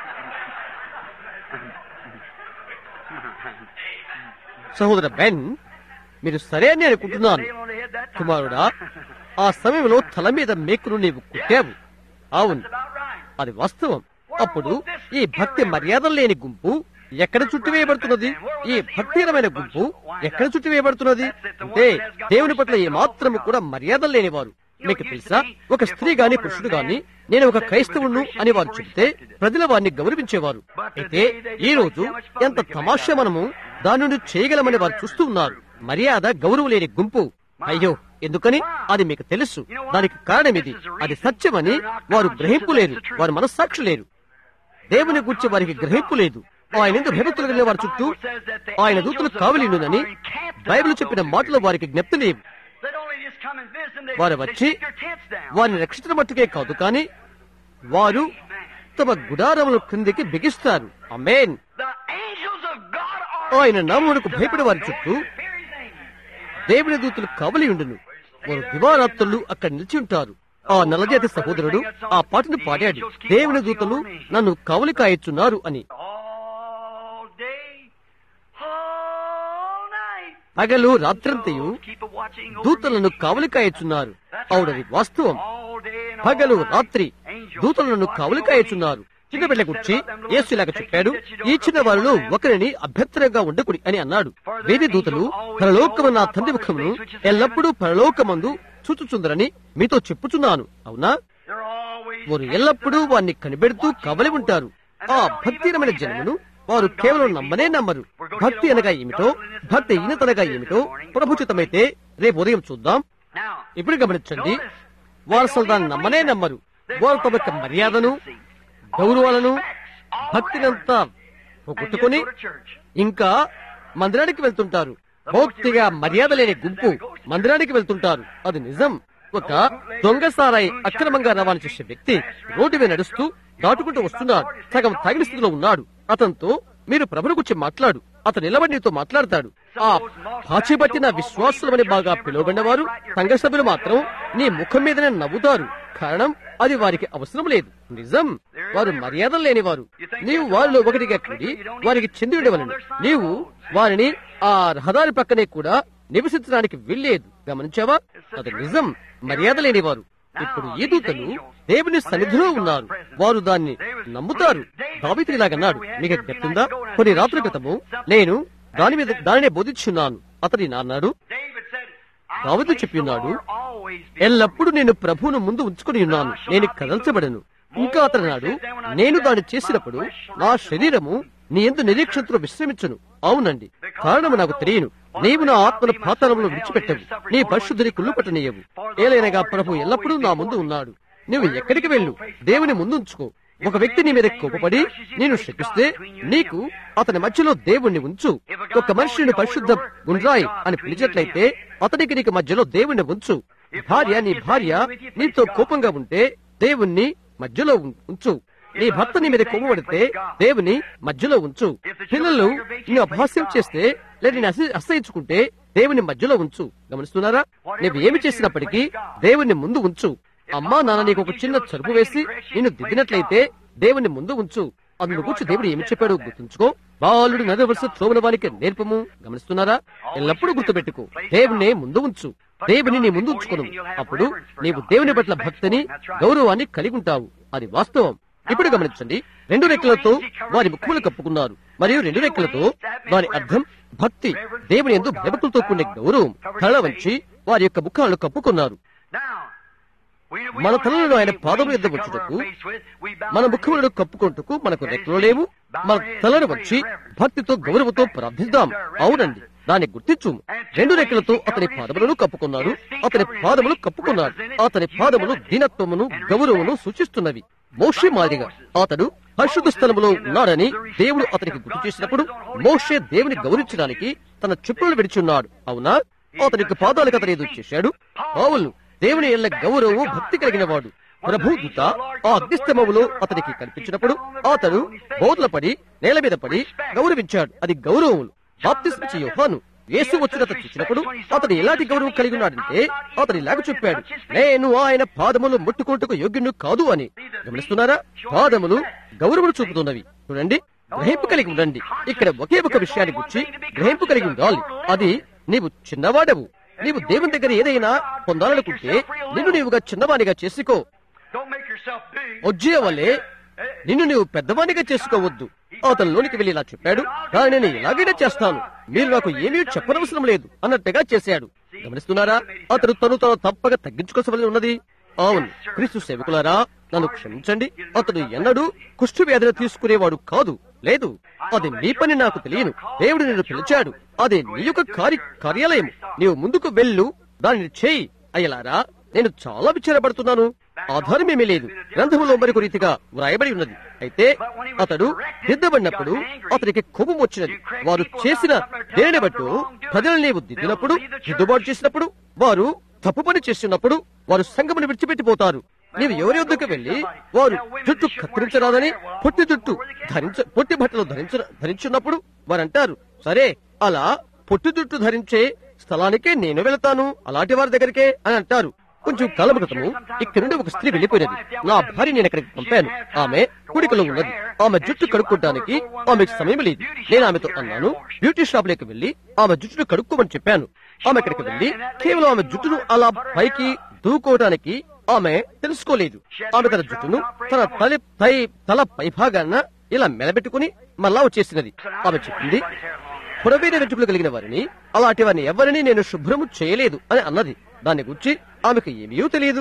సహోదర బెన్ మీరు సరే అని అనుకుంటున్నాను Nail on the head that time. కుమారుడా ఆ సమయంలో తల మీద మేకును నీవు కుట్టావు అవును That's about right. అది వాస్తవం అప్పుడు ఈ భక్తి మర్యాదలు లేని గుంపు ఎక్కడ చుట్టివేయబడుతున్నది ఈ భక్తిహీనమైన గుంపు ఎక్కడ చుట్టివేయబడుతున్నది అంటే దేవుని పట్ల ఏ మాత్రము కూడా మర్యాదలు లేనివారు మీకు తెలుసా ఒక స్త్రీ గాని పురుషుడు గాని నేను ఒక క్రైస్తవును అని వారు చెబితే ప్రజల వారిని గౌరవించేవారు అయితే ఈ రోజు ఎంత తమాషా మనము దాని నుండి చేయగలమని వారు చూస్తూ ఉన్నారు మర్యాద గౌరవం లేని గుంపు అయ్యో ఎందుకని అది మీకు తెలుసు దానికి కారణం ఇది అది సత్యమని వారు గ్రహింపు లేదు వారు మనస్సాక్షి లేరు దేవుని గురించి వారికి గ్రహింపు లేదు ఆయన ఎందుకు భయభక్తులు వెళ్ళిన వారి చుట్టూ ఆయన దూతలు కావలిండునని బైబిల్ చెప్పిన మాటలు వారికి జ్ఞప్తి లేవు They'd only just come and visit them. They, వారు they వచ్చి stick their tents down. వారిని రక్షించడం మట్టుకే కాదు కానీ వారు తమ గుడారముల క్రిందికి బిగిస్తారు అమేన్ The angels of God are ఆయన నామమునకు భయపడే వారి చుట్టూ fear his name. దేవుని దూతలు కావలి ఉండును వారు దివారాత్రులు అక్కడ నిలిచి ఉంటారు ఆ నల్లజాతి సహోదరుడు ఆ పాటను పాడాడు దేవుని దూతలు నన్ను కావలి కాయచున్నారు అని All day, all night. పగలు రాత్రంతయు Keep a watching over దూతలను me. కావలి కాయచున్నారు అవునది వాస్తవం All day and పగలు all night. రాత్రి Angels దూతలను watching కావలి over కాయచున్నారు me. చిన్న బిడ్డ గురించి యేసు ఇలాగ చెప్పాడు ఈ చిన్న వారిలో ఒకరిని అభ్యంతరంగా ఉండకుడి అని అన్నాడు వేది దూతలు పరలోకము నా తండ్రి ముఖమును ఎల్లప్పుడూ పరలోకమందు చూచుచుందరని మీతో చెప్పుచున్నాను అవునా They're always వారు ఎల్లప్పుడూ వారిని కనిపెడుతూ కవలి ఉంటారు ఆ భక్తిరమైన జన్మను వారు కేవలం నమ్మనే నమ్మరు భక్తి అనగా ఏమిటో భక్తి హీనతనగా ఏమిటో ప్రభుచితమైతే రేపు ఉదయం చూద్దాం Now, ఇప్పుడు గమనించండి వారు అసలు దాన్ని నమ్మనే నమ్మరు వారు తమ యొక్క మర్యాదను గౌరవాలను భక్తినంతా పోగొట్టుకుని ఇంకా మందిరానికి వెళ్తుంటారు భౌక్తిగా మర్యాద లేని గుంపు మందిరానికి వెళ్తుంటారు అది నిజం ఒక దొంగసారాయి అక్రమంగా రవాణా చేసే వ్యక్తి రోడ్డు మీద నడుస్తూ దాటుకుంటూ వస్తున్నాడు సగం తగిన స్థితిలో ఉన్నాడు అతనితో మీరు ప్రభుని గురించి మాట్లాడు అతను నిలబడి నీతో మాట్లాడతాడు ఆ పాచిపట్టిన విశ్వాసులమని బాగా పిలువబడిన వారు సంఘ సభ్యులు మాత్రం నీ ముఖం మీదనే నవ్వుతారు కారణం అది వారికి అవసరం లేదు నిజం వారు మర్యాద లేనివారు నీవు వారిలో ఒకటిగా కూడి వారికి చెంది ఉండవలను నీవు వారిని ఆ రహదారి పక్కనే కూడా నివసించడానికి వీల్లేదు గమనించావా అది నిజం మర్యాద లేనివారు ఇప్పుడు ఈ దూతలు దేవుని సన్నిధిలో ఉన్నారు వారు దాన్ని నమ్ముతారు దావితులు ఇలాగన్నాడు మీకు చెప్తుందా కొన్ని రాత్రుల క్రితము నేను దాని మీద దానినే బోధించున్నాను అతని నాన్నాడు David said, దావీదు చెప్పి ఉన్నాడు, always be ఎల్లప్పుడూ నేను ప్రభువును ముందు ఉంచుకుని ఉన్నాను నేను కదల్చబడను ఇంకా అతను నాడు నేను దాన్ని చేసినప్పుడు నా శరీరము నీ ఎందు నిరీక్షణతో విశ్రమించను అవునండి కారణము నాకు తెలియను నీవు నా ఆత్మను పాతాళంలో విడిచిపెట్టవు నీ పరిశుద్ధిని కుళ్ళు పట్టనీయవు ఏలైనగా ప్రభు ఎల్లప్పుడూ నా ముందు ఉన్నాడు నువ్వు ఎక్కడికి వెళ్ళు దేవుని ముందు ఉంచుకో ఒక వ్యక్తి నీ మీద కోపపడి నేను శపిస్తే నీకు అతని మధ్యలో దేవుణ్ణి ఉంచు ఒక మనిషిని పరిశుద్ధ గుండ్రాయి అని పిలిచినట్లయితే అతనికి నీకు మధ్యలో దేవుణ్ణి ఉంచు భార్య నీ భార్య నీతో కోపంగా ఉంటే దేవుణ్ణి మధ్యలో ఉం- ఉంచు నీ భర్త నీ మీద కోపపడితే దేవుని మధ్యలో ఉంచు పిల్లలు నిన్ను అపహాస్యం చేస్తే లేదా నిన్ను అసహ్య- అసహించుకుంటే దేవుని మధ్యలో ఉంచు గమనిస్తున్నారా నువ్వు ఏమి చేసినప్పటికీ దేవుని ముందు ఉంచు అమ్మా నాన్న నీకు ఒక చిన్న చరుపు వేసి నిన్ను దిద్దినట్లయితే దేవుని ముందు ఉంచు అందును కూర్చు దేవుడు ఏమి చెప్పాడు గుర్తుంచుకో బాలుడు నడవలస త్రోవల వానికి నేర్పము గమనిస్తున్నారా ఎల్లప్పుడూ గుర్తుపెట్టుకో దేవుని ముందు ఉంచు దేవుని నీ ముందు ఉంచుకును అప్పుడు నీవు దేవుని పట్ల భక్తిని గౌరవాన్ని కలిగి ఉంటావు అది వాస్తవం ఇప్పుడు గమనించండి రెండు రెక్కలతో వారి ముఖములు కప్పుకున్నారు మరియు రెండు రెక్కలతో వారి అర్థం భక్తి దేవుని ఎందు భయభక్తులతో కూడిన గౌరవం తల వంచి వారి యొక్క ముఖాలను కప్పుకున్నారు మన తలలను ఆయన పాదముల యొద్ద వచ్చుటకు మన ముఖములను కప్పుకుంటకు మనకు రెక్కలు లేవు మన తలను వచ్చి భక్తితో గౌరవంతో ప్రార్థిద్దాం అవునండి దాన్ని గుర్తించు రెండు రెక్కలతో అతని పాదములను కప్పుకున్నారు అతని పాదములు కప్పుకున్నారు అతని పాదములు దీనత్వమును గౌరవమును సూచిస్తున్నవి మోషే మాదిరిగా అతడు పరిశుద్ధ స్థలములో ఉన్నాడని దేవుడు అతనికి గుర్తు చేసినప్పుడు మోషే దేవుని గౌరవించడానికి తన చెప్పులను విడిచున్నాడు అవునా అతనికి పాదాలకు అతను ఎదురు చేశాడు పావులు దేవుని ఎల్ల గౌరవము భక్తి కలిగిన వాడు ప్రభుదూత ఆ అగ్నిస్తమములో అతనికి కనిపించినప్పుడు అతడు బోధల పడి నేల మీద పడి గౌరవించాడు అది గౌరవములు బాప్తిస్మిచ్చి యోహాను యేసు వచ్చినత చూసినప్పుడు అతడు ఎలాంటి గౌరవం కలిగి ఉన్నాడంటే అతడు ఇలాగ చెప్పాడు నేను ఆయన పాదములు ముట్టుకుంటకు యోగ్యును కాదు అని గమనిస్తున్నారా పాదములు గౌరవము చూపుతున్నవి చూడండి గ్రహింపు కలిగి ఉండండి ఇక్కడ ఒకే ఒక విషయాన్ని గురించి గ్రహింపు కలిగి ఉండాలి అది నీవు చిన్నవాడవు నీవు దేవుని దగ్గర ఏదైనా పొందాలనుకుంటే నిన్ను నీవుగా చిన్నవానిగా చేసుకో ఒజ్జియ వల్లే నిన్ను నీవు పెద్దవానిగా చేసుకోవద్దు అతను లోనికి వెళ్లి ఇలా చెప్పాడు కానీ నేను ఎలాగైనా చేస్తాను మీరు నాకు ఏమీ చెప్పనవసరం లేదు అన్నట్టుగా చేశాడు గమనిస్తున్నారా అతను తను తాను తప్పక తగ్గించుకోవలసి ఉన్నది అవును క్రీస్తు సేవకులారా నన్ను క్షమించండి అతడు ఎన్నడూ కుష్ఠు వ్యాధిని తీసుకునేవాడు కాదు లేదు అది నీ పని నాకు తెలియను దేవుడు నిన్ను పిలిచాడు అది నీ యొక్క కార్య కార్యాలయం నీవు ముందుకు వెళ్ళు దానిని చేయి అయ్యలారా నేను చాలా విచారపడుతున్నాను ఆధారమేమీ లేదు గ్రంథములో మరొక రీతిగా వ్రాయబడి ఉన్నది అయితే అతడు దిద్దబడినప్పుడు అతనికి కోపం వచ్చినది వారు చేసిన దేనిని బట్టు ప్రజలను నీవు దిద్దినప్పుడు దిద్దుబాటు చేసినప్పుడు వారు తప్పు పని చేస్తున్నప్పుడు వారు సంఘమును విడిచిపెట్టిపోతారు నీవు ఎవరి వద్దకు వెళ్లి వారు జుట్టు కత్తిరించరాదని పొట్టి జుట్టు ధరించ పొట్టి బట్టలు ధరించ ధరించున్నప్పుడు వారు అంటారు సరే అలా పొట్టి జుట్టు ధరించే స్థలానికే నేను వెళతాను అలాంటి వారి దగ్గరికే అని అంటారు కొంచెం కాలం క్రితము ఇక్కడ నుండి ఒక స్త్రీ వెళ్లిపోయినది నా భార్య నేను ఇక్కడికి పంపాను ఆమె కుడికలో ఉన్నది ఆమె జుట్టు కడుక్కోవడానికి ఆమెకు సమయం లేదు నేను ఆమెతో అన్నాను బ్యూటీ షాప్ లోకి వెళ్లి ఆమె జుట్టును కడుక్కోమని చెప్పాను ఆమె ఇక్కడికి వెళ్లి కేవలం ఆమె జుట్టును అలా పైకి దూకోవడానికి ఆమె తెలుసుకోలేదు ఆమె తన జుట్టును తన తల పై తల పైభాగాన ఇలా మెలబెట్టుకుని మళ్ళా వచ్చేసినది ఆమె చెప్పింది పొడవైన వెంట్రుకలు కలిగిన వారిని అలాంటి వారిని ఎవరిని నేను శుభ్రము చేయలేదు అని అన్నది దాని గురించి ఆమెకు ఏమీ తెలియదు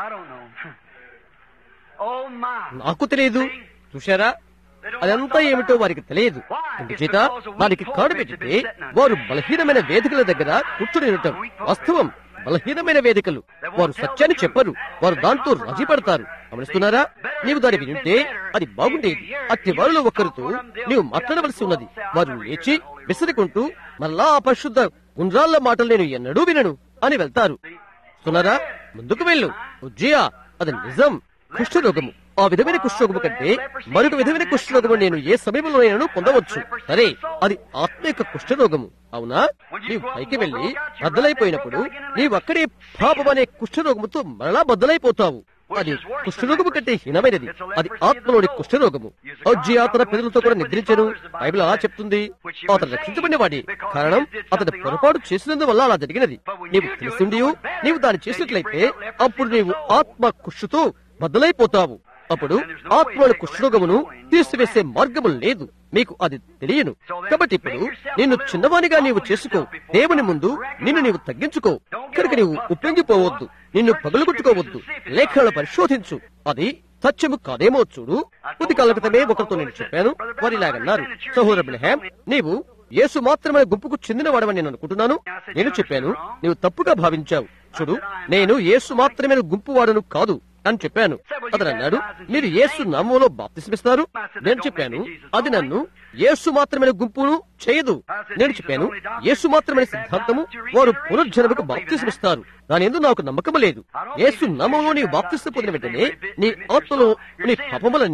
నాకు తెలియదు చూశారా అదంతా ఏమిటో వారికి తెలియదు చేత వారికి కాడు పెట్టితే వారు బలహీనమైన వేదికల దగ్గర కూర్చుని ఉండటం వాస్తవం బలహీనమైన వేదికలు వారు సత్యాన్ని చెప్పరు వారు దాంతో రాజీ పడతారు గమనిస్తున్నారా నీవు దాన్ని వింటే అది బాగుండేది అట్టి వారిలో ఒక్కరితో నీవు మాట్లాడవలసి ఉన్నది వారు లేచి విసిరికుంటూ మళ్ళా ఆ పరిశుద్ధ గుండ్రాళ్ల మాటలు నేను ఎన్నడూ వినను అని వెళ్తారు సున్నారా ముందుకు వెళ్ళు ఉజ్జియా అది నిజం కుష్ఠరోగము ఆ విధమైన కుష్ఠరోగము కంటే మరొక విధమైన కుష్ఠరోగము నేను ఏ సమయంలోనైనా పొందవచ్చు సరే అది ఆత్మిక కుష్ఠరోగము అవునా నీవు పైకి వెళ్లి బద్దలైపోయినప్పుడు నీవు అక్కడే పాపం అనే కుష్ఠరోగముతో మరలా బద్దలైపోతావు అది కుష్ఠరోగము కంటే హీనమైనది అది ఆత్మలోని కుష్ఠరోగము అజ్జియా తన ప్రజలతో కూడా నిద్రించను బైబిల్ అలా చెప్తుంది అతను రక్షించబడిన వాడి కారణం అతను పొరపాటు చేసినందువల్ల అలా జరిగినది నీవు తెలిసిండియు నీవు దాన్ని చేసినట్లయితే అప్పుడు నీవు ఆత్మ కుష్ఠుతో బద్దలైపోతావు అప్పుడు ఆత్మల కుష్ఠరోగమును తీసివేసే మార్గము లేదు మీకు అది తెలియను కాబట్టి ఇప్పుడు నిన్ను చిన్నవానిగా నీవు చేసుకో దేవుని ముందు నిన్ను నీవు తగ్గించుకో ఇక్కడికి నీవు ఉప్పొంగిపోవద్దు నిన్ను పగులుగుట్టుకోవద్దు లేఖలను పరిశోధించు అది సత్యము కాదేమో చూడు కొద్ది కాల క్రితమే ఒకరితో నేను చెప్పాను వారు ఇలాగన్నారు సహోదర బ్రహాం నీవు యేసు మాత్రమే గుంపుకు చెందినవాడవని నేను అనుకుంటున్నాను నేను చెప్పాను నీవు తప్పుగా భావించావు చూడు నేను యేసు మాత్రమే గుంపు వాడను కాదు అని చెప్పాను అతను అన్నాడు మీరు యేసు నామంలో బాప్తిస్మిస్తారు నేను చెప్పాను అది నన్ను యేసు మాత్రమే గుంపును చేయదు నేను చెప్పాను యేసు మాత్రమే సిద్ధాంతము వారు పునర్జన్మకు బాప్తిస్మిస్తారు దాని ఎందు నాకు నమ్మకం లేదు యేసు నామంలో నీవు బాప్తిస్మ పొందిన వెంటనే నీ ఆత్మలో నీ పాపములన్నీ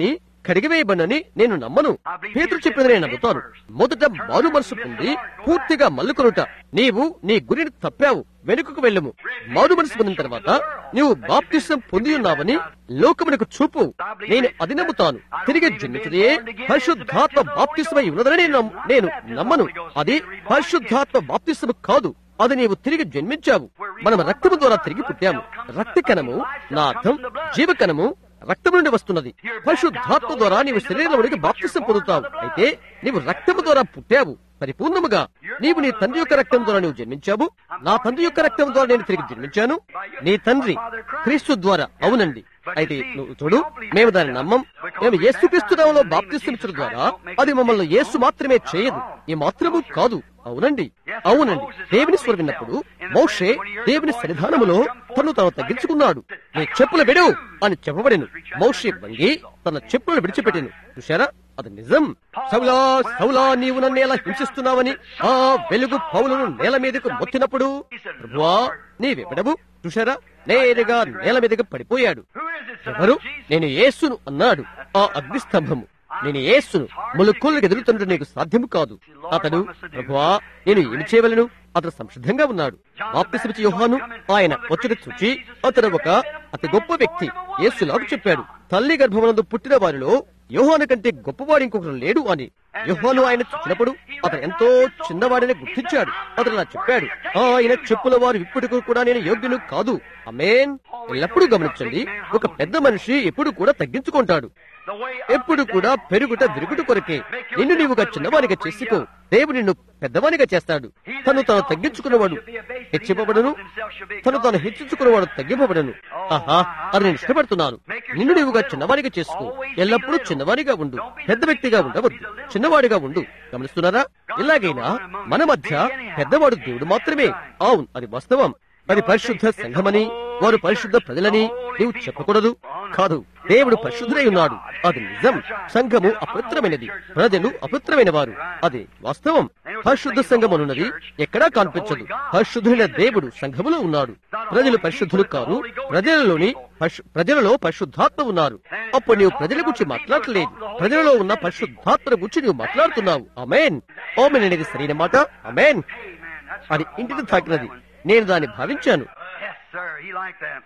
కడిగివేయబడని నేను నమ్మను పేతురు చెప్పినది నేను నమ్ముతాను మొదట మారు మనసు పొంది పూర్తిగా మల్లుకొనుట నీవు నీ గురిని తప్పావు వెనుకకు వెళ్ళము మారు మనసు పొందిన తర్వాత నీవు బాప్తిసం పొంది ఉన్నావని లోకమునకు చూపు నేను అది నమ్ముతాను తిరిగి జన్మించదే పరిశుద్ధాత్మ బాప్తిసమై ఉన్నదని నేను నమ్ము- నేను నమ్మను అది పరిశుద్ధాత్మ బాప్తిసము కాదు అది నీవు తిరిగి జన్మించావు మనం రక్తము ద్వారా తిరిగి పుట్టాము రక్త కణము నా అర్థం జీవకణము రక్తం నుండి వస్తున్నది పరిశుద్ధాత్మ ద్వారా నీవు శరీరంలోనికి బాప్తిసం పొందుతావు అయితే నీవు రక్తము ద్వారా పుట్టావు పరిపూర్ణముగా నీవు నీ తండ్రి యొక్క రక్తం ద్వారా నీవు జన్మించావు నా తండ్రి యొక్క రక్తం ద్వారా నేను తిరిగి జన్మించాను నీ తండ్రి క్రీస్తు ద్వారా అవునండి అయితే నువ్వు చూడు మేము దాన్ని నమ్మం మేము యేసు క్రీస్తునామలో బాప్తిస్మించడం ద్వారా అది మమ్మల్ని యేసు మాత్రమే చేయదు ఈ మాత్రము కాదు అవునండి అవునండి దేవుని స్వరం విన్నప్పుడు మోషే దేవుని సన్నిధానములో తను తాను తగ్గించుకున్నాడు నీ చెప్పులు విడు అని చెప్పబడిను మోషే వంగి తన చెప్పులను విడిచిపెట్టాను చూశారా అది నిజం సౌలా సౌలా నీవు నన్ను ఎలా హింసిస్తున్నావని ఆ వెలుగు పౌలను నేల మీదకు మొత్తినప్పుడు ప్రభువా నీవెవడవు చూశారా నేరుగా నేల మీదకు పడిపోయాడు ఎవరు నేను యేసును అన్నాడు ఆ అగ్నిస్తంభము నేను యేసును ములుక్కులకు ఎదురుతుంటే నీకు సాధ్యము కాదు అతడు ప్రభువా నేను ఏమి చేయవలను అతడు సంసిద్ధంగా ఉన్నాడు బాప్తిసమిచి యోహాను ఆయన వచ్చి చూచి అతడు ఒక అతి గొప్ప వ్యక్తి యేసులాగు చెప్పాడు తల్లి గర్భమునందు పుట్టిన వారిలో యోహాను కంటే గొప్పవాడు ఇంకొకరు లేడు అని యోహాను ఆయన చూసినప్పుడు అతను ఎంతో చిన్నవాడని గుర్తించాడు అతను ఇలా చెప్పాడు ఆయన చెప్పుల వారు ఇప్పటికూ కూడా నేను యోగ్యును కాదు అమేన్ ఎల్లప్పుడూ గమనించండి ఒక పెద్ద మనిషి ఎప్పుడు కూడా తగ్గించుకుంటాడు ఎప్పుడు కూడా పెరుగుట విరుగుట కొరకే నిన్ను నీవుగా చిన్నవానిగా చేసుకో దేవుడు నిన్ను పెద్దవానిగా చేస్తాడు తను తాను తగ్గించుకున్నవాడు హెచ్చింపబడును తను తాను హెచ్చించుకున్నవాడు తగ్గింపబడను ఆహా అది నేను ఇష్టపడుతున్నాను నిన్ను నీవుగా చిన్నవానిగా చేసుకో ఎల్లప్పుడూ చిన్నవానిగా ఉండు పెద్ద వ్యక్తిగా ఉండవద్దు చిన్నవాడిగా ఉండు గమనిస్తున్నారా ఇలాగైనా మన మధ్య పెద్దవాడు దేవుడు మాత్రమే అవును అది వాస్తవం అది పరిశుద్ధ సంఘమని వారు పరిశుద్ధ ప్రజలని నీవు చెప్పకూడదు కాదు దేవుడు పరిశుద్ధుడై ఉన్నాడు అది నిజం సంఘము అపవిత్రమైనది ప్రజలు అపవిత్రమైన వారు అది వాస్తవం పరిశుద్ధ సంఘం అనున్నది ఎక్కడా కనిపించదు పరిశుద్ధుడైన దేవుడు సంఘములో ఉన్నాడు ప్రజలు పరిశుద్ధులు కారు ప్రజలలోని పరిశు- ప్రజలలో పరిశుద్ధాత్మ ఉన్నారు అప్పుడు నీవు ప్రజల గురించి మాట్లాడలేదు ప్రజలలో ఉన్న పరిశుద్ధాత్మ గురించి నీవు మాట్లాడుతున్నావు అమేన్ ఓమెన్ అనేది సరైన మాట అమేన్ అది ఇంటిని తాకినది నేను దాన్ని భావించాను Yes, sir. He liked that.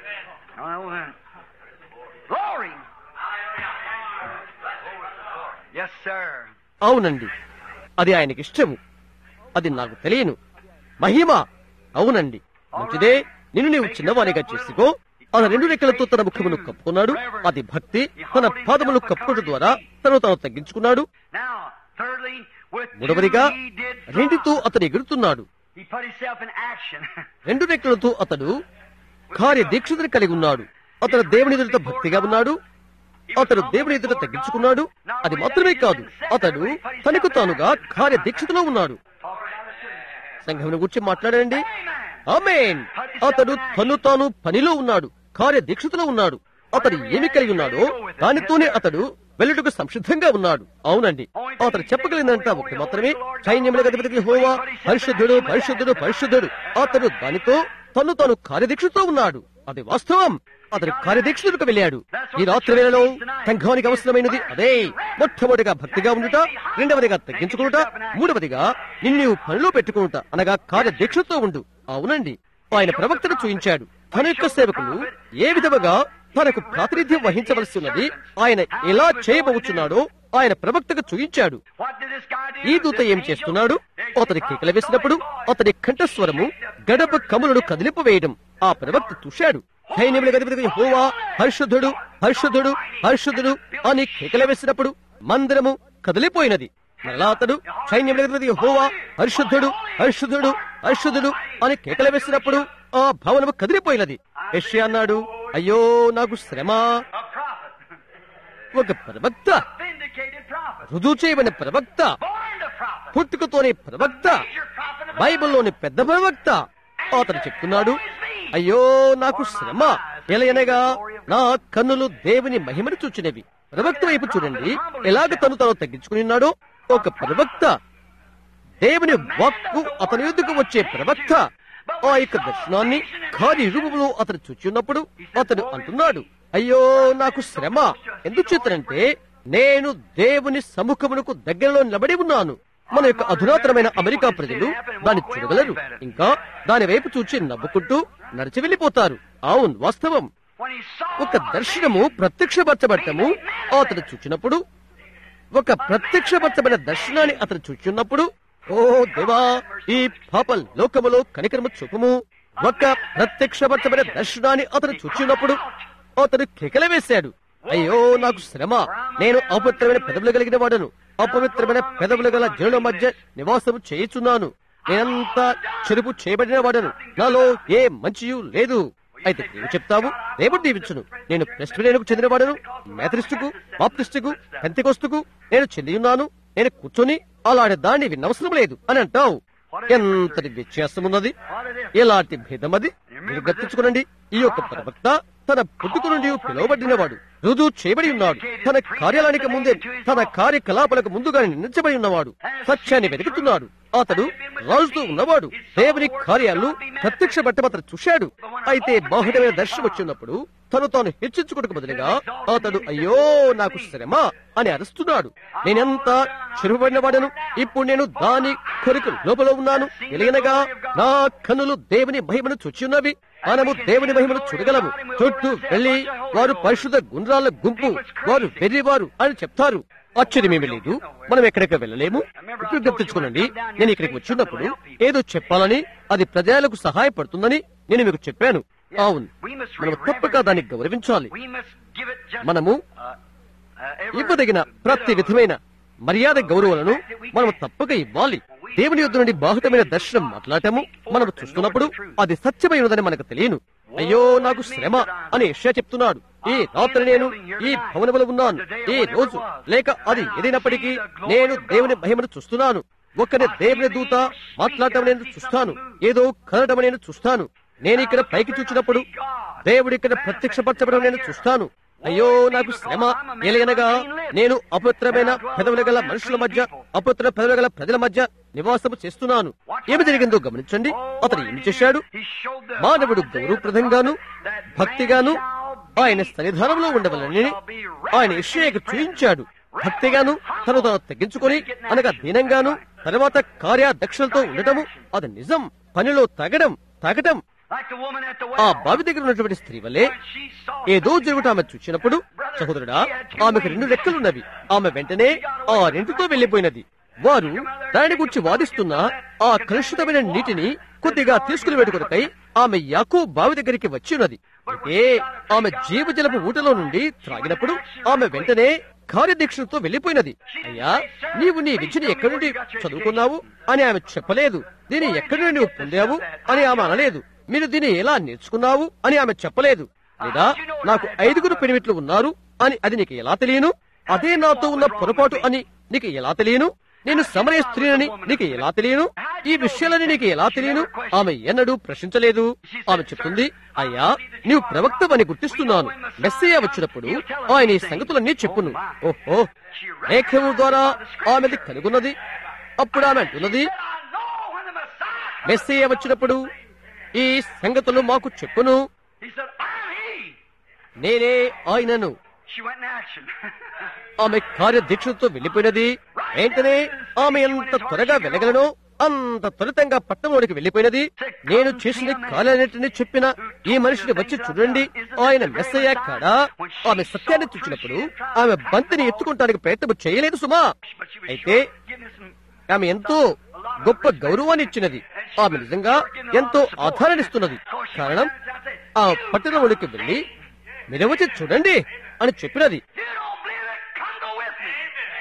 Oh, uh, glory. Yes, sir. అవునండి అది ఆయనకి ఇష్టము అది నాకు తెలియను మహిమ అవునండి మంచిదే నిన్ను నీవు చిన్నవానిగా చేసుకో తన రెండు రెక్కలతో తన ముఖమును కప్పుకున్నాడు అది భక్తి తన పాదములు కప్పుకోవడం ద్వారా తను తాను తగ్గించుకున్నాడు Now, thirdly, with మూడవదిగా two he did రెండితో అతడు ఎగురుతున్నాడు He put himself in action. రెండు రెక్కలతో అతడు కార్య దీక్షతను కలిగి ఉన్నాడు అతడు దేవుని ఎదుట భక్తిగా ఉన్నాడు అతడు దేవుని ఎదుట తగ్గించుకున్నాడు అది మాత్రమే కాదు అతడు తనకు తానుగా కార్య దీక్షతలో ఉన్నాడు సంఘం గురించి మాట్లాడండి ఆమేన్ అతడు తను తాను పనిలో ఉన్నాడు కార్య దీక్షతలో ఉన్నాడు అతడు ఏమి కలిగి ఉన్నాడో దానితోనే అతడు వెళ్ళుటకు సంసిద్ధంగా ఉన్నాడు అవునండి అతడు చెప్పగలిగినంత ఒకటి మాత్రమే సైన్యముల గతిపతికి హోవా పరిశుద్ధుడు పరిశుద్ధుడు పరిశుద్ధుడు అతడు దానితో తను తాను కార్యదీక్షతో ఉన్నాడు అది వాస్తవం అతడు కార్యదీక్షలకు వెళ్ళాడు ఈ రాత్రి వేళలో సంఘానికి అవసరమైనది అదే మొట్టమొదటిగా భక్తిగా ఉండుట రెండవదిగా తగ్గించుకునుట మూడవదిగా నిన్ను పనిలో పెట్టుకునుట అనగా కార్యదీక్షతో ఉండు అవునండి ఆయన ప్రవక్తను చూయించాడు తన యొక్క సేవకులు ఏ విధముగా తనకు ప్రాతినిధ్యం వహించవలసి ఉన్నది ఆయన ఎలా చేయబోచున్నాడో ఆయన ప్రవక్తకు చూయించాడు What did this guy do? ఈ దూత ఏం చేస్తున్నాడు అతని కేకలు వేసినప్పుడు అతని కంఠస్వరము గడప కములను కదిలింపు వేయడం ఆ ప్రవక్త చూశాడు సైన్యముల గదిపతి హోవా పరిశుద్ధుడు పరిశుద్ధుడు పరిశుద్ధుడు అని కేకలు వేసినప్పుడు మందిరము కదిలిపోయినది మరలా అతడు సైన్యముల గదిపతి హోవా పరిశుద్ధుడు పరిశుద్ధుడు పరిశుద్ధుడు అని కేకలు వేసినప్పుడు ఆ భవనము కదిలిపోయినది యెషయా అన్నాడు అయ్యో నాకు శ్రమ A prophet. ఒక ప్రవక్త Vindicated prophet. రుజువు చేయబడిన ప్రవక్త Born to prophet. పుట్టుకతోనే ప్రవక్త Major prophet of బైబిల్లోని పెద్ద ప్రవక్త అతను చెప్తున్నాడు అయ్యో నాకు శ్రమ ఎలయనగా నా కన్నులు దేవుని మహిమను చూచినవి ప్రవక్త వైపు చూడండి ఎలాగ తను తాను తగ్గించుకుని ఉన్నాడో ఒక ప్రవక్త దేవుని వాక్కు అతని ఎదుకు వచ్చే ప్రవక్త ఆ యొక్క దర్శనాన్ని కార్య రూపంలో అతను చూచి ఉన్నప్పుడు అతను అంటున్నాడు అయ్యో నాకు శ్రమ ఎందుకు చేతనంటే నేను దేవుని సముఖమునకు దగ్గరలో నిలబడి ఉన్నాను మన యొక్క అధునాతనమైన అమెరికా ప్రజలు దాన్ని చూడగలరు ఇంకా దాని వైపు చూచి నవ్వుకుంటూ నడిచి వెళ్ళిపోతారు అవును వాస్తవం When he saw ఒక దర్శనము ప్రత్యక్షపరచబడటము అతను చూచినప్పుడు ఒక ప్రత్యక్షపరచబడిన దర్శనాన్ని అతను చూచున్నప్పుడు ఓ దేవా ఈ పాప లోకములో కనికరము చూపము ఒక ప్రత్యక్షపరచబడిన దర్శనాన్ని అతను చూచినప్పుడు అతను కేకల వేశాడు అయ్యో నాకు శ్రమ నేను అపవిత్రమైన పెదవులు కలిగిన వాడను అపవిత్రమైన పెదవులు గల జనుల మధ్య నివాసము చేయుచున్నాను నేనంతా చెరుపు చేయబడిన వాడను నాలో ఏ మంచియు లేదు అయితే నీవు చెప్తావు దేవుడు దీవించును నేను ప్రెస్టేరియన్కు చెందినవాడను మెథడిస్టుకు బాప్టిస్టుకు పెంతెకొస్తుకు నేను చెంది ఉన్నాను నేను కూర్చొని అలాంటి దాన్ని వినవసరం లేదు అని అంటావు ఎంతటి వ్యత్యాసం ఉన్నది ఎలాంటి భేదం అది మీరు గుర్తించుకునండి ఈ యొక్క ప్రవక్త తన పుట్టుక నుండి పిలువబడినవాడు రుజువు చేయబడి ఉన్నాడు తన కార్యాలయానికి ముందే తన కార్యకలాపాలకు ముందుగానే నిర్ణయించబడి ఉన్నవాడు సత్యాన్ని వెతుకుతున్నాడు అతడు రాజుతో ఉన్నవాడు దేవుని కార్యాలను ప్రత్యక్ష అతను చూశాడు అయితే బాహుడమైన దర్శనం వచ్చినప్పుడు తను తాను హెచ్చించుకోవడానికి బదులుగా అతడు అయ్యో నాకు శ్రమ అని అరుస్తున్నాడు నేనెంత చెరుపబడిన వాడను ఇప్పుడు నేను దాని కొరకు లోపల ఉన్నాను ఎలాగనగా నా కన్నులు దేవుని మహిమను చూచి ఉన్నవి మనము దేవుని మహిమను చూడగలము చుట్టూ వెళ్లి వారు పరిశుద్ధ గుండ్రాల గుంపు వారు వెర్రివారు అని చెప్తారు ఆశ్చర్యమేమి లేదు మనం ఎక్కడికి వెళ్ళలేము ఇప్పుడు గుర్తించుకోనండి నేను ఇక్కడికి వచ్చినప్పుడు ఏదో చెప్పాలని అది ప్రజలకు సహాయపడుతుందని నేను మీకు చెప్పాను అవును మనం తప్పక దాన్ని గౌరవించాలి we must give it just మనము uh, uh, every ఇవ్వదగిన ప్రతి విధమైన మర్యాద గౌరవాలను మనం తప్పక ఇవ్వాలి దేవుని యొద్ద నుండి బాహుటమైన దర్శనం మాట్లాడటము మనం చూస్తున్నప్పుడు అది సత్యమై ఉన్నదని మనకు తెలియను అయ్యో నాకు శ్రమ అని యెషయా చెప్తున్నాడు ఈ రాత్రి నేను ఈ భవనములో ఉన్నాను ఈ రోజు లేక అది ఏదైనప్పటికీ నేను దేవుని మహిమను చూస్తున్నాను ఒక్కనే దేవుని దూత మాట్లాడటం నేను చూస్తాను ఏదో కలటం నేను చూస్తాను నేను ఇక్కడ పైకి చూచినప్పుడు దేవుడు ఇక్కడ ప్రత్యక్షపరచబడడం నేను చూస్తాను అయ్యో నాకు శ్రమ ఎలాగనగా నేను అపవిత్రమైన పెదవుల గల మనుషుల మధ్య అపవిత్ర పెదవుల గల ప్రజల మధ్య నివాసము చేస్తున్నాను ఏమి జరిగిందో గమనించండి అతను ఏమి చేశాడు he showed the మానవుడు గౌరవప్రదంగాను భక్తిగాను ఆయన సన్నిధానంలో ఉండవలని ఆయన ఇషయకు చూయించాడు భక్తిగాను తను తాను తగ్గించుకొని అనగా దీనంగాను తర్వాత కార్యదక్షలతో ఉండటము అది నిజం పనిలో తగడం తగటం like the woman at the ఆ well. బావి దగ్గర ఉన్నటువంటి స్త్రీ వల్లే When she saw ఏదో జరుగుట ఆమె చూసినప్పుడు సహోదరుడా ఆమెకు రెండు రెక్కలున్నవి ఆమె వెంటనే ఆ రెంటితో వెళ్లిపోయినది వారు దాని గురించి వాదిస్తున్న ఆ కలుషితమైన నీటిని కొద్దిగా తీసుకుని వెడుకొరకై ఆమె యాకో బావి దగ్గరికి వచ్చి ఉన్నది అయితే ఆమె జీవజలపు ఊటలో నుండి త్రాగినప్పుడు ఆమె వెంటనే కార్యదీక్షతో వెళ్లిపోయినది అయ్యా నీవు నీ విద్యను ఎక్కడి నుండి చదువుకున్నావు అని ఆమె చెప్పలేదు దీన్ని ఎక్కడి నుండి నువ్వు పొందావు అని ఆమె అనలేదు మీరు దీన్ని ఎలా నేర్చుకున్నావు అని ఆమె చెప్పలేదు లేదా నాకు ఐదుగురు పెనిమిట్లు ఉన్నారు అని అది నీకు ఎలా తెలియను అదే నాతో ఉన్న పొరపాటు అని నీకు ఎలా తెలియను నేను సమరయ స్త్రీనని నీకు ఎలా తెలియను ఈ విషయాలని నీకు ఎలా తెలియను ఆమె ఎన్నడూ ప్రశ్నించలేదు ఆమె చెప్తుంది అయ్యా నీవు ప్రవక్తవని గుర్తిస్తున్నాను మెస్సయ్య వచ్చినప్పుడు ఆయన ఈ సంగతులన్నీ చెప్పును ఓహో లేఖము ద్వారా ఆమెది కనుగొన్నది అప్పుడు ఆమె అంటున్నది I know when the Messiah Messiah వచ్చినప్పుడు ఈ సంగతులు మాకు చెప్పును He said, I'm he. నేనే ఆయనను She went in action. ఆమె కార్యదీక్షతో వెళ్లిపోయినది వెంటనే ఆమె ఎంత త్వరగా వెళ్ళగలనో అంత త్వరితంగా పట్టణంలోనికి వెళ్లిపోయినది నేను చేసిన కాలన్నింటినీ చెప్పిన ఈ మనిషిని వచ్చి చూడండి ఆయన మెస్సయ్యా కాడా ఆమె సత్యాన్ని చూచినప్పుడు ఆమె బంతిని ఎత్తుకుంటానికి ప్రయత్నం చేయలేదు సుమా but she was అయితే sure give me some ఆమె ఎంతో గొప్ప గౌరవాన్ని ఇచ్చినది ఆమె నిజంగా ఎంతో ఆధారనిస్తున్నది కారణం ఆ పట్టణంలోకి వెళ్లి మీరు వచ్చి చూడండి అని చెప్పినది You don't believe it? Come go with me.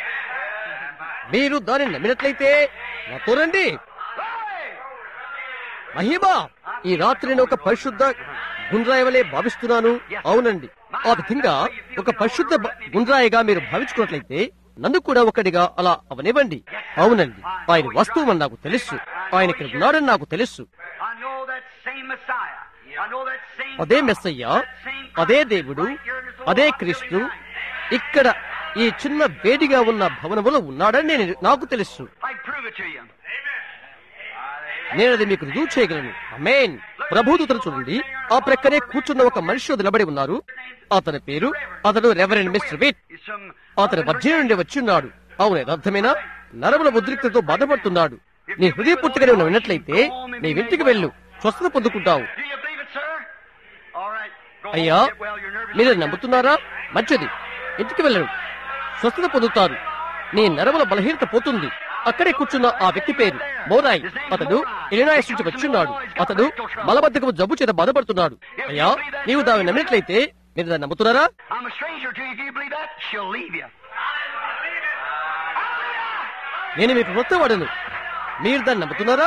మీరు దాన్ని నమ్మినట్లయితే నాతో రండి Glory! మహిమ ఈ రాత్రి నేను ఒక పరిశుద్ధ గుండ్రాయి వలె భావిస్తున్నాను అవునండి ఆ విధంగా ఒక పరిశుద్ధ బ- గుండ్రాయిగా మీరు భావించుకున్నట్లయితే నన్ను కూడా ఒకటిగా అలా అవనివ్వండి అవునండి ఆయన వస్తువు అని నాకు తెలుసు ఆయన ఇక్కడ ఉన్నాడని నాకు తెలుసు I know that same Messiah. I know that same అదే God, మెస్సయ్య that same అదే Christ దేవుడు right here in this అదే little క్రీస్తు hot building ఇక్కడ ఈ చిన్న వేడిగా ఉన్న భవనములో ఉన్నాడని నేను నాకు తెలుసు tonight. I prove it to you. నేను అది మీకు రుజువు చేయగలను అమేన్ Look ప్రభుదూతను చూడండి ఆ ప్రక్కనే కూర్చున్న ఒక మనిషి నిలబడి ఉన్నారు అతని పేరు అతడు reverend mister VIT He's some అతని వర్జీన నుండి వచ్చి ఉన్నాడు అవును యథార్థమేనా నరముల ఉద్రిక్తతో బాధపడుతున్నాడు నీ హృదయపూర్తిగానే నువ్వు విన్నట్లయితే నీ ఇంటికి వెళ్ళు స్వస్థత పొందుకుంటావు Do you believe it, sir? All right. Go అయ్యా home, get well. You're nervous. మీరు నమ్ముతున్నారా మంచిది ఇంటికి వెళ్ళరు స్వస్థత పొందుతారు నీ నరముల బలహీనత పోతుంది అక్కడే కూర్చున్న ఆ వ్యక్తి పేరు మోరాయ్ అతడు ఇలినాయస్ నుంచి వచ్చున్నాడు అతడు మలబద్ధకము జబ్బు చేత బాధపడుతున్నాడు అయ్యా నీవు దాన్ని నమ్మినట్లయితే మీరు దాన్ని నమ్ముతున్నారా I'm a stranger to you. Do you believe that? She'll leave you. నేను మీకు మొత్తవాడను మీరు దాన్ని నమ్ముతున్నారా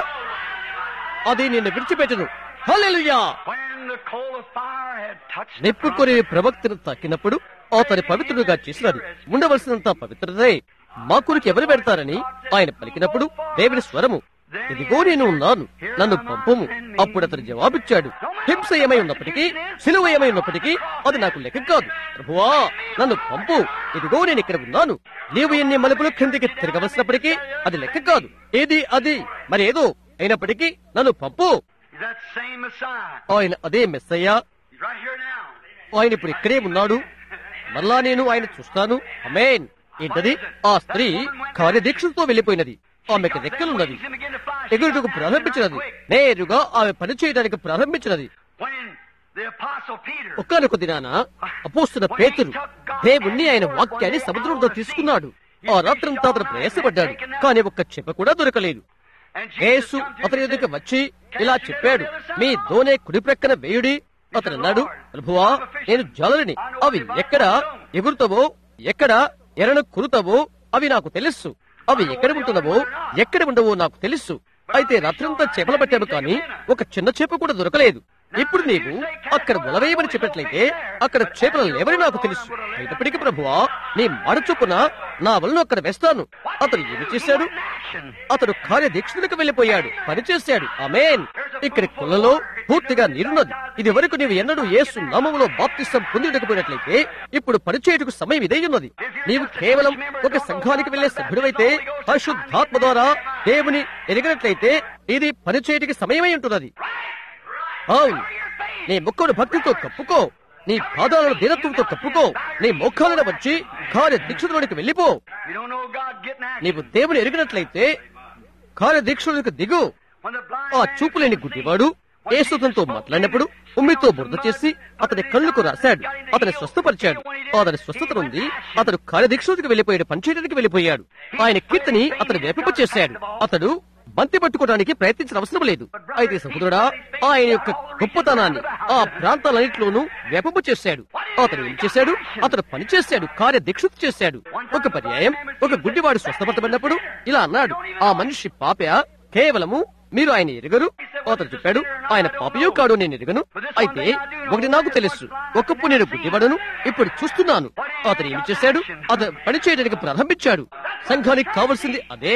అది నిన్ను విడిచిపెట్టను హల్లెలూయా When the coal of fire had touched the నిప్పు కొరి ప్రవక్తను తాకినప్పుడు అతని పవిత్రుడుగా చేసినది ఉండవలసినంత పవిత్రతే మా కొరకు ఎవరు పెడతారని ఆయన పలికినప్పుడు దేవుని స్వరము ఇదిగో నేను ఉన్నాను నన్ను పంపుము అప్పుడు అతను జవాబిచ్చాడు హింస ఏమై ఉన్నప్పటికీ సిలువ ఏమై ఉన్నప్పటికీ అది నాకు లెక్క కాదు ప్రభువా నన్ను పంపు ఇదిగో నేను ఇక్కడ ఉన్నాను నీవు ఎన్ని మలుపులు క్రిందికి తిరగవలసినప్పటికీ అది లెక్క కాదు ఏది అది మరి ఏదో అయినప్పటికీ నన్ను పంపు He's that same Messiah. ఆయన అదే మెస్సయ్యా He's right here now. ఆయన ఇప్పుడు ఇక్కడే ఉన్నాడు మరలా నేను ఆయన చూస్తాను అమేన్ ఏంటది ఆ స్త్రీ కార్యదీక్షలతో వెళ్లిపోయినది ఆమెకు రెక్కలున్నది He's begin to fly. ఎగురుటకు ప్రారంభించినది నేరుగా ఆమె పని చేయడానికి ప్రారంభించినది When the apostle Peter ఒక్కనొక దినాన అపోస్తున్న పేతురు దేవుణ్ణి ఆయన వాక్యాన్ని సముద్రంలో తీసుకున్నాడు ఆ రాత్రంతా అతను ప్రయాసపడ్డాడు కానీ ఒక్క చెప్ప కూడా దొరకలేదు and Yesu Jesus come to అతని him ఎదుక and said, వచ్చి ఇలా చెప్పాడు మీ దోనే కుడి ప్రక్కన వేయుడి అతను అన్నాడు ప్రభువా నేను జాలరిని అవి ఎక్కడ ఎగురుతావో ఎక్కడ ఎరను కురుతావో అవి నాకు తెలుసు అవి ఎక్కడ ఉంటున్నావో ఎక్కడ ఉండవో నాకు తెలుసు అయితే రాత్రంతా చేపలు పట్టాము కానీ ఒక చిన్న చేప కూడా దొరకలేదు ఇప్పుడు నీవు అక్కడ వలవేయమని చెప్పినట్లయితే అక్కడ చేపలు లేవని నాకు తెలుసు అయినప్పటికీ ప్రభువా నీ మాట చొప్పున నా వలను అక్కడ వేస్తాను అతను ఏమి చేశాడు అతడు కార్యదీక్షలకు వెళ్లిపోయాడు పనిచేశాడు ఆమేన్ ఇక్కడ కులలో పూర్తిగా నీరున్నది ఇది వరకు నీవు ఎన్నడూ యేసు నామములో బాప్తిస్తం పొందిడకపోయినట్లయితే ఇప్పుడు పనిచేయటకు సమయం ఇదే ఉన్నది నీవు కేవలం ఒక సంఘానికి వెళ్లే సభ్యుడివైతే పరిశుద్ధాత్మ ద్వారా దేవుని ఎరిగినట్లయితే ఇది పనిచేయటికి సమయమై ఉంటున్నది అవును నీ ముక్కను భక్తితో కప్పుకో నీ పాదాలను దీనత్వంతో కప్పుకో నీ మోకాలను వచ్చి కార్య దీక్షలోనికి వెళ్ళిపో You don't know God getting at you. నీవు దేవుని ఎరిగినట్లయితే కార్య దీక్షలోనికి దిగు When the blind ఆ man చూపులేని గుడ్డివాడు ఏసుతంతో మాట్లాడినప్పుడు ఉమ్మితో బురద చేసి అతని కళ్ళకు రాశాడు అతని స్వస్థపరిచాడు అతని స్వస్థత ఉంది అతడు కార్యదీక్షలకు వెళ్లిపోయాడు పనిచేయడానికి వెళ్లిపోయాడు ఆయన కీర్తిని అతను వేపింప చేశాడు అతడు బంతి పట్టుకోవడానికి ప్రయత్నించిన అవసరం లేదు అయితే సహోదరుడా ఆయన యొక్క గొప్పతనాన్ని ఆ ప్రాంతాలన్నింటిలోనూ వేపంప చేశాడు అతను ఏం చేశాడు అతను పని చేశాడు కార్యదీక్షత చేశాడు ఒక పర్యాయం ఒక గుడ్డివాడు స్వస్థపరచబడినప్పుడు ఇలా అన్నాడు ఆ మనిషి పాప కేవలము మీరు ఆయన ఎరగరు అతను చెప్పాడు ఆయన పాపయో కాడు నేను ఎరగను అయితే ఒకటి నాకు తెలుసు ఒకప్పుడు నేను గుడ్డివాడను ఇప్పుడు చూస్తున్నాను అతను ఏమి చేశాడు అతను పని చేయడానికి ప్రారంభించాడు సంఘానికి కావలసింది అదే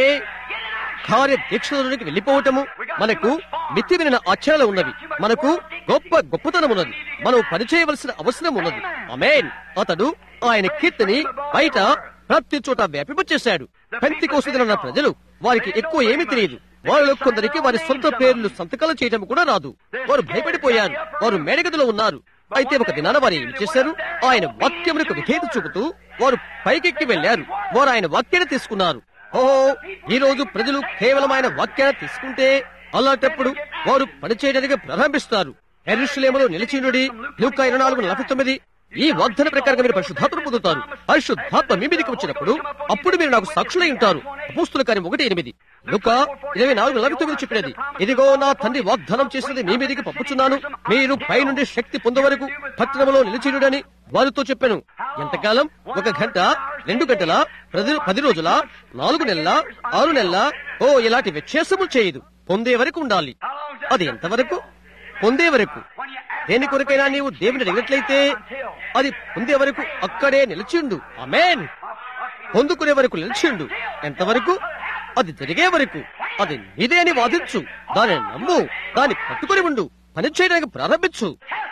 కార్య దీక్షలోనికి వెళ్లిపోవటము మనకు మితిమిన ఆచారాలు ఉన్నవి మనకు గొప్ప గొప్పతనం ఉన్నది మనం పనిచేయవలసిన అవసరం ఉన్నది అమేన్ అతడు ఆయన కీర్తిని బయట ప్రతి చోట వ్యాపింపచేశాడు పెంతి కోసిన ప్రజలు వారికి ఎక్కువ ఏమీ తెలియదు వారిలో కొందరికి వారి సొంత పేర్లు సంతకాలు చేయడం కూడా రాదు వారు భయపడిపోయారు వారు మేడగదిలో ఉన్నారు అయితే ఒక దినాన వారు ఏం చేశారు ఆయన వాక్యములకు విధేయత చూపుతూ వారు పైకెక్కి వెళ్లారు వారు ఆయన వాక్యాన్ని తీసుకున్నారు ఓహో ఈ రోజు ప్రజలు కేవలం ఆయన వాక్యాన్ని తీసుకుంటే అలాంటప్పుడు వారు పనిచేయడానికి ప్రారంభిస్తారు ఎరుషులేములో నిలిచినుడి లూకా ఇరవై నాలుగు నలభై తొమ్మిది ఈ వాగ్దాన ప్రకారంగా మీరు పరిశుద్ధాత్మను పొందుతారు పరిశుద్ధాత్మ మీ మీదకి వచ్చినప్పుడు అప్పుడు మీరు నాకు సాక్షులై ఉంటారు అపోస్తుల కార్యం ఒకటి ఎనిమిది లుక ఇరవై నాలుగు నలభై తొమ్మిది చెప్పినది ఇదిగో నా తండ్రి వాగ్దానం చేసినది మీ మీదకి పంపుచున్నాను మీరు పై నుండి శక్తి పొందే వరకు పట్టణంలో నిలిచినుడని వారితో చెప్పాను ఎంతకాలం ఒక గంట రెండు గంటల ప్రతి పది రోజుల నాలుగు నెలల ఆరు నెలల ఓ ఇలాంటి వ్యత్యాసములు చేయదు పొందే వరకు ఉండాలి అది ఎంతవరకు పొందే వరకు దేని కొరకైనా నీవు దేవుని అడిగినట్లయితే అది పొందే వరకు అక్కడే నిలిచిండు అమేన్ పొందుకునే వరకు నిలిచిండు ఎంతవరకు అది జరిగే వరకు అది నీదే అని వాదించు దానిని నమ్ము దాన్ని పట్టుకొని ఉండు పని చేయడానికి ప్రారంభించు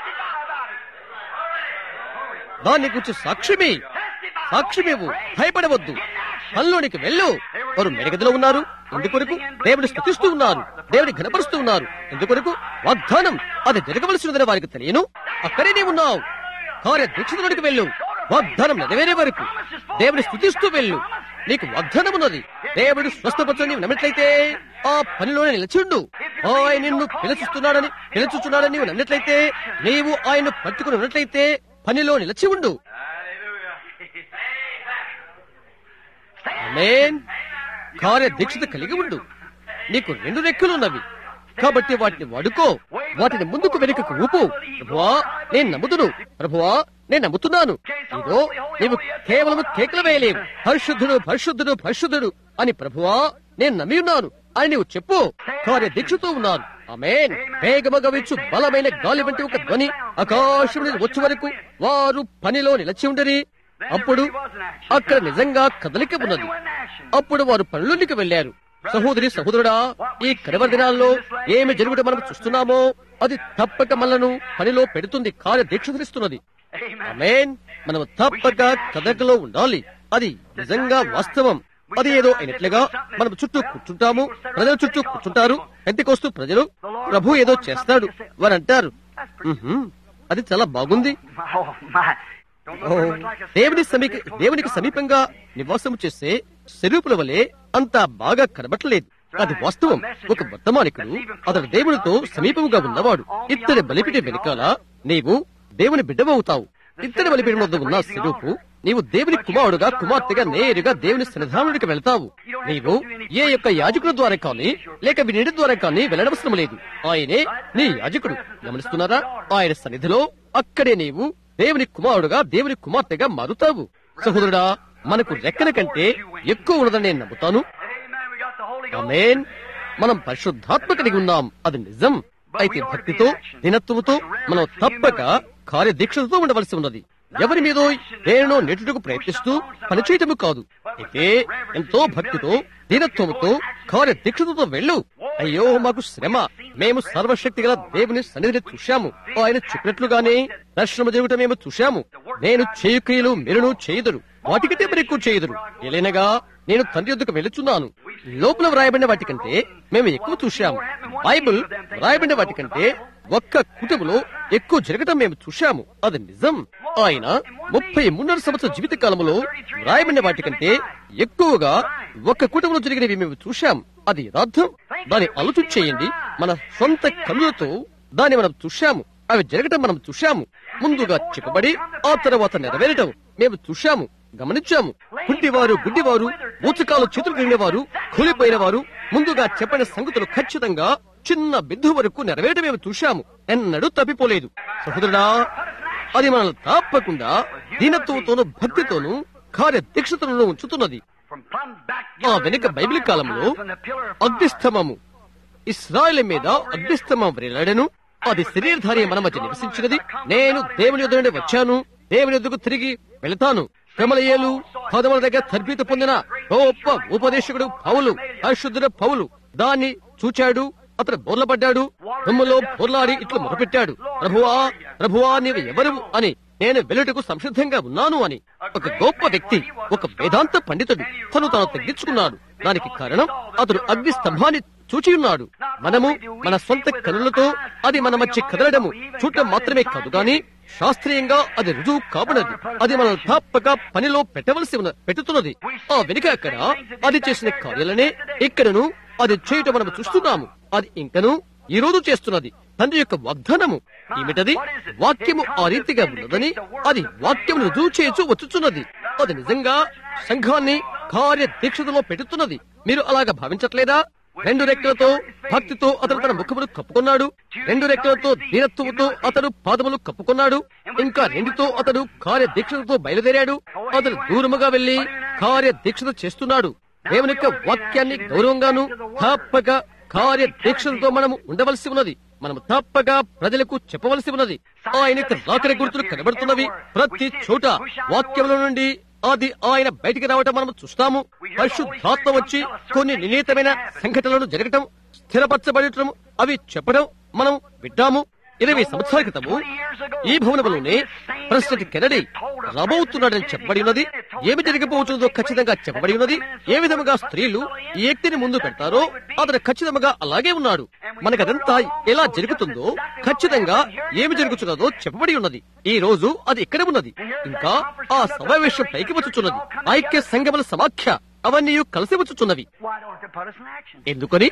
దాన్ని గురించి సాక్ష్యమే సాక్ష్యమేవు భయపడవద్దు పనిలోనికి వెళ్ళు వారు మెడగదిలో ఉన్నారు ఎందుకొరకు దేవుని స్థుతిస్తూ ఉన్నారు దేవుని ఘనపరుస్తూ ఉన్నారు ఎందుకొరకు వాగ్దానం అది జరగవలసినదని వారికి తెలియను అక్కడే నీవు ఉన్నావు కార్య దీక్షలోనికి వెళ్ళు వాగ్దానం నెరవేరే వరకు దేవుని స్థుతిస్తూ వెళ్ళు నీకు వాగ్దానం ఉన్నది దేవుడు స్వస్థపరచని నీవు నమ్మినట్లయితే ఆ పనిలోనే నిలిచిండు ఆయన నిన్ను పిలుచుస్తున్నాడని పిలుచుచున్నాడని నీవు నమ్మినట్లయితే నీవు ఆయన పట్టుకుని ఉన్నట్లయితే పనిలో నిలిచి ఉండు ఆమేన్ కార్య దీక్షత కలిగి ఉండు నీకు రెండు రెక్కలున్నవి కాబట్టి వాటిని వాడుకో వాటిని ముందుకు వెనుకకు ఊపు ప్రభువా నేను నమ్ముతును ప్రభువా నేను నమ్ముతున్నాను ఇదో నీవు కేవలం కేకలు వేయలేవు పరిశుద్ధుడు పరిశుద్ధుడు పరిశుద్ధుడు అని ప్రభువా నేను నమ్మి ఉన్నాను అని నీవు చెప్పు కార్య దీక్షతో ఉన్నాను ఆమేన్ వేగముగా విచ్చు బలమైన గాలి వంటి ఒక ధ్వని ఆకాశం నుండి వచ్చే వరకు వారు పనిలో నిలిచి ఉండరి అప్పుడు అక్కడ నిజంగా కదలిక ఉన్నది అప్పుడు వారు పనులోనికి వెళ్లారు సహోదరి సహోదరుడా ఈ కడవరి దినాల్లో ఏమి జరుగుట మనం చూస్తున్నామో అది తప్పక మనను పనిలో పెడుతుంది కార్య దీక్ష ధరిస్తున్నది ఆమేన్ మనం తప్పక కదలికలో ఉండాలి అది నిజంగా వాస్తవం అది ఏదో అయినట్లుగా మనం చుట్టూ కూర్చుంటాము ప్రజల చుట్టూ కూర్చుంటారు ఎంతకొస్తూ ప్రజలు ప్రభు ఏదో చేస్తాడు వారు అంటారు "ఉహుం, అది చాలా బాగుంది Oh, my. Don't oh, look very much like a దేవుని సమీప దేవునికి సమీపంగా నివాసం చేసే స్వరూపుల వలె అంత బాగా కనబట్టలేదు అది వాస్తవం ఒక వర్తమానికుడు అతడు దేవునితో సమీపముగా ఉన్నవాడు ఇత్తడి బలిపిటి వెనకాల నీవు దేవుని బిడ్డమవుతావు ఇత్తడి బలిపీఠం వద్ద ఉన్న స్వరూపు నీవు దేవుని కుమారుడుగా కుమార్తెగా నేరుగా దేవుని సన్నిధానుడికి వెళ్తావు నీవు ఏ యొక్క యాజకుల ద్వారా కానీ లేక వీడి ద్వారా కానీ వెళ్ళనవసరం లేదు ఆయనే నీ యాజకుడు గమనిస్తున్నారా ఆయన సన్నిధిలో అక్కడే నీవు దేవుని కుమారుడుగా దేవుని కుమార్తెగా మారుతావు సహోదరుడా మనకు రెక్కల కంటే ఎక్కువ ఉన్నదని నేను నమ్ముతాను Amen. We got the Holy Ghost. ఆమేన్ మనం పరిశుద్ధాత్మ కలిగి ఉన్నాం అది నిజం అయితే భక్తితో దినత్వముతో మనం తప్పక కార్యదీక్షతో ఉండవలసి ఉన్నది ఎవరి మీదో దేనినో నెట్టుటకు ప్రయత్నిస్తూ పనిచేయటము కాదు అయితే ఎంతో భక్తితో దీనత్వముతో కార్యదీక్షతో వెళ్ళు అయ్యో మాకు శ్రమ మేము సర్వశక్తి గల దేవుని సన్నిధిని చూశాము ఆయన చెప్పినట్లుగానే దర్శనము జరుగుట మేము చూశాము నేను చేయు క్రియలు మీరును చేయుదురు వాటికంటే మరి ఎక్కువ చేయుదురు ఎలైనగా నేను తండ్రి యొద్దకు వెళుచున్నాను లోపల వ్రాయబడిన వాటికంటే మేము ఎక్కువ చూశాము బైబిల్ వ్రాయబడిన వాటికంటే ఒక్క కుటుంబంలో ఎక్కువ జరగటం మేము చూశాము అది నిజం ఆయన ముప్పై మూడున్నర సంవత్సర జీవిత కాలంలో వ్రాయబడిన వాటికంటే ఎక్కువగా ఒక్క కుటుంబంలో జరిగినవి మేము చూశాం అది యథార్థం దాన్ని ఆలోచన చేయండి మన సొంత కన్నులతో దాన్ని మనం చూశాము అవి జరగటం మనం చూశాము ముందుగా చెప్పబడి ఆ తర్వాత నెరవేరటం మేము చూశాము గమనించాము కుంటివారు గుడ్డివారు ఊచకాలు చేతులు కలిగిన వారు కూలిపోయిన వారు ముందుగా చెప్పిన సంగతులు ఖచ్చితంగా చిన్న బిందు వరకు నెరవేరటం మేము చూశాము ఎన్నడూ తప్పిపోలేదు సహోదరుడా అది మనల్ని తప్పకుండా దీనత్వంతోనూ భక్తితోనూ కార్యదీక్షతను ఉంచుతున్నది From plumb back ఆ yonder in వెనుక the బైబిల్ Bible కాలంలో times when the pillar of fire అగ్నిస్తంభము ఇస్రాయల్ మీద అగ్నిస్తంభం వేలాడెను అది శరీరధారి మన మధ్య నివసించినది నేను దేవుని యొద్ద నుండి వచ్చాను దేవుని యొద్దకు తిరిగి వెళతాను కమలయేలు పదముల దగ్గర తర్బీత పొందిన గొప్ప ఉపదేశకుడు పౌలు పరిశుద్ధుడు పౌలు దాన్ని చూచాడు అతను బోర్లపడ్డాడు రొమ్ములో బోర్లాడి ఇట్లు మొరపెట్టాడు ప్రభువా ప్రభువా నీవు ఎవరు అని నేను వెలుటకు సంసిద్ధంగా ఉన్నాను అని ఒక గొప్ప వ్యక్తి ఒక వేదాంత పండితుడు తను తాను తగ్గించుకున్నాడు దానికి కారణం అతడు అగ్ని స్తంభాన్ని చూచి ఉన్నాడు మనము మన సొంత కనులతో అది మన మధ్య కదలడము చూడటం మాత్రమే కాదు గాని శాస్త్రీయంగా అది రుజువు కాబడదు అది మనం తప్పక పనిలో పెట్టవలసి ఉన్న పెట్టుతున్నది ఆ వెనుక అక్కడ అది చేసిన కార్యాలనే ఇక్కడను అది చేయటం మనం చూస్తున్నాము అది ఇంకను ఈ రోజు చేస్తున్నది తండ్రి యొక్క వాగ్దానము ఏమిటది వాక్యము ఆ రీతిగా ఉన్నదని అది వాక్యము రుజువు చేయొచ్చు వచ్చుచున్నది అది నిజంగా సంఘాన్ని కార్య దీక్షతలో పెట్టుతున్నది మీరు అలాగా భావించట్లేదా రెండు రెక్కలతో భక్తితో అతడు తన ముఖమును కప్పుకున్నాడు రెండు రెక్కలతో దీనత్వముతో అతడు పాదములు కప్పుకున్నాడు ఇంకా రెండుతో అతడు కార్య దీక్షతో బయలుదేరాడు అతడు దూరముగా వెళ్లి కార్య దీక్షత చేస్తున్నాడు దేవుని యొక్క వాక్యాన్ని గౌరవంగాను తప్పక కార్య దీక్షలతో మనము ఉండవలసి ఉన్నది మనము తప్పక ప్రజలకు చెప్పవలసి ఉన్నది ఆయన యొక్క రాకరి గుర్తులు కనబడుతున్నవి ప్రతి చోట వాక్యంలో నుండి అది ఆయన బయటికి రావటం మనం చూస్తాము పరిశుద్ధాత్మ వచ్చి కొన్ని నిర్ణీతమైన సంఘటనలు జరగటం స్థిరపరచబడటం అవి చెప్పడం మనం వింటాము ఇరవై సంవత్సరాల క్రితము ఈ భవనంలోనే ప్రెసిడెంట్ కెనడీ రాబోతున్నాడని చెప్పబడి ఉన్నది ఏమి జరగబోతుందో ఖచ్చితంగా చెప్పబడి ఉన్నది ఏ విధముగా స్త్రీలు ఈ వ్యక్తిని ముందు పెడతారో అతను ఖచ్చితంగా అలాగే ఉన్నాడు మనకదంతా ఎలా జరుగుతుందో ఖచ్చితంగా ఏమి జరుగుతున్నదో చెప్పబడి ఉన్నది ఈ రోజు అది ఇక్కడ ఉన్నది ఇంకా ఆ సమావేశం పైకి వచ్చుచున్నది ఐక్య సంగముల సమాఖ్య అవన్నీ కలిసి వచ్చుచున్నవి Why don't it put us in action? ఎందుకని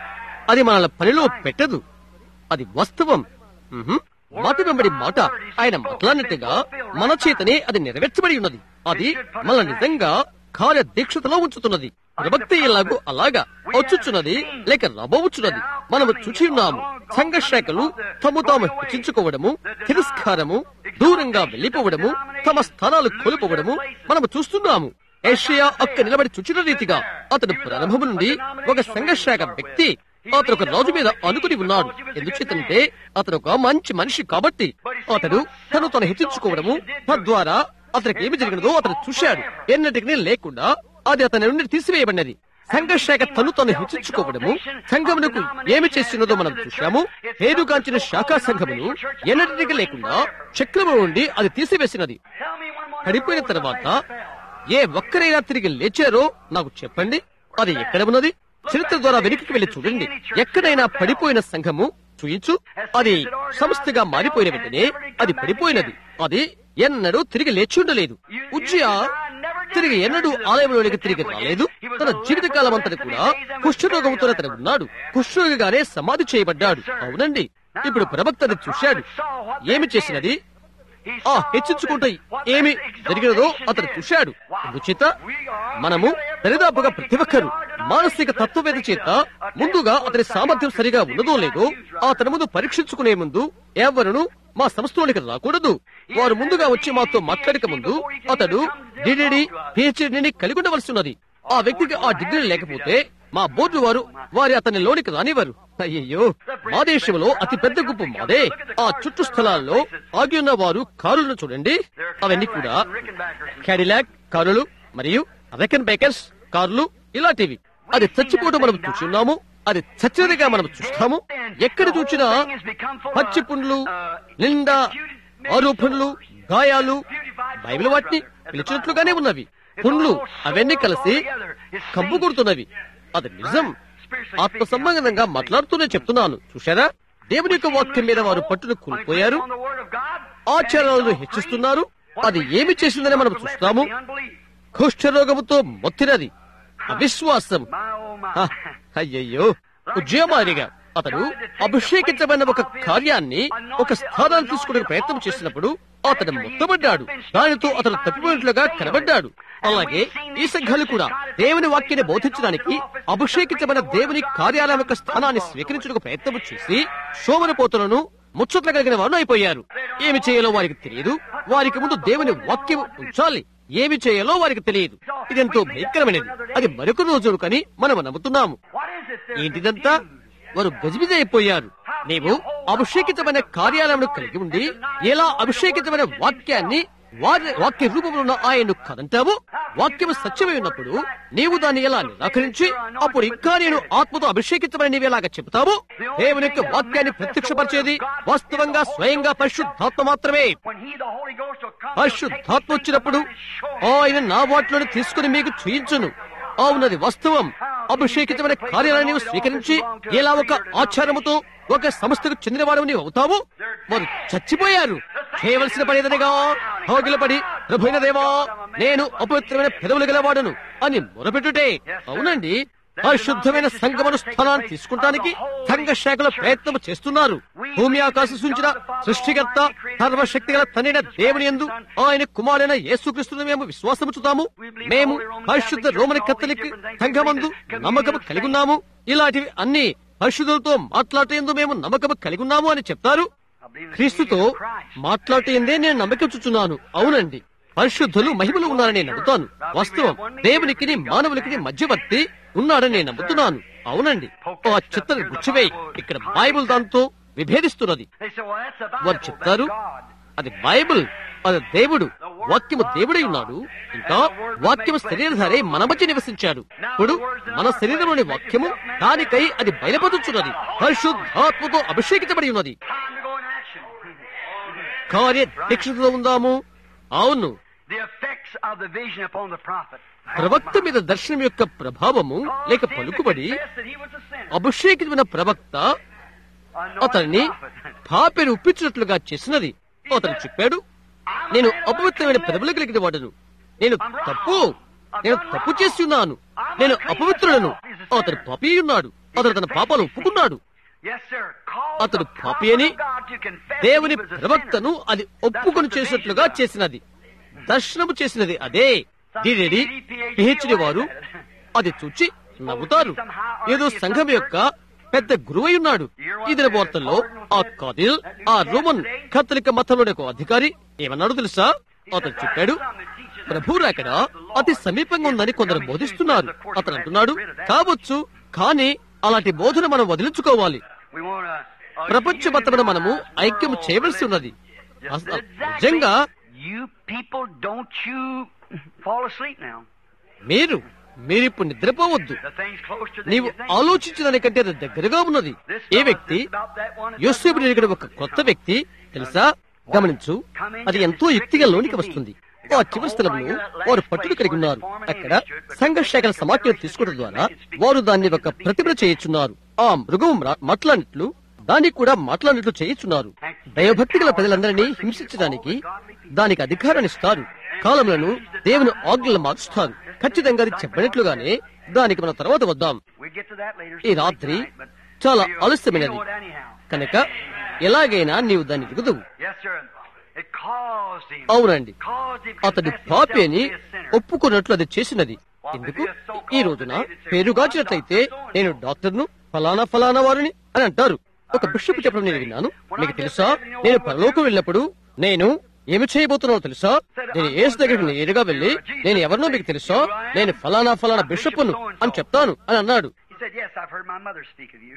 అది మన పనిలో పెట్టదు అది వాస్తవం మ్హూ. మాట వెంబడి మాట ఆయన మాట్లాడినట్టుగా మన చేతనే అది నెరవేర్చబడి ఉన్నది అది మన నిజంగా కార్యదీక్షతలో ఉంచుతున్నది ప్రవక్త ఎలాగో అలాగా వచ్చుచున్నది లేక రబోవచ్చున్నది మనము చూచి ఉన్నాము సంఘశాఖలు తమ తాము హెచ్చించుకోవడము తిరస్కారము దూరంగా వెళ్లిపోవడము తమ స్థానాలు కోల్పోవడము మనము చూస్తున్నాము ఏషియా అక్క నిలబడి చుచిన రీతిగా అతను ప్రారంభం నుండి ఒక సంఘశాఖ వ్యక్తి అతను ఒక రాజు మీద అనుకుని ఉన్నాడు ఎందుచేతంటే అతను ఒక మంచి మనిషి కాబట్టి అతడు తను తను హెచ్చించుకోవడము తద్వారా అతనికి ఏమి జరిగినదో అతను చూశాడు ఎన్నటికి లేకుండా అది అతని నుండి తీసివేయబడినది సంఘశాఖ తను తను హెచ్చించుకోవడము సంఘమునకు ఏమి చేస్తున్నదో మనం చూశాము పేరుగాంచిన శాఖా సంఘమును ఎన్నటికి లేకుండా చక్రము నుండి అది తీసివేసినది Tell me one more. పడిపోయిన తర్వాత ఏ ఒక్కరైనా తిరిగి లేచారో నాకు చెప్పండి అది ఎక్కడ ఉన్నది చరిత్ర ద్వారా వెనుకకి వెళ్లి చూడండి ఎక్కడైనా పడిపోయిన సంఘము చూయించు అది సంస్థగా మారిపోయిన వెంటనే అది పడిపోయినది అది ఎన్నడూ తిరిగి లేచి ఉండలేదు ఉజ్జయ తిరిగి ఎన్నడూ ఆలయంలోనికి తిరిగి రాలేదు తన జీవితకాలం అంతటి కూడా కుష్ఠరోగంతో అతను ఉన్నాడు కుష్ఠరోగిగానే సమాధి చేయబడ్డాడు అవునండి ఇప్పుడు ప్రవక్త అది చూశాడు ఏమి చేసినది ఆ హెచ్చించుకుంటే ఏమి జరిగినదో అతను చూశాడు అందుచేత మనము దరిదాపుగా ప్రతి ఒక్కరు మానసిక తత్వవేద చేత ముందుగా అతని సామర్థ్యం సరిగా ఉన్నదో లేదో అతని ముందు పరీక్షించుకునే ముందు ఎవరును మా సంస్థలోనికి రాకూడదు వారు ముందుగా వచ్చి మాతో మాట్లాడక ముందు అతడు డిడిడి పిహెచ్డిని కలిగి ఉండవలసి ఉన్నది ఆ వ్యక్తికి ఆ డిగ్రీ లేకపోతే మా బోర్డు వారు వారి అతని లోనికి రానివ్వరు అయ్యయ్యో మా దేశంలో అతి పెద్ద గుంపు మాదే ఆ చుట్టూ స్థలాల్లో ఆగి ఉన్న వారు కారులను చూడండి అవన్నీ కూడా క్యాడిలాక్ కారులు మరియు రెకన్ బేకర్స్ కార్లు ఇలాంటివి అది చచ్చిపోవడం మనం చూస్తున్నాము అది చచ్చినదిగా మనం చూస్తాము ఎక్కడ చూసినా పచ్చి పుండ్లు నిండా ఆరోపణలు గాయాలు బైబిల్ వాటిని పిలిచినట్లుగానే ఉన్నవి పుండ్లు అవన్నీ కలిసి కంపు కొడుతున్నవి అది నిజం ఆత్మ సంబంధంగా మాట్లాడుతూనే చెప్తున్నాను చూశారా దేవుని యొక్క వాక్యం మీద వారు పట్టును కోల్పోయారు On the word of God. ఆచారాలను హెచ్చిస్తున్నారు అది ఏమి చేసిందని మనం చూస్తాము కుష్ఠరోగముతో మొత్తినది అవిశ్వాసం My oh my. హ, అయ్యయ్యో ఉద్యమానిగా అతడు అభిషేకించబడిన ఒక కార్యాన్ని ఒక స్థానాన్ని తీసుకునే ప్రయత్నం చేసినప్పుడు అతడు మొత్తబడ్డాడు దానితో అతను తప్పిపోయినట్లుగా కనబడ్డాడు అలాగే ఈ సంఘాలు కూడా దేవుని వాక్యాన్ని బోధించడానికి అభిషేకించబడిన దేవుని కార్యాలయం యొక్క స్థానాన్ని స్వీకరించడానికి ప్రయత్నం చేసి సోమరపోతులను ముచ్చట్ల కలిగిన వారు అయిపోయారు ఏమి చేయాలో వారికి తెలియదు వారికి ముందు దేవుని వాక్యం ఉంచాలి ఏమి చేయాలో వారికి తెలియదు ఇదెంతో భయంకరమైనది అది మరొక రోజు కని మనం నమ్ముతున్నాము What is it there? ఏంటిదంతా వారు గజిబిజి అయిపోయారు నీవు అభిషేకితమైన కార్యాలయం కలిగి ఉండి ఎలా అభిషేకితమైన వాక్యాన్ని వారి వాక్య రూపంలో ఉన్న ఆయన్ను కదంటావు వాక్యము సత్యమై ఉన్నప్పుడు నీవు దాన్ని ఎలా నిరాకరించి అప్పుడు ఇంకా నేను ఆత్మతో అభిషేకితమైన నీవేలాగా చెబుతావు దేవుని యొక్క వాక్యాన్ని ప్రత్యక్షపరిచేది వాస్తవంగా స్వయంగా పరిశుద్ధాత్మ మాత్రమే When he, the Holy Ghost, will come. పరిశుద్ధాత్మ వచ్చినప్పుడు ఆయన నా వాటిలోని తీసుకుని మీకు చూయించును అవునది వాస్తవం అభిషేకితమైన కార్యాలను నీవు స్వీకరించి ఎలా ఒక ఆచారముతో ఒక సంస్థకు చెందినవాడు నీవు అవుతావు వారు చచ్చిపోయారు చేయవలసిన పనేదనగా హోగిలపడి ప్రభుైన దేవా నేను అపవిత్రమైన పెదవులు గలవాడను అని మొరపెట్టుటే అవునండి పరిశుద్ధమైన సంగమను స్థానాన్ని తీసుకుంటానికి సంఘ శాఖల ప్రయత్నం చేస్తున్నారు భూమి ఆకాశం సూచించిన సృష్టికర్త సర్వశక్తి గల తండ్రిన దేవుని ఎందు ఆయన కుమారుడైన యేసుక్రీస్తును మేము విశ్వాసముచుతాము మేము పరిశుద్ధ రోమని కత్తలిక్ సంఘమందు నమ్మకము కలిగి ఉన్నాము ఇలాంటివి అన్ని పరిశుద్ధులతో మాట్లాడేందు మేము నమ్మకము కలిగి ఉన్నాము అని చెప్తారు క్రీస్తుతో మాట్లాడేందే నేను నమ్మకించుచున్నాను అవునండి పరిశుద్ధులు మహిమలు ఉన్నారని నేను నమ్ముతాను వాస్తవం దేవునికి మానవులకి మధ్యవర్తి ఉన్నాడని నేను నమ్ముతున్నాను అవునండి ఆ చిత్తని గుచ్చివేయి ఇక్కడ బైబిల్ దాంతో విభేదిస్తున్నది They say, well, that's the వారు Bible. చెప్తారు That's God. అది బైబిల్ అది దేవుడు వాక్యము దేవుడై ఉన్నాడు ఇంకా వాక్యము శరీరధారే మన మధ్య నివసించాడు ఇప్పుడు మన శరీరంలోని వాక్యము దానికై అది బయలుపరుచున్నది పరిశుద్ధాత్మతో అభిషేకించబడి ఉన్నది Time to go and కార్యదీక్షతో ఉందాము అవును The effects of the vision upon the prophet. ప్రవక్త మీద దర్శనం యొక్క ప్రభావము లేక Caused him to పలుకుబడి confess that he was a sinner. అభిషేకితమైన ప్రవక్త Anointed అతన్ని prophet. పాపెను ఉప్పించినట్లుగా చేసినది అతను చెప్పాడు నేను అపవిత్రమైన పెదవులు కలిగిన వాడను నేను తప్పు నేను తప్పు చేసి ఉన్నాను నేను అపవిత్రులను అతను పాపి ఉన్నాడు అతను తన పాపాలు ఒప్పుకున్నాడు Yes, sir. Caused అతడు the పాపి prophet అని of God to confess that దేవుని he was a ప్రవక్తను sinner. అది ఒప్పుకొని చేసినట్లుగా చేసినది దర్శనము చేసినది అదే డిరెడి పిహెచ్డి వారు అది చూచి నవ్వుతారు ఏదో సంఘం యొక్క పెద్ద గురువై ఉన్నాడు ఇదిన వార్తల్లో ఆ కాదిల్ ఆ రోమన్ కథలిక మతంలోని ఒక అధికారి ఏమన్నాడు తెలుసా అతను చెప్పాడు ప్రభు రాకడ అతి సమీపంగా ఉందని కొందరు బోధిస్తున్నారు అతను అంటున్నాడు కావచ్చు కానీ అలాంటి బోధన మనం వదిలించుకోవాలి We wanna, uh, ప్రపంచ మతమును మనము ఐక్యం చేయవలసి ఉన్నది అస- నిజంగా You people, don't you fall asleep now. మీరు మీరిప్పుడు నిద్రపోవద్దు The thing's closer than నీవు you think. ఆలోచించిన దానికంటే అది దగ్గరగా ఉన్నది This ఏ fellow's వ్యక్తి just about that one that యోసేపు doesn't ఇక్కడ know. ఒక కొత్త వ్యక్తి తెలుసా గమనించు అది ఎంతో యుక్తిగా లోనికి వస్తుంది ఆ చివరి స్థలంలో వారు పట్టుడు కలిగి ఉన్నారు అక్కడ సంఘ శాఖల సమాఖ్యలు తీసుకోవడం ద్వారా వారు దాన్ని ఒక ప్రతిభ చేయుచున్నారు ఆ మృగం రా- మాట్లాడినట్లు దాన్ని కూడా మాట్లాడినట్లు చేయుచున్నారు దైవభక్తి గల ప్రజలందరినీ హింసించడానికి దానికి అధికారాన్ని ఇస్తారు కాలములను దేవుని ఆజ్ఞలు మార్చుస్తారు ఖచ్చితంగా అది చెప్పినట్లుగానే దానికి మనం తర్వాత వద్దాం We'll get to that later. ఈ రాత్రి చాలా ఆలస్యమైనది You know it anyhow. కనుక ఎలాగైనా నీవు దాన్ని ఎరుగుదువు Yes, sir. It caused him. అవునండి Caused him to అతడు confess పాపి himself అని to be a sinner. ఒప్పుకున్నట్లు అది చేసినది ఎందుకు ఈ రోజున పేరుగాచినట్లయితే నేను డాక్టర్ను ఫలానా ఫలానా వారిని అని అంటారు ఒక బిషప్ చెప్పడం నేను విన్నాను మీకు తెలుసా నేను పరలోకం వెళ్ళినప్పుడు నేను ఏమి చేయబోతున్నానో తెలుసా నేను ఏసు దగ్గరికి నేరుగా వెళ్ళి నేను ఎవరినో మీకు తెలుసా నేను ఫలానా ఫలానా బిషప్ను అని చెప్తాను అని అన్నాడు He said, Yes, I've heard my mother speak of you.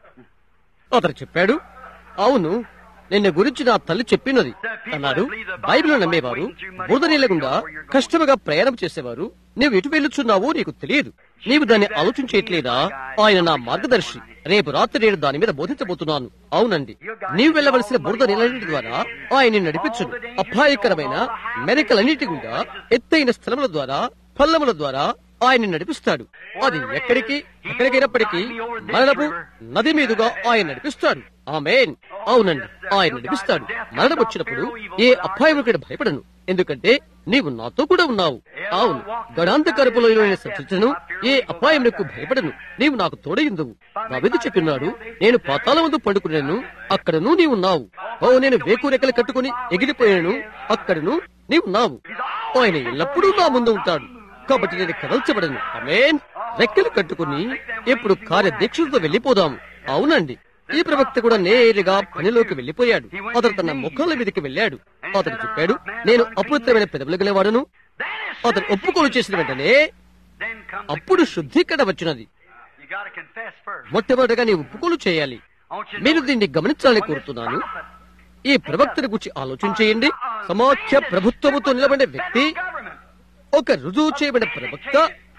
అతను చెప్పాడు అవును నిన్న గురించి నా తల్లి చెప్పినది అన్నాడు బైబిల్ నమ్మేవారు బురద నీళ్ళ గుండా కష్టముగా ప్రయాణం చేసేవారు నీవు ఎటు వెళ్ళుచున్నావో నీకు తెలియదు నీవు దాన్ని ఆలోచించేయట్లేదా ఆయన నా మార్గదర్శి రేపు రాత్రి నేను దాని మీద బోధించబోతున్నాను అవునండి నీవు వెళ్ళవలసిన బురద నీళ్ళన్నిటి ద్వారా ఆయన నడిపించును అపాయకరమైన మెరికలన్నిటి గుండా ఎత్తైన స్థలముల ద్వారా పల్లముల ద్వారా ఆయన నడిపిస్తాడు అది ఎక్కడికి ఎక్కడికైనప్పటికీ మరణపు నది మీదుగా ఆయన నడిపిస్తాడు ఆమెన్ అవునండి ఆయన నడిపిస్తాడు మరణం వచ్చినప్పుడు ఏ అపాయముకి భయపడను ఎందుకంటే నీవు నాతో కూడా ఉన్నావు అవును గడాంతకరపులో నేను సంచరించను ఏ అపాయములకు భయపడను నీవు నాకు తోడయిందువు దావిది చెప్పినాడు నేను పాతాల ముందు పండుకున్నాను అక్కడను నీవు ఉన్నావు ఓ నేను వేకు రెక్కలు కట్టుకుని ఎగిరిపోయాను అక్కడను నీవు ఉన్నావు ఆయన ఎల్లప్పుడూ నా ముందు ఉంటాడు కాబట్టి నేను కదల్చబడను అమేన్ రెక్కలు కట్టుకుని ఎప్పుడు కార్యదీక్షలతో వెళ్లిపోదాము అవునండి ఈ ప్రవక్త కూడా నేరుగా పనిలోకి వెళ్లిపోయాడు అతను తన ముఖాల మీదకి వెళ్ళాడు అతను చెప్పాడు నేను అపవిత్రమైన పెదవులు గలవాడును Then it's అతను ఒప్పుకోలు చేసిన వెంటనే then come అప్పుడు శుద్ధీకరణ వచ్చినది you gotta confess first. మొట్టమొదటిగా నీ ఒప్పుకోలు చేయాలి I want you to మీరు know దీన్ని గమనించాలని కోరుతున్నాను ఈ ప్రవక్తని గురించి ఆలోచన చేయండి సమాఖ్య ప్రభుత్వముతో నిలబడే వ్యక్తి government. ఒక రుజువు చేయబడిన ప్రవక్త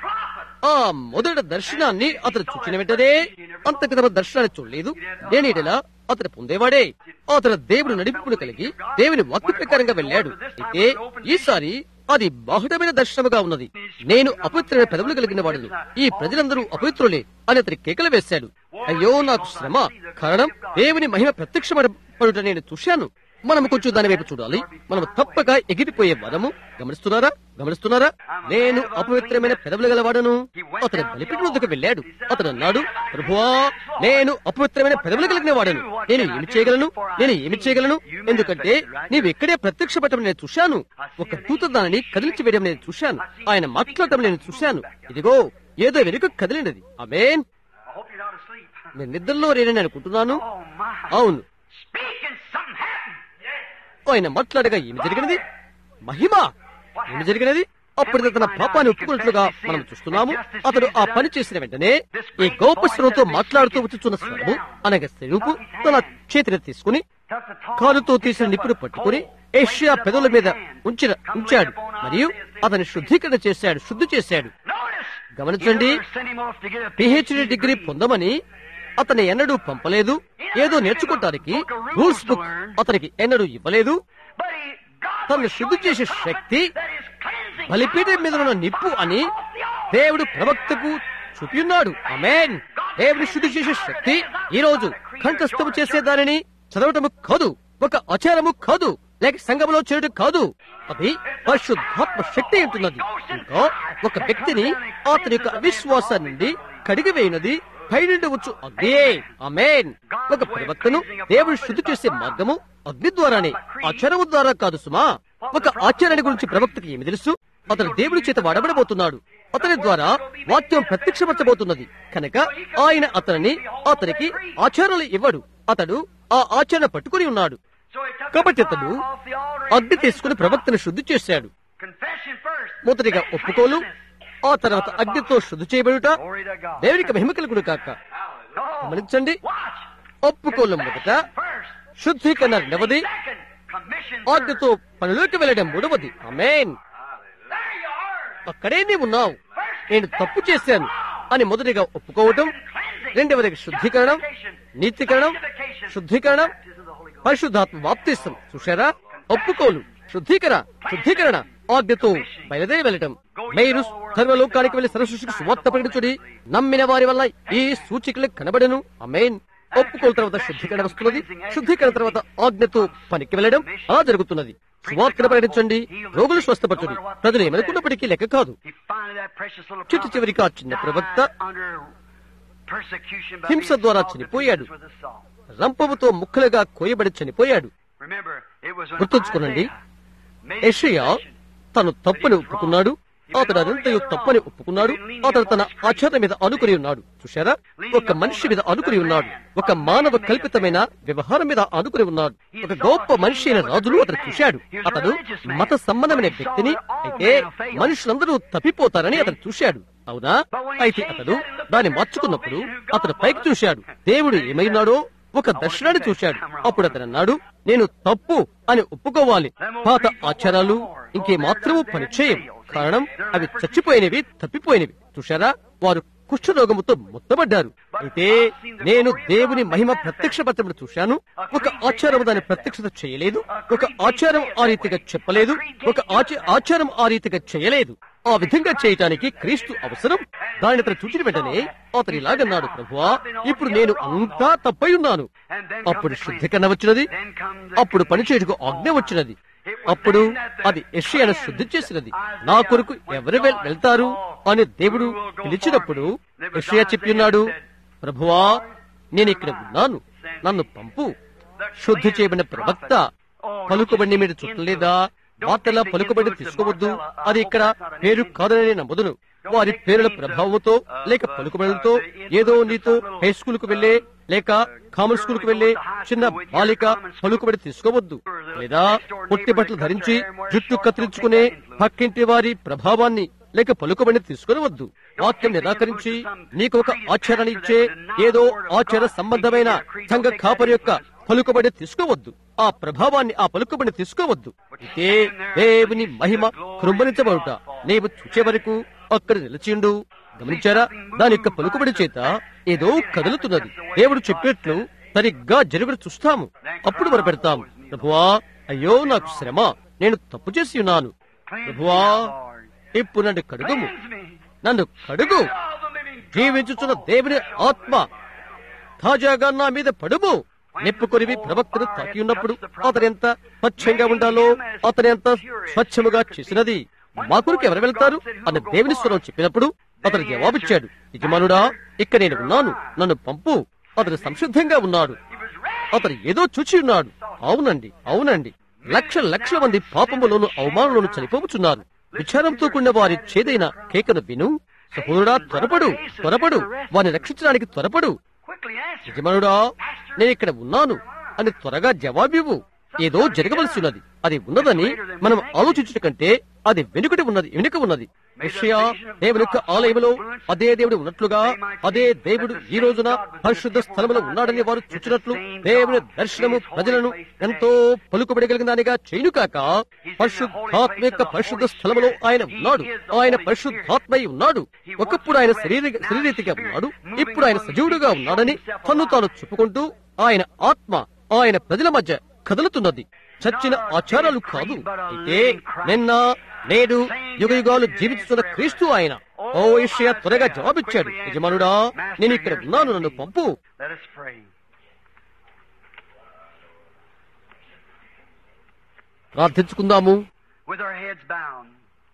ఆ మొదటి దర్శనాన్ని అతను చూచిన వెంటనే అంతకు దర్శనాన్ని చూడలేదు నేనిడలా అతను పొందేవాడే అతను దేవుడు నడిపును కలిగి దేవుని వాక్య ప్రకారంగా వెళ్ళాడు అయితే ఈసారి అది బాహుటమైన దర్శనముగా ఉన్నది నేను అపవిత్రమైన పెదవులు కలిగిన వాడును ఈ ప్రజలందరూ అపవిత్రులే అని అతని కేకలు వేశాడు అయ్యో నాకు శ్రమ కారణం దేవుని మహిమ ప్రత్యక్షపడుట నేను చూశాను మనం కొంచెం దాని వైపు చూడాలి మనం తప్పక ఎగిరిపోయే వరము గమనిస్తున్నారా గమనిస్తున్నారా నేను అపవిత్రమైన పెదవులు గలవాడను అతను బలిపీఠం వద్దకు వెళ్ళాడు అతను అన్నాడు ప్రభువా నేను అపవిత్రమైన పెదవులు కలిగిన వాడను నేను ఏమి చేయగలను నేను ఏమి చేయగలను ఎందుకంటే నీవు ఇక్కడే ప్రత్యక్షపడటం నేను చూశాను ఒక దూత దానిని కదిలించి వేయడం నేను చూశాను ఆయన మాట్లాడటం నేను చూశాను ఇదిగో ఏదో వెనుక కదిలినది అమేన్ I hope you're not asleep. నేను నిద్రలో రేనని అనుకుంటున్నాను Oh my. అవును Speak and something happened. ఆయన మాట్లాడగా ఏమి జరిగినది మహిమ ఏమి జరిగినది అప్పుడు తన పాపాన్ని ఒప్పుకున్నట్లుగా మనం చూస్తున్నాము అతడు ఆ పని చేసిన వెంటనే ఈ గొప్ప స్వరంతో మాట్లాడుతూ వచ్చుచున్న స్వరము అనగా స్వరూపు తన చేతిని తీసుకుని Took the tongue. కాలుతో తీసిన నిప్పును పట్టుకుని ఏషియా పెదవుల మీద ఉంచిన ఉంచాడు మరియు అతని శుద్ధీకరణ చేశాడు శుద్ధి చేశాడు Notice. గమనించండి You never sent him off to get a PhD degree పొందమని అతని ఎన్నడూ పంపలేదు ఏదో నేర్చుకోవటానికి రూల్స్ బుక్ అతనికి ఎన్నడూ ఇవ్వలేదు తనను శుద్ధి చేసే శక్తి బలిపీఠం మీద ఉన్న నిప్పు అని దేవుడు ప్రవక్తకు చూపియున్నాడు అమేన్ దేవుని శుద్ధి చేసే శక్తి ఈ రోజు కంఠస్థము చేసే దానిని చదవటము కాదు ఒక ఆచారము కాదు లేక సంఘములో చేయడం కాదు అది పరిశుద్ధాత్మ శక్తి ఉంటున్నది ఇంకా ఒక వ్యక్తిని అతని యొక్క అవిశ్వాసం నుండి కడిగివేయినది పైనుండి వచ్చు అగ్నియే అమేన్ ఒక ప్రవక్తను దేవుడు శుద్ధి చేసే మార్గము అగ్ని ద్వారానే ఆచారము ద్వారా కాదు సుమా ఒక ఆచారాన్ని గురించి ప్రవక్తకి ఏమి తెలుసు అతను దేవుడి చేత వాడబడబోతున్నాడు అతని ద్వారా వాక్యం ప్రత్యక్షపరచబోతున్నది కనుక ఆయన అతనిని అతనికి ఆచారాలు ఇవ్వడు అతడు ఆ ఆచరణ పట్టుకుని ఉన్నాడు కాబట్టి అతడు అగ్ని తీసుకుని ప్రవక్తను శుద్ధి చేశాడు మొదటిగా ఒప్పుకోలు ఆ తర్వాత అగ్నితో శుద్ధి చేయబడుట దేవునికి మహిమ కలుగుడు కాక గమనించండి ఒప్పుకోలు మొదట శుద్ధీకరణ రెండవది ఆజ్ఞతో పనిలోకి వెళ్ళడం మూడవది అమేన్ అక్కడే నీవు ఉన్నావు నేను తప్పు చేశాను అని మొదటిగా ఒప్పుకోవటం రెండవదిగా శుద్ధీకరణం నీతికరణం శుద్ధీకరణం పరిశుద్ధాత్మ వాప్తిస్తాం చూశారా ఒప్పుకోలు శుద్ధీకరణ శుద్ధీకరణ ఆజ్ఞతో బయలుదేరి వెళ్ళటం మీరు సర్వలోకానికి వెళ్లి సరస్సుకు సువార్త ప్రకటించుడి నమ్మిన వారి వల్ల ఈ సూచికలు కనబడను అమేన్ ఒప్పుకోల తర్వాత శుద్ధీకరణ వస్తున్నది శుద్ధీకరణ తర్వాత ఆజ్ఞతో పనికి వెళ్ళడం అలా జరుగుతున్నది సువార్తను ప్రకటించండి రోగులు స్వస్థపరచుడి ప్రజలు ఏమనుకున్నప్పటికీ లెక్క కాదు చిట్టు చివరికి ఆ చిన్న ప్రవక్త హింస ద్వారా చనిపోయాడు రంపముతో ముక్కలుగా కోయబడి చనిపోయాడు గుర్తుంచుకోనండి యెషయా తను తప్పుని ఒప్పుకున్నాడు అతడు అనంతయు తప్పని ఒప్పుకున్నాడు అతడు తన ఆచారం మీద అనుకుని ఉన్నాడు చూశారా ఒక మనిషి మీద అనుకుని ఉన్నాడు ఒక మానవ కల్పితమైన వ్యవహారం మీద అనుకుని ఉన్నాడు ఒక గొప్ప మనిషి అయిన రాజును అతడు చూశాడు అతడు మత సంబంధమైన వ్యక్తిని అయితే మనుషులందరూ తప్పిపోతారని అతడు చూశాడు అవునా అయితే అతడు దాన్ని మార్చుకున్నప్పుడు అతడు పైకి చూశాడు దేవుడు ఏమైనాడో ఒక దర్శనాన్ని చూశాడు అప్పుడు అతను అన్నాడు నేను తప్పు అని ఒప్పుకోవాలి పాత ఆచారాలు ఇంకే మాత్రము పనిచేయం కారణం అవి చచ్చిపోయినవి తప్పిపోయినవి చూశారా వారు కుష్ఠరోగముతో ముత్తబడ్డారు అయితే నేను దేవుని మహిమ ప్రత్యక్షపరచబడి చూశాను ఒక ఆచారం దాని ప్రత్యక్షత చేయలేదు ఒక ఆచారం ఆ రీతిగా చెప్పలేదు ఒక ఆచ- ఆచారం ఆ రీతిగా చేయలేదు ఆ విధంగా చేయటానికి క్రీస్తు అవసరం దానిని అతను చూచిన వెంటనే అతను ఇలాగన్నాడు ప్రభువా ఇప్పుడు నేను అంతా తప్పై ఉన్నాను అప్పుడు శుద్ధీకరణ వచ్చినది అప్పుడు పనిచేయటకు ఆజ్ఞ వచ్చినది అప్పుడు అది యెషయాను శుద్ధి చేసినది నా కొరకు ఎవరు వెల్- వెళ్తారు అని దేవుడు పిలిచినప్పుడు యెషయా చెప్పి ఉన్నాడు ప్రభువా నేను ఇక్కడ ఉన్నాను నన్ను పంపు శుద్ధి చేయబడిన ప్రవక్త పలుకుబడిని మీరు చుట్టలేదా వార్తలా పలుకుబడి తీసుకోవద్దు అది ఇక్కడ పేరు కాదని నమ్ముదును వారి పేరుల ప్రభావంతో లేక పలుకుబడులతో ఏదో నీతో హై స్కూల్ కు వెళ్లే లేక కామన్ స్కూల్ కు వెళ్లే చిన్న బాలిక పలుకుబడి తీసుకోవద్దు లేదా పొట్టి బట్టలు ధరించి జుట్టు కత్తిరించుకునే పక్కింటి వారి ప్రభావాన్ని లేక పలుకుబడిని తీసుకునవద్దు వాక్యం నిరాకరించి నీకు ఒక ఆచరణ ఇచ్చే ఏదో ఆచార సంబంధమైన సంఘ కాపరి యొక్క పలుకుబడి తీసుకోవద్దు ఆ ప్రభావాన్ని ఆ పలుకుబడిని తీసుకోవద్దు అయితే దేవుని మహిమ కృంభరించబడుట నీవు చూచే వరకు అక్కడ నిలిచిండు గమనించారా దాని యొక్క పలుకుబడి చేత ఏదో కదులుతున్నది దేవుడు చెప్పినట్లు సరిగ్గా జరుగుడు చూస్తాము అప్పుడు మనం పెడతాము ప్రభువా అయ్యో నాకు శ్రమ నేను తప్పు చేసి ఉన్నాను ప్రభువా ఇప్పుడు నన్ను కడుగుము నన్ను కడుగు జీవించుచున్న దేవుని ఆత్మ తాజాగా నా మీద పడుము నెప్పుకొరివి ప్రవక్తను తాకి ఉన్నప్పుడు అతను ఎంత స్వచ్ఛంగా ఉండాలో అతను ఎంత స్వచ్ఛముగా చేసినది మా కొరకు ఎవరు వెళ్తారు అన్న దేవుని స్వరం చెప్పినప్పుడు అతను జవాబిచ్చాడు యజమానుడా ఇక్కడ నేను ఉన్నాను నన్ను పంపు అతను సంసిద్ధంగా ఉన్నాడు అతను ఏదో చూచి ఉన్నాడు అవునండి అవునండి లక్ష లక్షల మంది పాపములోను అవమానంలోను చనిపోవచ్చున్నారు విచారంతో కూడిన వారి చేదైన కేకను విను సహోదరుడా త్వరపడు త్వరపడు వారిని రక్షించడానికి త్వరపడు యజమానుడా నేను ఇక్కడ ఉన్నాను అని త్వరగా జవాబివ్వు ఏదో జరగవలసి ఉన్నది అది ఉన్నదని మనం ఆలోచించుట కంటే అది వెనుకటి ఉన్నది వెనుక ఉన్నది విషయ దేవుని యొక్క ఆలయంలో అదే దేవుడు ఉన్నట్లుగా అదే దేవుడు ఈ రోజున పరిశుద్ధ స్థలములో ఉన్నాడని వారు చూచినట్లు దేవుని దర్శనము ప్రజలను ఎంతో పలుకుబడగలిగిన దానిగా చేయును కాక పరిశుద్ధాత్మ యొక్క పరిశుద్ధ స్థలములో ఆయన ఉన్నాడు ఆయన పరిశుద్ధాత్మై ఉన్నాడు ఒకప్పుడు ఆయన శరీర శరీరీతిగా ఉన్నాడు ఇప్పుడు ఆయన సజీవుడుగా ఉన్నాడని తన్ను తాను చెప్పుకుంటూ ఆయన ఆత్మ ఆయన ప్రజల మధ్య కదులుతున్నది చచ్చిన ఆచారాలు కాదు అయితే నిన్న నేడు యుగ యుగాలు జీవిస్తున్న క్రీస్తు ఆయన ఓ ఇషయ త్వరగా జవాబిచ్చాడు యజమానుడా నేను ఇక్కడ ఉన్నాను నన్ను పంపు Let us pray. ప్రార్థించుకుందాము with our heads bound.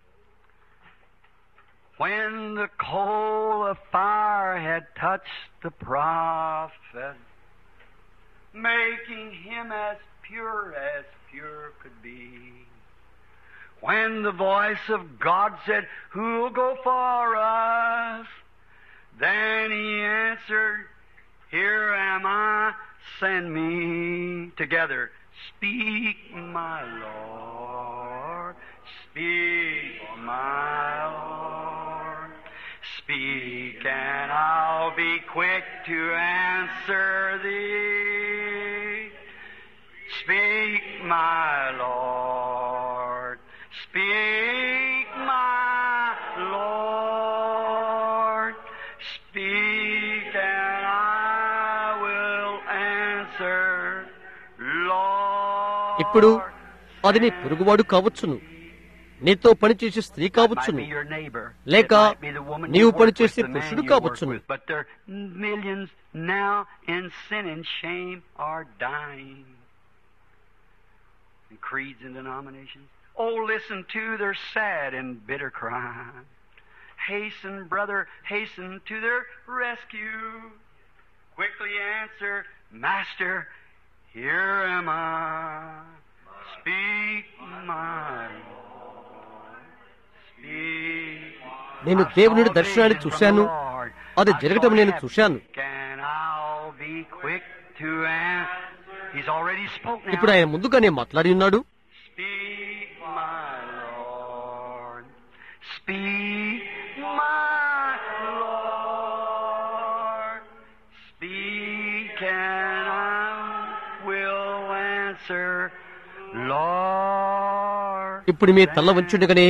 When the coal of fire had touched the prophet, making him as pure as pure could be. When the voice of God said, Who'll go for us? Then he answered, Here am I, send me. Together, speak, my Lord. Speak, my Lord. Speak, and I'll be quick to answer thee. Speak, my Lord. Speak, my Lord. Speak, and I will answer, Lord. ఇప్పుడు అది నీ పొరుగువాడు కావచ్చును నీతో పనిచేసే స్త్రీ Might కావచ్చును be your neighbor. లేక It might be the woman నీవు you work పనిచేసే with, the man పురుషుడు you work కావచ్చును. with. But there are millions now in sin and shame are dying. In creeds and denominations. Oh, listen to their sad and bitter cry. Hasten, brother, hasten to their rescue. Quickly answer, Master, here am I. Speak, my Lord. Speak. నేను దేవుని దర్శనాన్ని చూశాను అది జరగటం నేను చూశాను And I'll be quick to answer. He's already spoken. ఇప్పుడు ఆయన ముందుగానే మాట్లాడి ఉన్నాడు Speak, my Lord. Speak, my Lord. Speak, and I will answer, Lord. ఇప్పుడు మీ తల్ల వంచుండగానే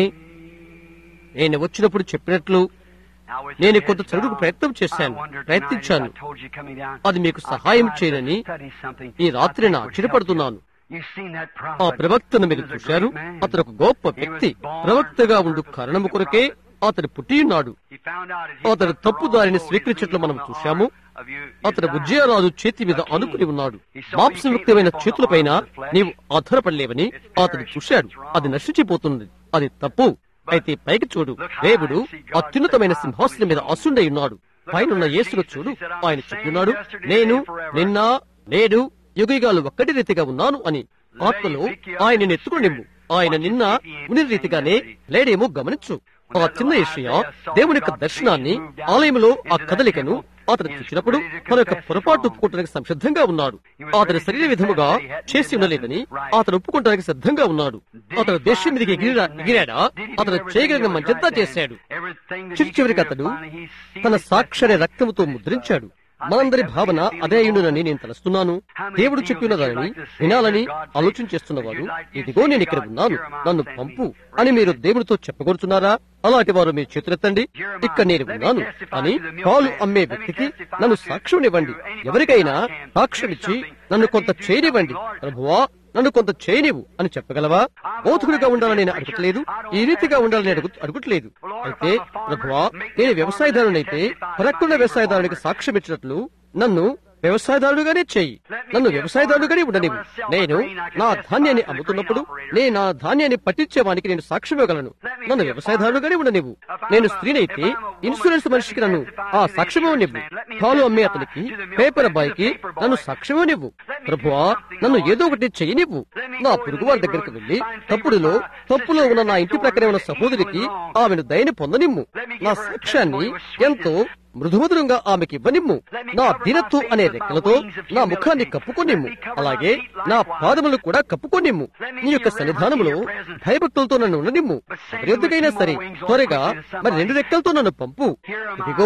నేను వచ్చినప్పుడు చెప్పినట్లు Now with నేను your కొంత heads చదువుకు bowed, ప్రయత్నం I చేశాను wondered ప్రయత్నించాను tonight, as I told you coming down, అది మీకు I సహాయం tried to చేయనని study something ఈ I రాత్రి think నా would ఆశ్చర్యపడుతున్నాను help you. You've seen that ఆ prophet. ప్రవక్తను మీరు He was a చూశారు great man. అతను ఒక గొప్ప He వ్యక్తి was born ప్రవక్తగా for the ఉండు purpose of కారణము being a కొరకే prophet. అతడు పుట్టియున్నాడు He found out that he అతడు took the తప్పు wrong దారిని road. స్వీకరించట్లు He's మనం leaning on the చూశాము arm of you- అతడు Uzziah, ఉజ్జయరాజు చేతి మీద the king. అనుకుని ఉన్నాడు He saw మాంసయుక్తమైన he can't చేతులపైన live upon the flesh. నీవు ఆధారపడలేవని అతడు చూశాడు అది నశించిపోతుంది అది తప్పు అయితే పైకి చూడు దేవుడు అత్యున్నతమైన సింహాసనం మీద అసుండై ఉన్నాడు పైనున్న యేసును చూడు ఆయన చెప్పినాడు నేను నిన్న నేడు యుగయుగాలు ఒక్కటి రీతిగా ఉన్నాను అని ఆత్మలో ఆయన ఎత్తుకునిమ్ము ఆయన నిన్న ఉని రీతిగానే లేడేమో గమనించు ఆ చిన్న ఏషియా దేవుని యొక్క దర్శనాన్ని ఆలయంలో ఆ కదలికను అతను చూసినప్పుడు తన యొక్క పొరపాటు ఒప్పుకోవడానికి సంసిద్ధంగా ఉన్నాడు అతని శరీర విధముగా చేసి ఉండలేదని అతను ఒప్పుకోవడానికి సిద్ధంగా ఉన్నాడు అతను దేశం మీదకి ఎగిరా ఎగిరాడా అతను చేయగలిగిన మంచంతా చేశాడు చివరి చివరికి అతడు తన సాక్షరి రక్తముతో ముద్రించాడు మనందరి భావన అదే అయ్యుండునని నేను తలుస్తున్నాను దేవుడు చెప్పిన దానిని వినాలని ఆలోచన చేస్తున్నవారు ఇదిగో నేను ఇక్కడ ఉన్నాను నన్ను పంపు అని మీరు దేవుడితో చెప్పగలుగుతున్నారా అలాంటి వారు మీ చేతులెత్తండి ఇక్కడ నేను ఉన్నాను అని పాలు అమ్మే వ్యక్తికి నన్ను సాక్ష్యమివ్వండి ఎవరికైనా సాక్ష్యమిచ్చి నన్ను కొంత చేయనివ్వండి ప్రభువా నన్ను కొంత చేయనివు అని చెప్పగలవా బోధకుడిగా ఉండాలని నేను అడగట్లేదు ఈ రీతిగా ఉండాలని అడుగు అడగట్లేదు అయితే ప్రభువా నేను వ్యవసాయదారునైతే ప్రకృత వ్యవసాయదారునికి సాక్ష్యం ఇచ్చినట్లు నన్ను వ్యవసాయదారుడుగానే చెయ్యి నన్ను వ్యవసాయదారుడుగానే ఉండనివ్వు నేను నా ధాన్యాన్ని అమ్ముతున్నప్పుడు నేను నా ధాన్యాన్ని పట్టించేవానికి నేను సాక్ష్యం ఇవ్వగలను నన్ను వ్యవసాయదారుడుగానే ఉండనివ్వు నేను స్త్రీనైతే ఇన్సూరెన్స్ మనిషికి నన్ను ఆ సాక్ష్యమివ్వనివ్వు పాలు అమ్మే అతనికి పేపర్ అబ్బాయికి నన్ను సాక్ష్యమివ్వనివ్వు ప్రభువా నన్ను ఏదో ఒకటి చెయ్యనివ్వు నా పొరుగు వారి దగ్గరికి వెళ్లి తప్పుడులో తప్పులో ఉన్న నా ఇంటి ప్రక్కనే ఉన్న సహోదరికి ఆమెను దయని పొందనిమ్ము నా సాక్ష్యాన్ని ఎంతో మృదుమధురంగా ఆమెకి ఇవ్వనిమ్ము నా దీనత్వం అనే రెక్కలతో నా ముఖాన్ని కప్పుకొనిమ్ము అలాగే నా పాదములు కూడా కప్పుకొనిమ్ము నీ యొక్క సన్నిధానములో భయభక్తులతో నన్ను ఉండనిమ్ము ఎవరికైనా సరే త్వరగా మరి రెండు రెక్కలతో నన్ను పంపు ఇదిగో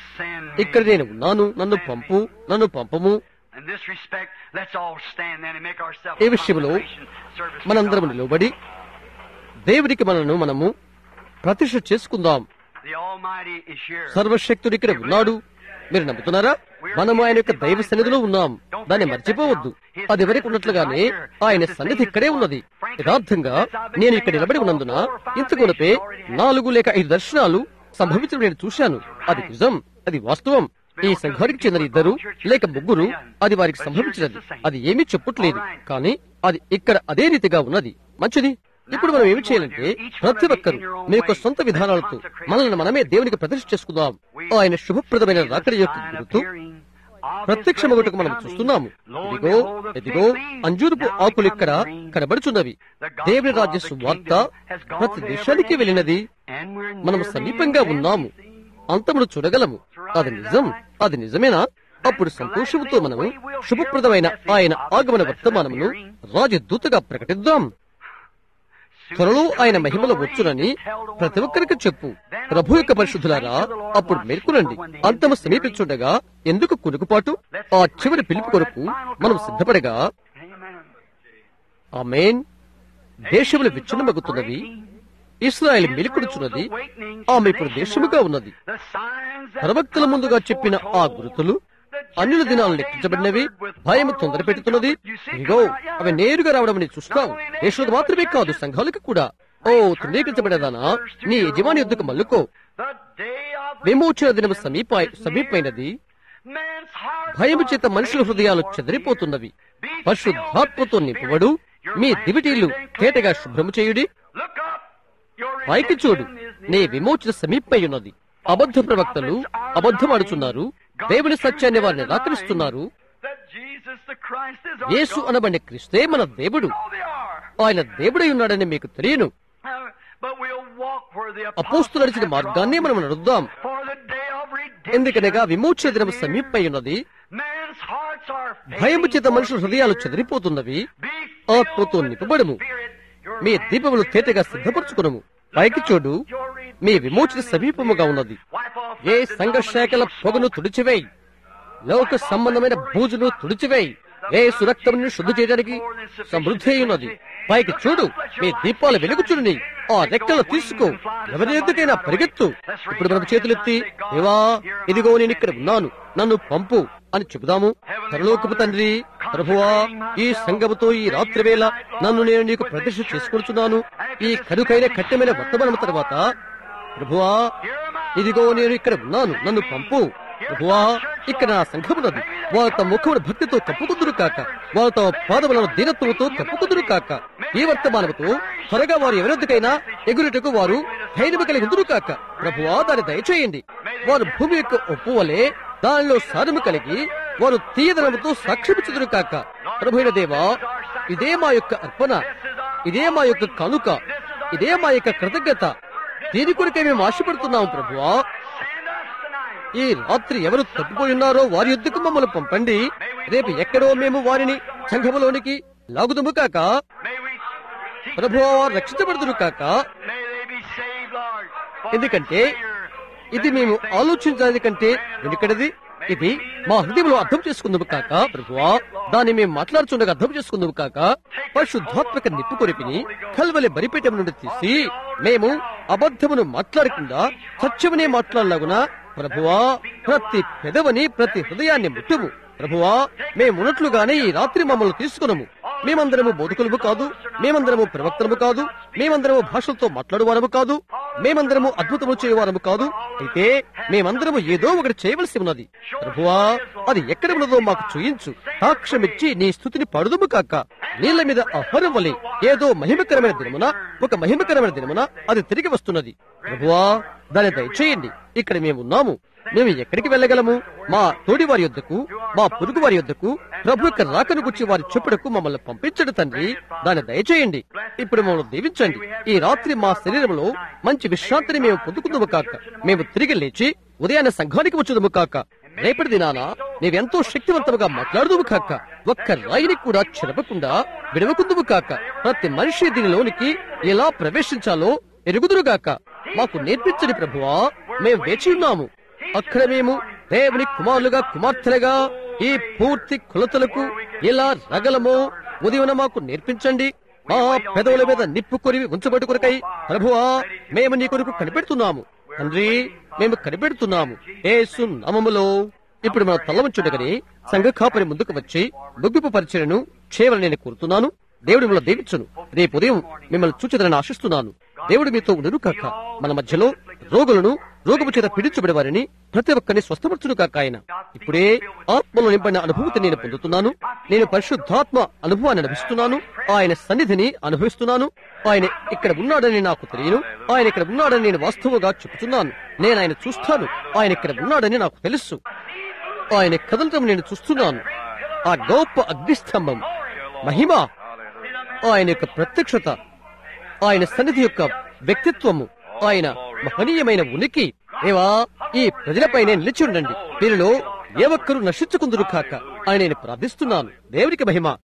ఇక్కడ నేను ఉన్నాను నన్ను పంపు నన్ను పంపము In this respect, let's all stand then and make ourselves ఈ విషయంలో service to మనందరం God. నిలబడి దేవుడికి మనను మనము ప్రతిష్ఠ చేసుకుందాం The Almighty is here. సర్వశక్తుడు ఇక్కడ ఉన్నాడు మీరు నమ్ముతున్నారా మనము ఆయన యొక్క దైవ సన్నిధిలో ఉన్నాం దాన్ని మర్చిపోవద్దు అది వరకు ఉన్నట్లుగానే ఆయన సన్నిధి ఇక్కడే ఉన్నది యథార్థంగా నేను ఇక్కడ నిలబడి ఉన్నందున ఇంతకునపే నాలుగు లేక ఐదు దర్శనాలు సంభవించడం నేను చూశాను అది నిజం అది వాస్తవం ఈ సంఘానికి చెందిన ఇద్దరు లేక ముగ్గురు అది వారికి సంభవించినది అది ఏమీ చెప్పట్లేదు కానీ అది ఇక్కడ అదే రీతిగా ఉన్నది మంచిది ఇప్పుడు మనం ఏమి చేయాలంటే ప్రతి ఒక్కరు మీ యొక్క సొంత విధానాలతో మనల్ని మనమే దేవునికి ప్రతిష్ఠ చేసుకుందాం ఆయన శుభప్రదమైన రాకడి యొక్క గుర్తు ప్రత్యక్షమగుటకు మనం చూస్తున్నాము ఇదిగో ఇదిగో అంజూరుపు ఆకులు ఇక్కడ కనబడుచున్నవి దేవుని రాజ్య సువార్త ప్రతి దేశానికి వెళ్ళినది మనం సమీపంగా ఉన్నాము అంతమును చూడగలము అది నిజం అది నిజమేనా అప్పుడు సంతోషంతో మనము శుభప్రదమైన ఆయన ఆగమన వర్తమానమును రాజదూతగా ప్రకటిద్దాం త్వరలో ఆయన మహిమలో వచ్చునని ప్రతి ఒక్కరికి చెప్పు ప్రభు యొక్క పరిశుద్ధులారా అప్పుడు మేల్కొనండి అంతము సమీపించుండగా ఎందుకు కునుకుపాటు ఆ చివరి పిలుపు కొరకు మనం సిద్ధపడగా ఆమెన్ దేశములు విచ్ఛిన్నమగుతున్నవి ఇస్రాయల్ మెలుకుడుచున్నది ఆమె ఇప్పుడు దేశముగా ఉన్నది ప్రవక్తల ముందుగా చెప్పిన ఆ గురుతులు అన్యుల దినాలు లెక్కించబడినవి భయం తొందర పెడుతున్నది ఇదిగో అవి నేరుగా రావడం నీ చూస్తావు దేశాలకు మాత్రమే కాదు సంఘాలకు కూడా ఓ తృణీకరించబడేదానా నీ యజమాని యుద్ధకు మల్లుకో విమోచన దినం సమీప సమీపమైనది భయము చేత మనుషుల హృదయాలు చెదిరిపోతున్నవి పరిశుద్ధాత్మతో నింపబడు మీ దివిటీలు తేటగా శుభ్రము చేయుడి పైకి చూడు నీ విమోచన సమీపమై ఉన్నది అబద్ధ ప్రవక్తలు అబద్ధమాడుచున్నారు దేవుని సత్యాన్ని వారిని నిరాకరిస్తున్నారు యేసు అనబడిన క్రిస్తే మన దేవుడు ఆయన దేవుడై ఉన్నాడని మీకు తెలియను అపోస్తు నడిచిన మార్గాన్ని మనం నడుద్దాం ఎందుకనగా విమోచన దినం సమీపమై ఉన్నది భయము చేత మనుషుల హృదయాలు చెదిరిపోతున్నవి ఆత్మతో నింపబడము మీ దీపములు తేటగా సిద్ధపరచుకునము పైకి చూడు మీ విమోచన సమీపముగా ఉన్నది ఏ సంఘ శాఖల పొగను తుడిచివేయి లోక సంబంధమైన బూజును తుడిచివేయి ఏ సురక్తమును శుద్ధి చేయడానికి సమృద్ధి అయి ఉన్నది పైకి చూడు మీ దీపాల వెలుగు చూడని ఆ రెక్కలు తీసుకో ఎవరి ఎందుకైనా పరిగెత్తు ఇప్పుడు మనం చేతులెత్తి దేవా ఇదిగో నేను ఇక్కడ ఉన్నాను నన్ను పంపు అని చెబుదాము పరలోకపు తండ్రి ప్రభువా ఈ సంగముతో ఈ రాత్రి వేళ నన్ను నేను నీకు ప్రతిష్ఠ చేసుకుంటున్నాను ఈ కనుకైన కట్టెమైన వర్తమానం తర్వాత ప్రభువా ఇదిగో నేను ఇక్కడ ఉన్నాను నన్ను పంపు ప్రభువా ఇక్కడ నా సంఘమున్నది వారు తమ ముఖమును భక్తితో కప్పుకుందురు కాక వారు తమ పాదములను దీనత్వంతో కప్పుకుందురు కాక ఈ వర్తమానముతో త్వరగా వారు ఎవరెందుకైనా ఎగురుటకు వారు ధైర్యము కలిగి ఉందురు కాక ప్రభువా దాన్ని దయచేయండి వారు భూమి యొక్క ఒప్పు వలె దానిలో సారము కలిగి వారు తీయదనముతో సాక్ష్యమిచ్చుదురు కాక ప్రభుైన దేవా ఇదే మా యొక్క అర్పణ ఇదే మా యొక్క కనుక ఇదే మా యొక్క కృతజ్ఞత దీని కొరకే మేము ఆశపడుతున్నాం ప్రభువా ఈ రాత్రి ఎవరు తప్పిపోయి ఉన్నారో వారి యుద్ధకు మమ్మల్ని పంపండి రేపు ఎక్కడో మేము వారిని సంఘములోనికి లాగుదుము కాక ప్రభువా వారు రక్షించబడుదురు కాక ఎందుకంటే ఇది మేము ఆలోచించాలి కంటే వెనుకడది ఇది మా హృదయంలో అర్థం చేసుకుందుము కాక ప్రభువా దాన్ని మేము మాట్లాడుచుండగా అర్థం చేసుకుందుము కాక పరిశుద్ధాత్మక నిప్పు కొరిపిని కల్వలి బరిపీఠం నుండి తీసి మేము అబద్ధమును మాట్లాడకుండా సత్యమునే మాట్లాడలాగున ప్రభువా ప్రతి పెదవని ప్రతి హృదయాన్ని ముట్టుము ప్రభువా మేమున్నట్లుగానే ఈ రాత్రి మమ్మల్ని తీసుకునము మేమందరము బోధకులము కాదు మేమందరము ప్రవక్తలము కాదు మేమందరము భాషలతో మాట్లాడువారము కాదు మేమందరము అద్భుతము చేయవారము కాదు అయితే మేమందరము ఏదో ఒకటి చేయవలసి ఉన్నది ప్రభువా అది ఎక్కడ ఉన్నదో మాకు చూయించు సాక్ష్యమిచ్చి నీ స్థుతిని పడుదుము కాక నీళ్ల మీద ఆహారం వలె ఏదో మహిమకరమైన దినమున ఒక మహిమకరమైన దినమున అది తిరిగి వస్తున్నది ప్రభువా దాన్ని దయచేయండి ఇక్కడ మేము ఉన్నాము మేము ఎక్కడికి వెళ్ళగలము మా తోడి వారి యొద్దకు మా పొరుగు వారి యొద్దకు ప్రభు యొక్క రాకను గుచ్చి వారి చెప్పుడకు మమ్మల్ని పంపించడు తండ్రి దాన్ని దయచేయండి ఇప్పుడు మమ్మల్ని దీవించండి ఈ రాత్రి మా శరీరంలో మంచి విశ్రాంతిని మేము పొందుకుందుము కాక మేము తిరిగి లేచి ఉదయాన్నే సంఘానికి వచ్చుదుము కాక రేపటి దినాన నీవెంతో శక్తివంతముగా మాట్లాడుదువు కాక ఒక్క రాయిని కూడా చెరపకుండా విడవకుందువు కాక ప్రతి మనిషి దీనిలోనికి ఎలా ప్రవేశించాలో ఎరుగుదురుగాక మాకు నేర్పించని ప్రభువా మేము వేచి ఉన్నాము అక్కడ మేము దేవుని కుమారులుగా కుమార్తెలుగా ఈ పూర్తి కులతలకు ఎలా రగలమో ఉదయం మాకు నేర్పించండి మా పెదవుల మీద నిప్పు కొరివి ఉంచబడి కొరకై ప్రభువా మేము నీ కొరకు కనిపెడుతున్నాము తండ్రి మేము కనిపెడుతున్నాము ఏసు నామములో ఇప్పుడు మనం తల్లవంచుండగానే సంఘ కాపరి ముందుకు వచ్చి ముగ్గుపు పరిచయను చేయవలని నేను కోరుతున్నాను దేవుడు మిమ్మల్ని దీవించును రేపు ఉదయం మిమ్మల్ని చూచేదని ఆశిస్తున్నాను దేవుడు మీతో ఉండును కాక మన మధ్యలో రోగులను రోగము చేత పీడించబడి వారిని ప్రతి ఒక్కరిని స్వస్థపరచును కాక ఆయన ఇప్పుడే ఆత్మలో నింపడిన అనుభూతి నేను పొందుతున్నాను నేను పరిశుద్ధాత్మ అనుభవాన్ని అనుభవిస్తున్నాను ఆయన సన్నిధిని అనుభవిస్తున్నాను ఆయన ఇక్కడ ఉన్నాడని నాకు తెలియను ఆయన ఇక్కడ ఉన్నాడని నేను వాస్తవంగా చెబుతున్నాను నేను ఆయన చూస్తాను ఆయన ఇక్కడ ఉన్నాడని నాకు తెలుసు ఆయన కదలటం నేను చూస్తున్నాను ఆ గొప్ప అగ్నిస్తంభం మహిమ ఆయన యొక్క ప్రత్యక్షత ఆయన సన్నిధి యొక్క వ్యక్తిత్వము ఆయన మహనీయమైన ఉనికి దేవా ఈ ప్రజలపైనే నిలిచి ఉండండి వీరిలో ఏ ఒక్కరూ నశించుకుందురు కాక అని నేను ప్రార్థిస్తున్నాను దేవునికి మహిమ